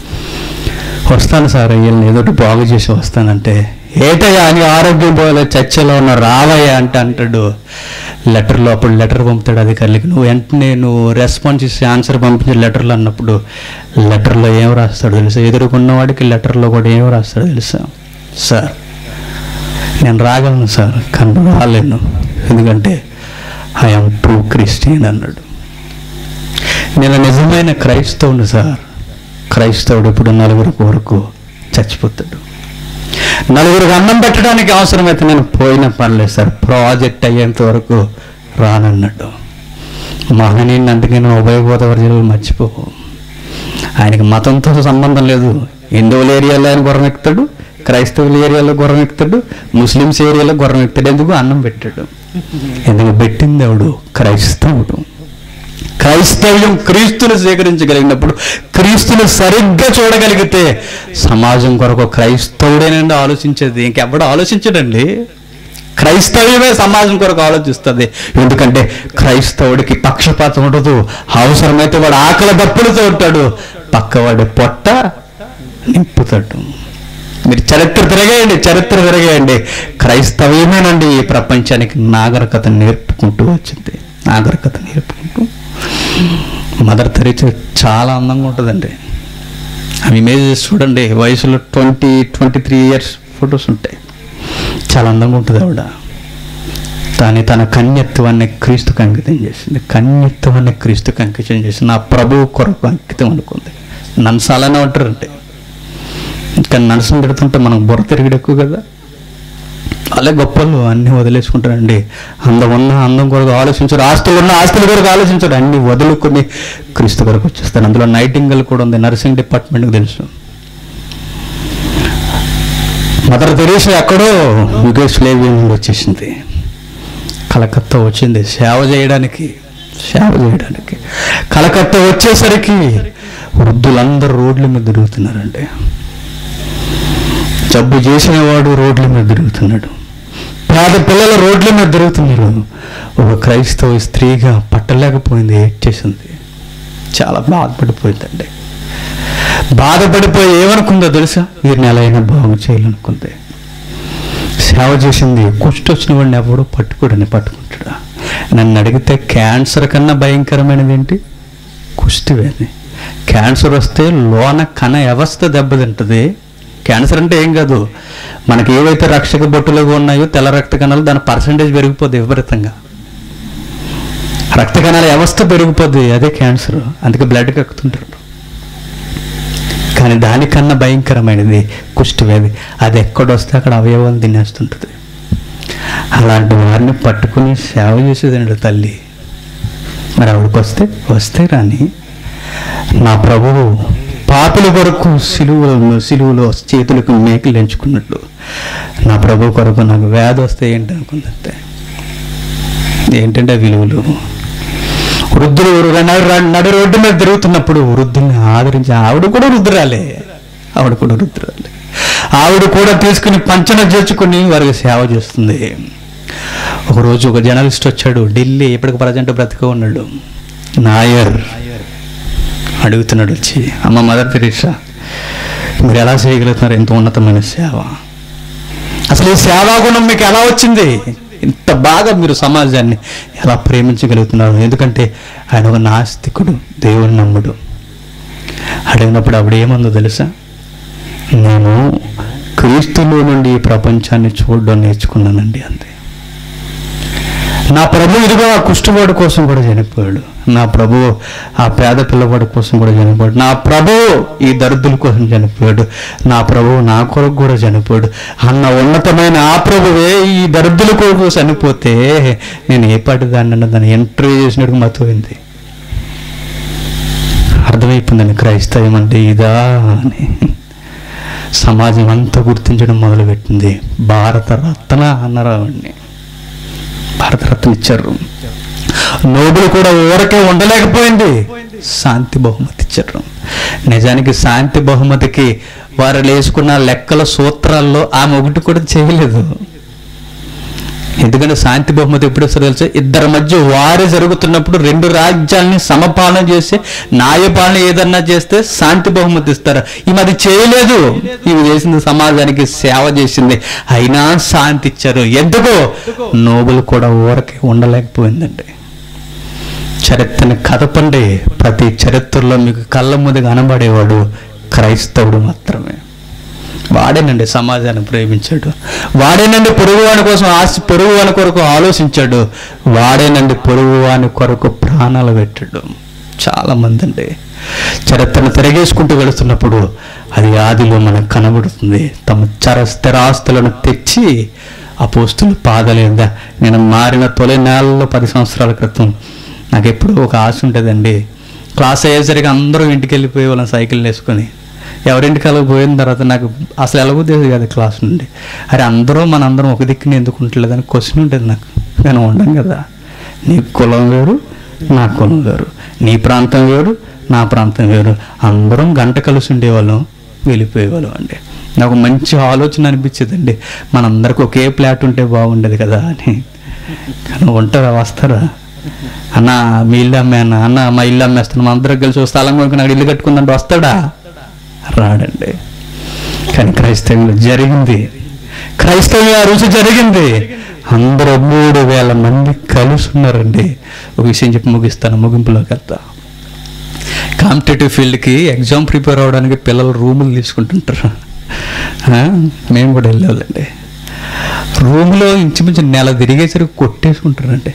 వస్తాను సార్ వీళ్ళని ఏదో ఒకటి బాగు చేసి వస్తానంటే ఏటయ్యా అని ఆరోగ్యం పోలే చర్చలో ఉన్న రావయ్యా అంటే అంటాడు లెటర్లో అప్పుడు లెటర్ పంపుతాడు అధికారులకి నువ్వు వెంటనే నువ్వు రెస్పాన్స్ ఇచ్చి ఆన్సర్ పంపించే లెటర్లు అన్నప్పుడు లెటర్లో ఏం రాస్తాడు తెలుసా ఎదుర్కొన్న వాడికి లెటర్లో కూడా ఏం రాస్తాడు తెలుసా సార్ నేను రాగలను సార్ కానీ రాలేను ఎందుకంటే ఐఎమ్ ట్రూ క్రిస్టియన్ అన్నాడు నేను నిజమైన క్రైస్తవుని సార్ క్రైస్తవుడు ఇప్పుడు నలుగురు వరకు చచ్చిపోతాడు నలుగురికి అన్నం పెట్టడానికి అవసరమైతే నేను పోయిన పర్లేదు సార్ ప్రాజెక్ట్ అయ్యేంత వరకు రానన్నాడు మహనీయుని అందుకే నేను ఉభయ గోదావరి జిల్లాలో మర్చిపో ఆయనకి మతంతో సంబంధం లేదు హిందువుల ఏరియాలో ఆయన గుర్రం ఎక్కుతాడు క్రైస్తవుల ఏరియాలో గుర్రం ఎక్కుతాడు ముస్లిమ్స్ ఏరియాలో గుర్రం ఎక్కుతాడు ఎందుకు అన్నం పెట్టాడు ఎందుకు పెట్టింది ఎవడు క్రైస్తవుడు క్రైస్తవ్యం క్రీస్తును స్వీకరించగలిగినప్పుడు క్రీస్తును సరిగ్గా చూడగలిగితే సమాజం కొరకు క్రైస్తవుడేనండి ఆలోచించేది ఇంకెవడు ఆలోచించడండి క్రైస్తవ్యమే సమాజం కొరకు ఆలోచిస్తుంది ఎందుకంటే క్రైస్తవుడికి పక్షపాతం ఉండదు అవసరమైతే వాడు ఆకలి దప్పులతో ఉంటాడు పక్కవాడి పొట్ట నింపుతాడు మీరు చరిత్ర తిరగేయండి చరిత్ర తిరగేయండి క్రైస్తవ్యమేనండి ఈ ప్రపంచానికి నాగరికత నేర్పుకుంటూ వచ్చింది నాగరికత నేర్పుకుంటూ మదర్ తెరీసా చాలా అందంగా ఉంటుందండి ఆమె ఇమేజెస్ చూడండి వయసులో twenty twenty three years photos ఉంటాయి చాలా అందంగా ఉంటుంది ఆవిడ కానీ తన కన్యత్వాన్ని క్రీస్తుకు అంకితం చేసింది కన్యత్వాన్ని క్రీస్తుకు అంకితం చేసి నా ప్రభువు కొరకు అంకితం అనుకుంది నన్ను చాలానే ఉంటారంటే కానీ నడుసం పెడుతుంటే మనం బుర్ర తిరిగిడు ఎక్కువ కదా భలే గొప్పలు అన్నీ వదిలేసుకుంటారండి అందం ఉన్న అందం కొరకు ఆలోచించరు ఆస్తులు ఉన్న ఆస్తుల కొరకు ఆలోచించరు అన్ని వదులుకొని క్రీస్తు కొరకు వచ్చేస్తారు అందులో నైటింగల్ కూడా ఉంది నర్సింగ్ డిపార్ట్మెంట్కి తెలుసు మదర్ తెరీసా ఎక్కడో యుగేస్లేవి నుండి వచ్చేసింది కలకత్తా వచ్చింది సేవ చేయడానికి సేవ చేయడానికి కలకత్తా వచ్చేసరికి వృద్ధులందరూ రోడ్ల మీద తిరుగుతున్నారండి జబ్బు చేసినవాడు రోడ్ల మీద తిరుగుతున్నాడు పేద పిల్లలు రోడ్ల మీద తిరుగుతున్నారు ఒక క్రైస్తవ స్త్రీగా పట్టలేకపోయింది ఏడ్చేసింది చాలా బాధపడిపోయిందండి బాధపడిపోయి ఏమనుకుందో తెలుసా ఈ నెల అయినా బాగు చేయాలనుకుంది సేవ చేసింది కుష్టి వచ్చిన వాడిని ఎవడో పట్టుకోడని పట్టుకుంటాడా నన్ను అడిగితే క్యాన్సర్ కన్నా భయంకరమైనది ఏంటి కుష్టివేది క్యాన్సర్ వస్తే లోన కణ వ్యవస్థ దెబ్బతింటది క్యాన్సర్ అంటే ఏం కాదు మనకి ఏవైతే రక్షక బొట్టులుగా ఉన్నాయో తెల్ల రక్త కణాలు దాని పర్సంటేజ్ పెరిగిపోద్ది విపరీతంగా రక్త కణాల వ్యవస్థ పెరిగిపోద్ది అదే క్యాన్సర్ అందుకే బ్లడ్ కక్కుతుంటారు కానీ దానికన్నా భయంకరమైనది కుష్టివ్యాధి అది ఎక్కడొస్తే అక్కడ అవయవాలు తినేస్తుంటుంది అలాంటి వారిని పట్టుకుని సేవ చేసేదండి తల్లి మరి ఆవిడకి వస్తే వస్తే రాని నా ప్రభువు పాపుల కొరకు సిలువలో సిలువలో చేతులకు మేకలు ఎంచుకున్నట్లు నా ప్రభు కొరకు నాకు వ్యాధి వస్తే ఏంటి అనుకుందంటే ఏంటంటే ఆ విలువలు వృద్ధులు నడు నడు రోడ్డు మీద తిరుగుతున్నప్పుడు వృద్ధుల్ని ఆదరించి ఆవిడ కూడా వృద్ధురాలే ఆవిడ కూడా వృద్ధురాలే ఆవిడ కూడా తీసుకుని పంచన చేర్చుకుని వారికి సేవ చేస్తుంది ఒకరోజు ఒక జర్నలిస్ట్ వచ్చాడు ఢిల్లీ ఇప్పటికి ప్రజెంట్ బ్రతికే ఉన్నాడు నాయర్ అడుగుతున్నాడు వచ్చి అమ్మ మదర్ తెరీసా మీరు ఎలా చేయగలుగుతున్నారు ఎంత ఉన్నతమైన సేవ అసలు ఈ సేవా గుణం మీకు ఎలా వచ్చింది ఇంత బాగా మీరు సమాజాన్ని ఎలా ప్రేమించగలుగుతున్నారు ఎందుకంటే ఆయన ఒక నాస్తికుడు దేవుని నమ్ముడు అడిగినప్పుడు ఆవిడ ఏమందో తెలుసా నేను క్రీస్తులో నుండి ఈ ప్రపంచాన్ని చూడడం నేర్చుకున్నానండి అంతే నా ప్రభు ఇదిగో ఆ కుష్ఠవాడు కోసం కూడా చనిపోయాడు నా ప్రభు ఆ పేద పిల్లవాడి కోసం కూడా చనిపోయాడు నా ప్రభు ఈ దరిద్రుల కోసం చనిపోయాడు నా ప్రభు నా కొరకు కూడా చనిపోయాడు అన్న ఉన్నతమైన ఆ ప్రభువే ఈ దరిద్రుల కొరకు చనిపోతే నేను ఏ పాటి దాన్ని అన్న దాన్ని ఇంటర్వ్యూ చేసినట్టు మతోయింది అర్థమైపోయిందండి క్రైస్తవం అంటే ఇదా అని సమాజం అంతా గుర్తించడం మొదలుపెట్టింది భారత రత్న అన్నరావండి భారతరత్న ఇచ్చారు నోబుల్ కూడా ఊరకే ఉండలేకపోయింది శాంతి బహుమతి ఇచ్చారు నిజానికి శాంతి బహుమతికి వారు వేసుకున్న లెక్కల సూత్రాల్లో ఆమె ఒకటి కూడా చేయలేదు ఎందుకంటే శాంతి బహుమతి ఎప్పుడు వస్తుందో తెలుసా ఇద్దరి మధ్య వారి జరుగుతున్నప్పుడు రెండు రాజ్యాల్ని సమపాలన చేసి న్యాయపాలన ఏదన్నా చేస్తే శాంతి బహుమతి ఇస్తారు ఈమె అది చేయలేదు ఈమె చేసింది సమాజానికి సేవ చేసింది అయినా శాంతి ఇచ్చారు ఎందుకు నోబుల్ కూడా ఊరకే ఉండలేకపోయిందండి చరిత్రని కదపండి ప్రతి చరిత్రలో మీకు కళ్ళ ముందు కనబడేవాడు క్రైస్తవుడు మాత్రమే వాడేనండి సమాజాన్ని ప్రేమించాడు వాడేనండి పొరుగువాని కోసం ఆశ పొరుగువాని కొరకు ఆలోచించాడు వాడేనండి పొరుగువాని కొరకు ప్రాణాలు పెట్టాడు చాలా మంది అండి చరిత్రను తిరగేసుకుంటూ వెళుతున్నప్పుడు అది ఆదిలో మనకు కనబడుతుంది తమ చర స్థిరాస్తులను తెచ్చి అపోస్తులు పాదలేదా నేను మారిన తొలి నెలలో పది సంవత్సరాల క్రితం నాకు ఎప్పుడూ ఒక ఆశ ఉండేదండి క్లాస్ అయ్యేసరికి అందరూ ఇంటికి వెళ్ళిపోయే వాళ్ళని సైకిల్ వేసుకొని ఎవరింటికి అలా పోయిన తర్వాత నాకు అసలు ఎలాగో తెలియదు కదా క్లాస్ నుండి అరే అందరూ మనందరం ఒక దిక్కుని ఎందుకు ఉంటలేదని క్వశ్చన్ ఉంటుంది నాకు నేను ఉండం కదా నీ కులం వేరు నా కులం వేరు నీ ప్రాంతం వేరు నా ప్రాంతం వేరు అందరం గంట కలిసి ఉండేవాళ్ళం వెళ్ళిపోయేవాళ్ళం అండి నాకు మంచి ఆలోచన అనిపించేదండి మనందరికి ఒకే ప్లాట్ ఉంటే బాగుండేది కదా అని కానీ ఉంటారా వస్తారా అన్న మీ ఇల్లు అమ్మాయన్న అన్న మా ఇల్లు అమ్మేస్తాను మా అందరం కలిసి ఓ స్థలం కొనుక్కుని అక్కడ ఇల్లు కట్టుకుందంటే వస్తాడా రాడండి కానీ క్రైస్తవంలో జరిగింది క్రైస్తవ రుచి జరిగింది అందరూ మూడు వేల మంది కలిసి ఉన్నారండి ఒక విషయం చెప్పి ముగిస్తాను ముగింపులోకి వెళ్తా కాంపిటేటివ్ ఫీల్డ్కి ఎగ్జామ్ ప్రిపేర్ అవ్వడానికి పిల్లలు రూములు తీసుకుంటుంటారు ఆ, మేము కూడా వెళ్ళేవాళ్ళండి రూమ్లో ఇంచుమించు నెల తిరిగేసరికి కొట్టేసుకుంటారండి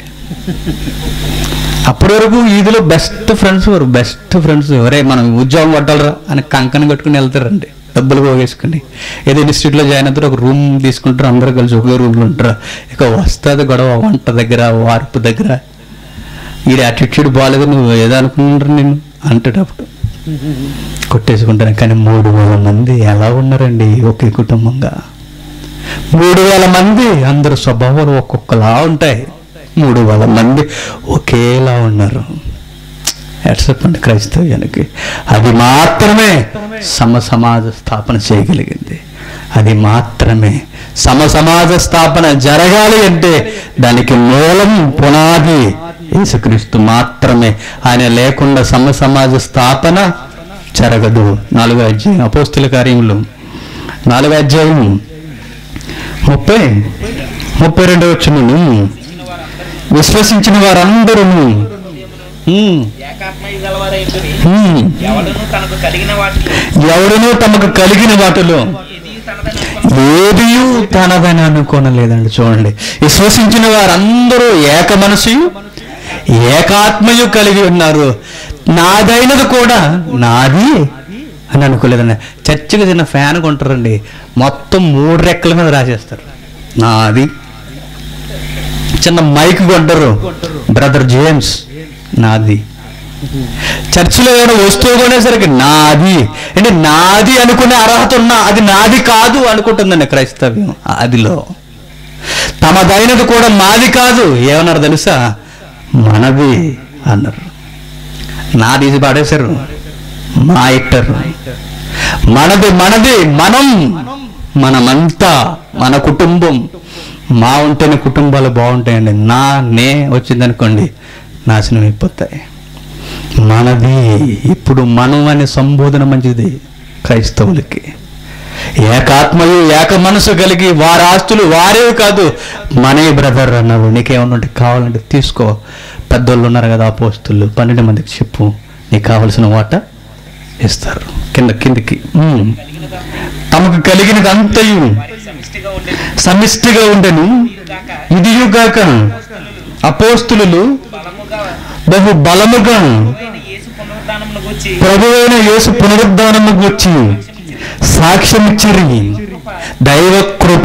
అప్పటి వరకు ఈదిలో బెస్ట్ ఫ్రెండ్స్ వారు బెస్ట్ ఫ్రెండ్స్ ఒరే మనం ఉద్యోగం పట్టాలరా అని కంకణం కట్టుకుని వెళ్తారండి డబ్బులు పోగేసుకుని ఏదో ఇన్స్టిట్యూట్లో జాయిన్ అవుతారు ఒక రూమ్ తీసుకుంటారు అందరూ కలిసి ఒకే రూమ్లో ఉంటారు ఇక వస్తుంది గొడవ వంట దగ్గర వార్పు దగ్గర ఈ యాటిట్యూడ్ బాగాలేదు నువ్వు ఏదో అనుకుంటారు నేను అంటేటప్పుడు కొట్టేసుకుంటాను కానీ మూడు వేల మంది ఎలా ఉన్నారండి ఒకే కుటుంబంగా మూడు వేల మంది అందరు స్వభావాలు ఒక్కొక్కలా ఉంటాయి మూడు వేల మంది ఒకేలా ఉన్నారు చెప్పండి క్రైస్తవ్యానికి అది మాత్రమే సమ సమాజ స్థాపన చేయగలిగింది అది మాత్రమే సమ సమాజ స్థాపన జరగాలి అంటే దానికి మూలం పునాది యేసుక్రీస్తు మాత్రమే ఆయన లేకుండా సమ సమాజ స్థాపన జరగదు నాలుగో అధ్యాయం అపోస్తుల కార్యములు నాలుగో అధ్యాయం ముప్పై ముప్పై రెండో వచ్చును విశ్వసించిన వారందరూ ఏకాత్మయ్య గలవారై ఉండుడి. హ్మ్. ఎవడును తనకు కలిగిన వాటిలో ఎవడునూ తమకు కలిగిన వాటిలో ఏది తనదని అనుకున్న ఏదియూ తనదని అనుకోనలేదండి చూడండి విశ్వసించిన వారందరూ ఏక మనసు ఏకాత్మయు కలిగి ఉన్నారు నాదైనది కూడా నాది అని అనుకోలేదండి చర్చికి చిన్న ఫ్యాన్ కొంటారండి మొత్తం మూడు రెక్కల మీద రాసేస్తారు నాది చిన్న మైక్ కొంటారు బ్రదర్ జేమ్స్ నాది చర్చిలో ఏమైనా వస్తువు కొనేసరికి నాది అంటే నాది అనుకునే అర్హత ఉన్నా అది నాది కాదు అనుకుంటుందండి క్రైస్తవ్యం అదిలో తమదైనది కూడా మాది కాదు ఏమన్నారు తెలుసా మనది అన్నారు నాది ఇది పడేశారు మా ఇట్టరు మనది మనది మనం మనమంతా మన కుటుంబం మా ఉంటేనే కుటుంబాలు బాగుంటాయండి నా నే వచ్చిందనుకోండి నాశనం అయిపోతాయి మనది ఇప్పుడు మనం అనే సంబోధన మంచిది క్రైస్తవులకి ఏకాత్మయు ఏక మనసు కలిగి వారి ఆస్తులు వారే కాదు మనే బ్రదర్ అన్నారు నీకేమన్నా ఉంటే కావాలంటే తీసుకో పెద్దోళ్ళు ఉన్నారు కదా అపోస్తులు పన్నెండు మందికి చెప్పు నీకు కావలసిన వాట ఇస్తారు కింద కిందికి ఉమ్. తమకు కలిగినది అంతయు వారికి సమిష్టిగా ఉండేది సమిష్టిగా ఉండెను గాక ఇదియుగాక అపోస్తులు బలముగా బహు బలముగా ప్రభువైన యేసు పునరుద్ధానమును గూర్చి ప్రభువైన యేసు పునరుద్ధానము వచ్చి సాక్ష్యమిచ్చిరి దైవ కృప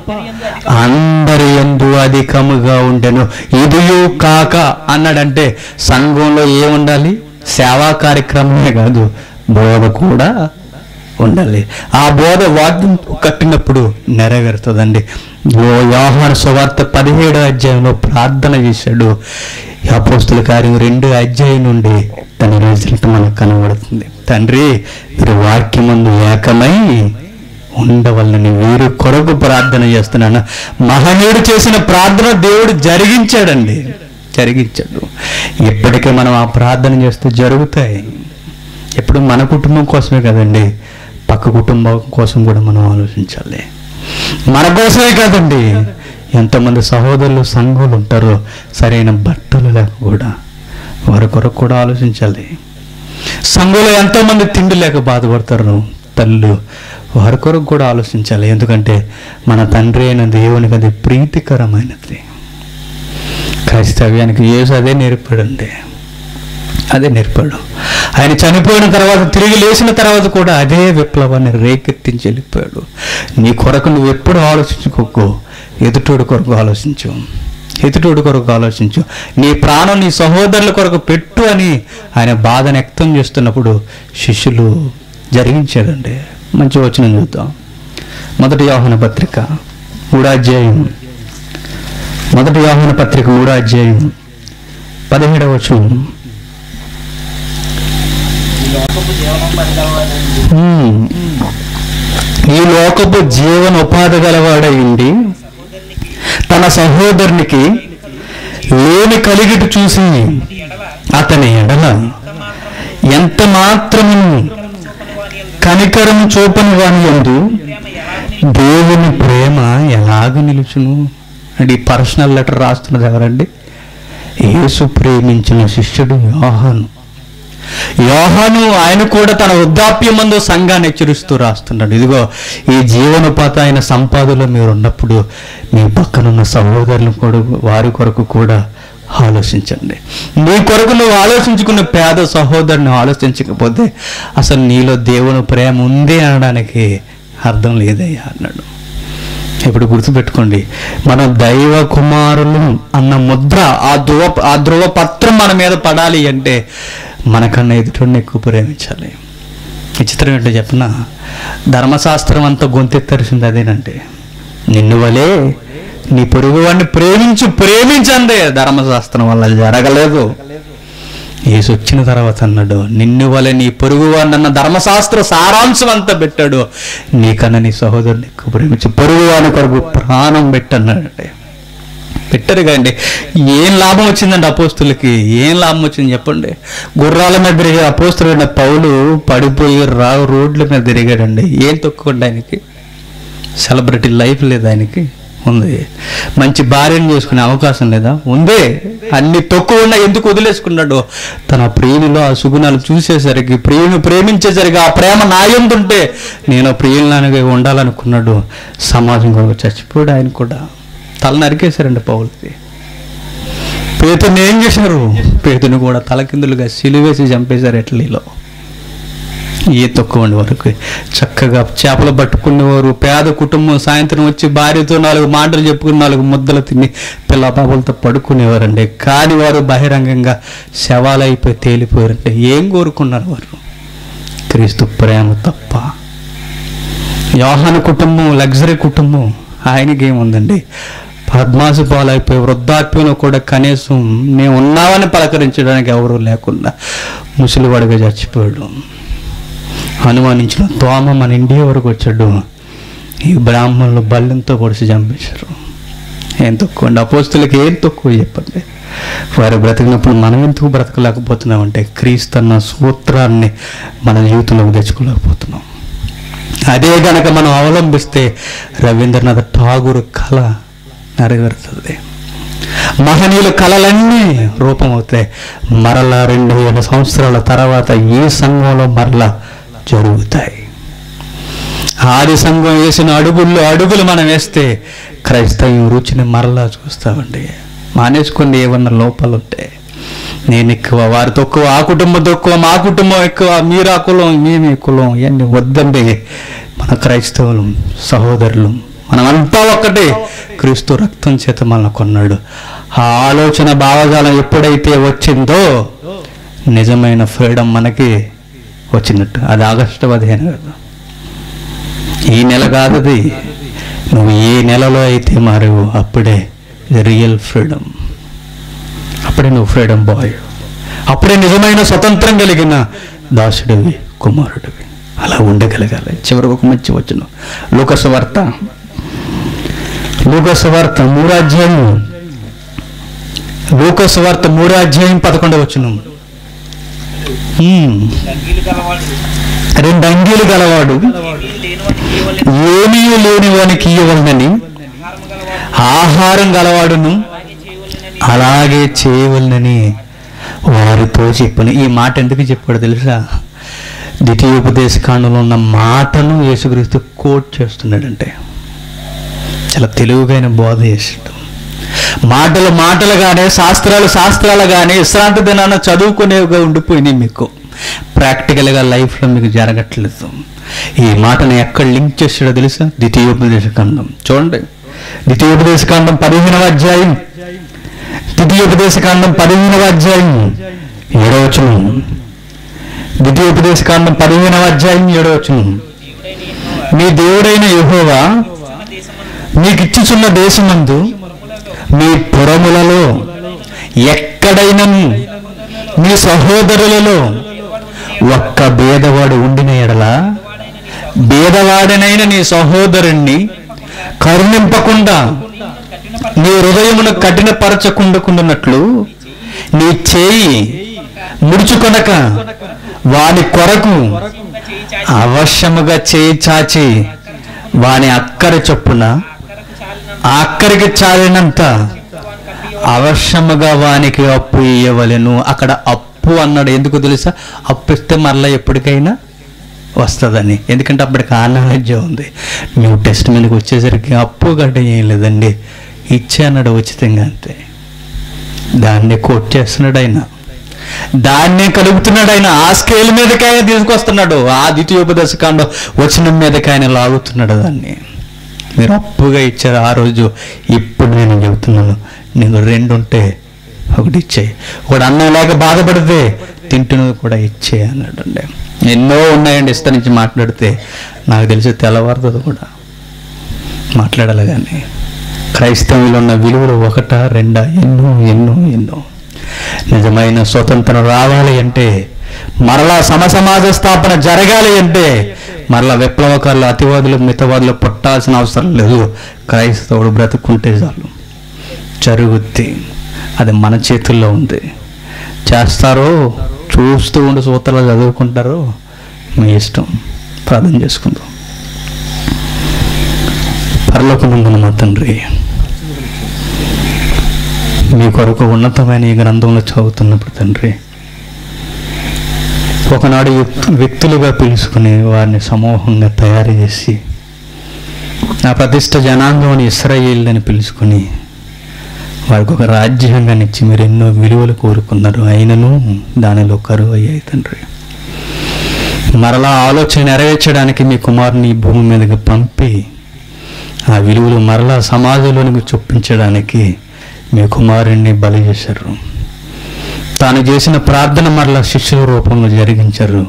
అందరి ఎందు అధికముగా ఉండెను ఇదియు కాక అన్నాడంటే సంఘంలో ఏముండాలి సేవా కార్యక్రమమే కాదు బోధ కూడా ఉండాలి ఆ బోధ వాగ్దం కట్టినప్పుడు నెరవేరుతుందండి ఓ యోహాను సువార్త పదిహేడో అధ్యాయంలో ప్రార్థన చేశాడు ఈ అపోస్తుల కార్యం రెండు అధ్యాయం నుండి తన రిజల్ట్ మనకు కనబడుతుంది తండ్రి మీరు వాక్యమందు ఏకమై ఉండవల్లని వీరు కొరకు ప్రార్థన చేస్తున్నాను మహనీయుడు చేసిన ప్రార్థన దేవుడు జరిగించాడండి జరిగించాడు ఎప్పటికీ మనం ఆ ప్రార్థన చేస్తే జరుగుతాయి ఎప్పుడు మన కుటుంబం కోసమే కదండి పక్క కుటుంబం కోసం కూడా మనం ఆలోచించాలి మన కోసమే కాదండి ఎంతమంది సహోదరులు సంఘులు ఉంటారో సరైన బట్టలు లేక కూడా వారి కొరకు కూడా ఆలోచించాలి సంఘంలో ఎంతోమంది తిండి లేక బాధపడతారు తల్లు వారి కొరకు కూడా ఆలోచించాలి ఎందుకంటే మన తండ్రి అయిన దేవునికి అది ప్రీతికరమైనది క్రైస్తవ్యానికి యేసు అదే నేర్పాడండి అదే నేర్పాడు ఆయన చనిపోయిన తర్వాత తిరిగి లేచిన తర్వాత కూడా అదే విప్లవాన్ని రేకెత్తించి వెళ్ళిపోయాడు నీ కొరకు నువ్వు ఎప్పుడు ఆలోచించుకోకు ఎదుటోడు కొరకు ఆలోచించు ఎదుటోడు కొరకు ఆలోచించు నీ ప్రాణం నీ సహోదరుల కొరకు పెట్టు అని ఆయన బాధను వ్యక్తం చేస్తున్నప్పుడు శిష్యులు జరిగించాడండి మంచి వచనం చూద్దాం మొదటి యోహన పత్రిక మూడో అధ్యాయం మొదటి యోహన పత్రిక మూడో అధ్యాయం పదిహేడవ వచనం ఈ లోకపు జీవనం పనిగలవాడండి హ్మ్. ఈ లోకపు జీవన ఉపాధి గలవాడయింది సహోదరునికి తన సహోదరునికి లేని కలిగిటి చూసి ఎడల అతని ఎడల మాత్రం ఎంత మాత్రము చూపని వాని యందు కనికరం చూపని వాని యందు ప్రేమ ఎలాగని దేవుని ప్రేమ ఎలాగ నిలుచును అంటే ఈ పర్సనల్ లెటర్ రాస్తున్నది ఎవరండి యేసు ప్రేమించిన శిష్యుడు యోహాను యోహాను ఆయన కూడా తన వృద్ధాప్యమందు సంఘాన్ని హెచ్చరిస్తూ రాస్తున్నాడు ఇదిగో ఈ జీవనోపాత అయిన సంపాదనలో మీరు ఉన్నప్పుడు మీ పక్కనున్న సహోదరులు కూడా వారి కొరకు కూడా ఆలోచించండి నీ కొరకు నువ్వు ఆలోచించుకున్న పేద సహోదరుని ఆలోచించకపోతే అసలు నీలో దేవుని ప్రేమ ఉంది అనడానికి అర్థం లేదయ్యా అన్నాడు ఇప్పుడు గుర్తుపెట్టుకోండి మనం దైవ కుమారులు అన్న ముద్ర ఆ ధ్రువ ఆ ధ్రువపత్రం మన మీద పడాలి అంటే మనకన్నా ఎదుటిని ఎక్కువ ప్రేమించాలి విచిత్రం ఏంటో చెప్పిన ధర్మశాస్త్రం అంతా గొంతెత్తరిసింది అదేనంటే నిన్ను వలే నీ పొరుగువాడిని ప్రేమించు ప్రేమించండి ధర్మశాస్త్రం వల్ల జరగలేదు యేసు వచ్చిన తర్వాత అన్నాడు నిన్ను వలె నీ పొరుగువాడిని అన్న ధర్మశాస్త్ర సారాంశం అంతా పెట్టాడు నీకన్నా నీ సహోదరుని ఎక్కువ ప్రేమించు పొరుగువాని కొరకు ప్రాణం పెట్టన్నాడంటే పెట్టారు కదండి ఏం లాభం వచ్చిందండి అపోస్తులకి ఏం లాభం వచ్చింది చెప్పండి గుర్రాల మీద తిరిగే అపోస్తులైన పౌలు పడిపోయి రా రోడ్ల మీద తిరిగాడండి ఏం తొక్కుకోండి ఆయనకి సెలబ్రిటీ లైఫ్ లేదు ఆయనకి ఉంది మంచి భార్యను చేసుకునే అవకాశం లేదా ఉందే అన్ని తక్కువ ఉన్నా ఎందుకు వదిలేసుకున్నాడు తన ప్రియునిలో ఆ సుగుణాలు చూసేసరికి ప్రియుని ప్రేమించేసరికి ఆ ప్రేమ నాయందుంటే నేను ప్రియులనగా ఉండాలనుకున్నాడు సమాజం కొరకు చచ్చిపోయాడు ఆయన కూడా తల నరికేశారండి పౌలకి పేతుని ఏం చేశారు పేతుని కూడా తలకిందులుగా సిలువేసి చంపేశారు ఇటలీలో ఏ తక్కువ ఉండే వరకు చక్కగా చేపలు పట్టుకునేవారు పేద కుటుంబం సాయంత్రం వచ్చి భార్యతో నాలుగు మాటలు చెప్పుకుని నాలుగు ముద్దలు తిని పిల్ల పాపలతో పడుకునేవారండి కానీ వారు బహిరంగంగా శవాలైపోయి తేలిపోయారంటే ఏం కోరుకున్నారు వారు క్రీస్తు ప్రేమ తప్ప యోహాను కుటుంబం లగ్జరీ కుటుంబం ఆయనకి ఏముందండి పద్మాసు పాలైపోయి వృద్ధాప్యంలో కూడా కనీసం నేను ఉన్నావని పలకరించడానికి ఎవరు లేకుండా ముసలివాడిగా చచ్చిపోయాడు అనుమానించిన దోమ మన ఇండియా వరకు వచ్చాడు ఈ బ్రాహ్మణులు బల్లెంతో పొడిచి చంపేశారు ఏం తక్కువ అండి అపోస్తులకి ఏం తక్కువ చెప్పండి వారు బ్రతికినప్పుడు మనం ఎందుకు బ్రతకలేకపోతున్నామంటే క్రీస్తన్న సూత్రాన్ని మన జీవితంలోకి తెచ్చుకోలేకపోతున్నాం అదే గనక మనం అవలంబిస్తే రవీంద్రనాథ్ ఠాగూర్ కళ నెరవేరుతుంది మహనీయుల కళలన్నీ రూపమవుతాయి మరలా రెండు వేల సంవత్సరాల తర్వాత ఏ సంఘంలో మరలా జరుగుతాయి ఆది సంఘం వేసిన అడుగుల్లో అడుగులు మనం వేస్తే క్రైస్తవం రుచిని మరలా చూస్తామండి మానేసుకుని ఏమన్నా లోపాలు ఉంటే నేను ఎక్కువ వారి తక్కువ ఆ కుటుంబం తక్కువ మా కుటుంబం ఎక్కువ మీరా కులం మేమే కులం ఇవన్నీ వద్దండి మన క్రైస్తవులు సహోదరులు మనమంతా ఒక్కటే క్రీస్తు రక్తం చేత మనల్ని కొన్నాడు ఆ ఆలోచన భావజాలం ఎప్పుడైతే వచ్చిందో నిజమైన ఫ్రీడమ్ మనకి వచ్చినట్టు అది ఆగస్టు పదిహేను కదా ఈ నెల కాదు అది నువ్వు ఏ నెలలో అయితే మారేవో అప్పుడే రియల్ ఫ్రీడమ్ అప్పుడే నువ్వు ఫ్రీడమ్ బాయ్ అప్పుడే నిజమైన స్వతంత్రం కలిగిన దాసుడివి కుమారుడివి అలా ఉండగలగాలి చివరికి ఒక మంచి వచ్చును లోకస్ వార్త లోకస్ వార్త మూడో అధ్యాయం లోకస్ వార్త మూడో అధ్యాయం పదకొండవ వచ్చును దంగీలు గలవాడు రెండు అంగీలు గలవాడు ఏమీ లేనివాడికి కేవలం ఏమీ లేని వానికి ఇవ్వవలనని ఆహారం గలవాడు ఆహారం గలవాడును అలాగే చేయవలనని అలాగే చేయవలనని వారితో చెప్పను ఈ మాట ఎందుకు చెప్పాడు తెలుసా ద్వితీయోపదేశ కాండంలో ఉన్న మాటను యేసుక్రీస్తు కోట్ చేస్తున్నాడంటే చాలా తెలివిగైన బోధ చేసాడు మాటలు మాటలుగానే శాస్త్రాలు శాస్త్రాలుగానే విశ్రాంతి దినాన చదువుకునేవిగా ఉండిపోయినాయి మీకు ప్రాక్టికల్గా లైఫ్లో మీకు జరగట్లేదు ఈ మాటను ఎక్కడ లింక్ చేసాడో తెలుసా ద్వితీయోపదేశ కాండం చూడండి ద్వితీయోపదేశ కాండం పదిహేనవ అధ్యాయం ద్వితీయోపదేశ కాండం పదిహేనవ అధ్యాయం ఏడవచనం ద్వితీయోపదేశ కాండం పదిహేనవ అధ్యాయం ఏడవచనం మీ దేవుడైన యెహోవా ఉన్న దేశమందు మీకిచ్చుచున్న దేశమందు మీ పురములలో ఎక్కడైనను మీ సహోదరులలో ఒక్క భేదవాడు ఉండిన ఎడల భేదవాడనైన నీ సహోదరుణ్ణి కరుణింపకుండా నీ హృదయమును కఠినపరచకుండకుండానట్లు నీ చేయి ముడుచుకొనక వాని కొరకు చేయి చాచి అవశ్యముగా చేయి చాచి వాని అక్కర చొప్పున అక్కరకు చాలిన ఆ అక్కరికి చాలినంత అవశ్యముగా వానికి అప్పు ఇవ్వవలెను అక్కడ అప్పు అన్నాడు ఎందుకు తెలుసా అప్పు ఇస్తే మరలా ఎప్పటికైనా వస్తుందని ఎందుకంటే అప్పటికి ఆ నాలెడ్జ్ ఉంది న్యూ టెస్ట్ మీదకి వచ్చేసరికి అప్పు గడ్డ ఏం లేదండి ఇచ్చే అన్నాడు ఉచితంగా అంతే దాన్నే కోట్ చేస్తున్నాడు ఆయన దాన్నే కలుపుతున్నాడు ఆయన ఆ స్కేల్ మీదకి ఆయన తీసుకొస్తున్నాడు ఆ ద్వితీయోపదశ కాండం వచనం మీదకి ఆయన లాగుతున్నాడు దాన్ని మీరు అప్పుగా ఇచ్చారు ఆ రోజు ఇప్పుడు నేను చెబుతున్నాను నీకు రెండు ఉంటే ఒకటి ఇచ్చేయి ఒకటి అన్నం లేక బాధపడితే తింటున్నది కూడా ఇచ్చేయి అన్నాడు అండి ఎన్నో ఉన్నాయండి ఇస్తా నుంచి మాట్లాడితే నాకు తెలిసి తెల్లవారుతుంది కూడా మాట్లాడాలి కానీ క్రైస్తవులు ఉన్న విలువలు ఒకట రెండా ఎన్నో ఎన్నో ఎన్నో నిజమైన స్వతంత్రం రావాలి అంటే మరలా సమసమాజ స్థాపన జరగాలి అంటే మరలా విప్లవకారులు అతివాదులు మితవాదులు పుట్టాల్సిన అవసరం లేదు క్రైస్తవుడు బ్రతుకుంటే చాలు జరుగుద్ది అది మన చేతుల్లో ఉంది చేస్తారో చూస్తూ ఉండి సూత్రాలు చదువుకుంటారో మీ ఇష్టం ప్రార్థన చేసుకుందాం పరలోకముందున మా తండ్రి మీ కొరకు ఉన్నతమైన ఈ గ్రంథంలో చదువుతున్నప్పుడు తండ్రి ఒకనాడు వ్యక్- వ్యక్తులుగా పిలుచుకుని వారిని సమూహంగా తయారు చేసి నా ప్రతిష్ట జనాంగం ఇస్రాయేల్ అని పిలుచుకొని వారికి ఒక రాజ్యాంగాన్ని ఇచ్చి మీరు ఎన్నో విలువలు కోరుకున్నారు అయినను దానిలో కరువు అయ్యాయి తండ్రి మరలా ఆలోచన నెరవేర్చడానికి మీ కుమారుని ఈ భూమి మీదకి పంపి ఆ విలువలు మరలా సమాజంలోనికి చొప్పించడానికి మీ కుమారుణ్ణి బలి చేశారు తాను చేసిన ప్రార్థన మరలా శిష్యుల రూపంలో జరిగించారు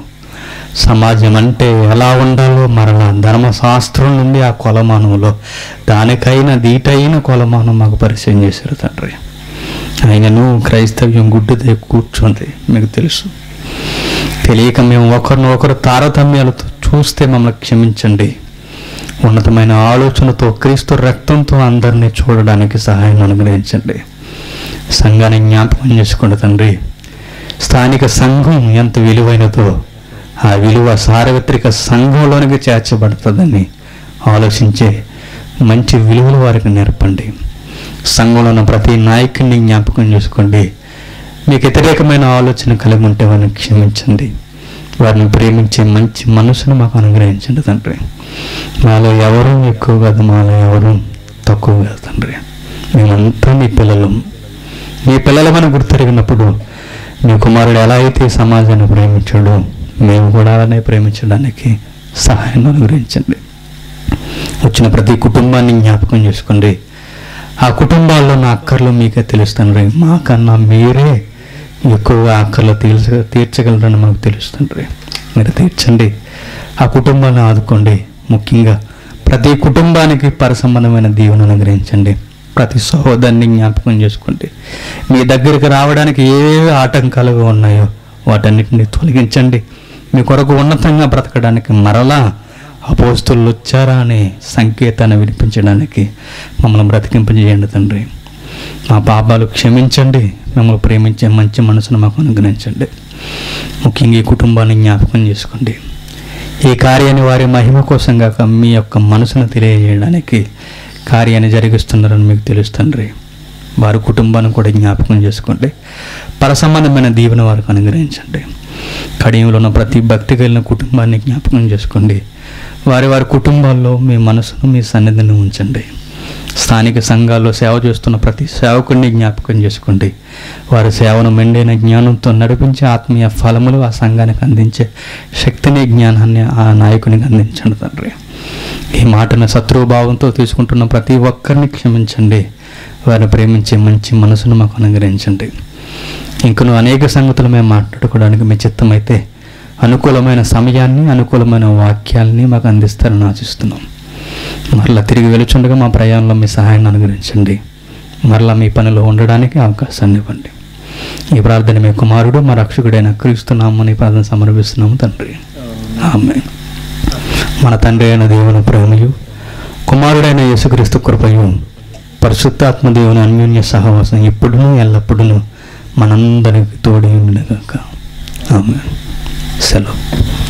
సమాజం అంటే ఎలా ఉండాలో మరలా ధర్మశాస్త్రం నుండి ఆ కొలమానంలో దానికైన దీటైన కొలమానం మాకు పరిచయం చేశారు తండ్రి ఆయనను క్రైస్తవ్యం గుడ్డుదే కూర్చుంది మీకు తెలుసు తెలియక మేము ఒకరిని ఒకరు తారతమ్యాలతో చూస్తే మమ్మల్ని క్షమించండి ఉన్నతమైన ఆలోచనతో క్రీస్తు రక్తంతో అందరినీ చూడడానికి సహాయం అనుగ్రహించండి సంఘాన్ని జ్ఞాపకం చేసుకోండి తండ్రి స్థానిక సంఘం ఎంత విలువైనదో ఆ విలువ సార్వత్రిక సంఘంలోనికి చేర్చబడుతుందని ఆలోచించే మంచి విలువలు వారికి నేర్పండి సంఘంలో ఉన్న ప్రతి నాయకుడిని జ్ఞాపకం చేసుకోండి మీకు వ్యతిరేకమైన ఆలోచన కలిగి ఉంటే వారిని క్షమించండి వారిని ప్రేమించే మంచి మనసును మాకు అనుగ్రహించండి తండ్రి మాలో ఎవరు ఎక్కువ కాదు మాలో ఎవరు తక్కువ కాదు తండ్రి మేమంతా మీ పిల్లలు మీ పిల్లలమని గుర్తెరిగినప్పుడు మీ కుమారుడు ఎలా అయితే ఈ సమాజాన్ని ప్రేమించాడో మేము కూడా అలానే ప్రేమించడానికి సహాయం అనుగ్రహించండి వచ్చిన ప్రతి కుటుంబాన్ని జ్ఞాపకం చేసుకోండి ఆ కుటుంబాల్లో నా అక్కర్లు మీకే తెలుస్తుంది మాకన్నా మీరే ఎక్కువగా అక్కర్లు తీర్చ తీర్చగలరని మాకు తెలుస్తుంది మీరు తీర్చండి ఆ కుటుంబాన్ని ఆదుకోండి ముఖ్యంగా ప్రతి కుటుంబానికి పరసంబంధమైన దీవెన అనుగ్రహించండి ప్రతి సహోదరుని జ్ఞాపకం చేసుకోండి మీ దగ్గరికి రావడానికి ఏ ఆటంకాలుగా ఉన్నాయో వాటన్నిటిని తొలగించండి మీ కొరకు ఉన్నతంగా బ్రతకడానికి మరలా అపోస్తులు వచ్చారా అనే సంకేతాన్ని వినిపించడానికి మమ్మల్ని బ్రతికింపజేయండి తండ్రి మా పాపాలు క్షమించండి మిమ్మల్ని ప్రేమించే మంచి మనసును మాకు అనుగ్రహించండి ముఖ్యంగా ఈ కుటుంబాన్ని జ్ఞాపకం చేసుకోండి ఈ కార్యాన్ని వారి మహిమ కోసం కాక మీ యొక్క మనసును తెలియజేయడానికి కార్యాన్ని జరిగిస్తున్నారని మీకు తెలుస్తుంది వారి కుటుంబాన్ని కూడా జ్ఞాపకం చేసుకోండి పరసంబంధమైన దీవెన వారికి అనుగ్రహించండి కడియంలో ఉన్న ప్రతి భక్తి కలిగిన కుటుంబాన్ని జ్ఞాపకం చేసుకోండి వారి వారి కుటుంబాల్లో మీ మనసును మీ సన్నిధిని ఉంచండి స్థానిక సంఘాల్లో సేవ చేస్తున్న ప్రతి సేవకుడిని జ్ఞాపకం చేసుకోండి వారి సేవను మెండైన జ్ఞానంతో నడిపించే ఆత్మీయ ఫలములు ఆ సంఘానికి అందించే శక్తిని జ్ఞానాన్ని ఆ నాయకునికి అందించండి తండ్రి ఈ మాటను శత్రుభావంతో తీసుకుంటున్న ప్రతి ఒక్కరిని క్షమించండి వారిని ప్రేమించే మంచి మనసును మాకు అనుగ్రహించండి ఇంకను అనేక సంగతులు మేము మాట్లాడుకోవడానికి మీ చిత్తమైతే అనుకూలమైన సమయాన్ని అనుకూలమైన వాక్యాలని మాకు అందిస్తారని ఆశిస్తున్నాం మరలా తిరిగి వెలుచుండగా మా ప్రయాణంలో మీ సహాయాన్ని అనుగ్రహించండి మరలా మీ పనిలో ఉండడానికి అవకాశాన్ని ఇవ్వండి ఈ ప్రార్థన మీ కుమారుడు మా రక్షకుడైన క్రీస్తున్నామని ప్రార్థన సమర్పిస్తున్నాము తండ్రి ఆమె మన తండ్రి అయిన దేవుని ప్రేమయు కుమారుడైన యేసుక్రీస్తు కృపయు పరిశుద్ధాత్మ దేవుని అన్యోన్య సహవాసం ఇప్పుడును ఎల్లప్పుడూ మనందరికి తోడే ఉండగాక ఆమె సెలవు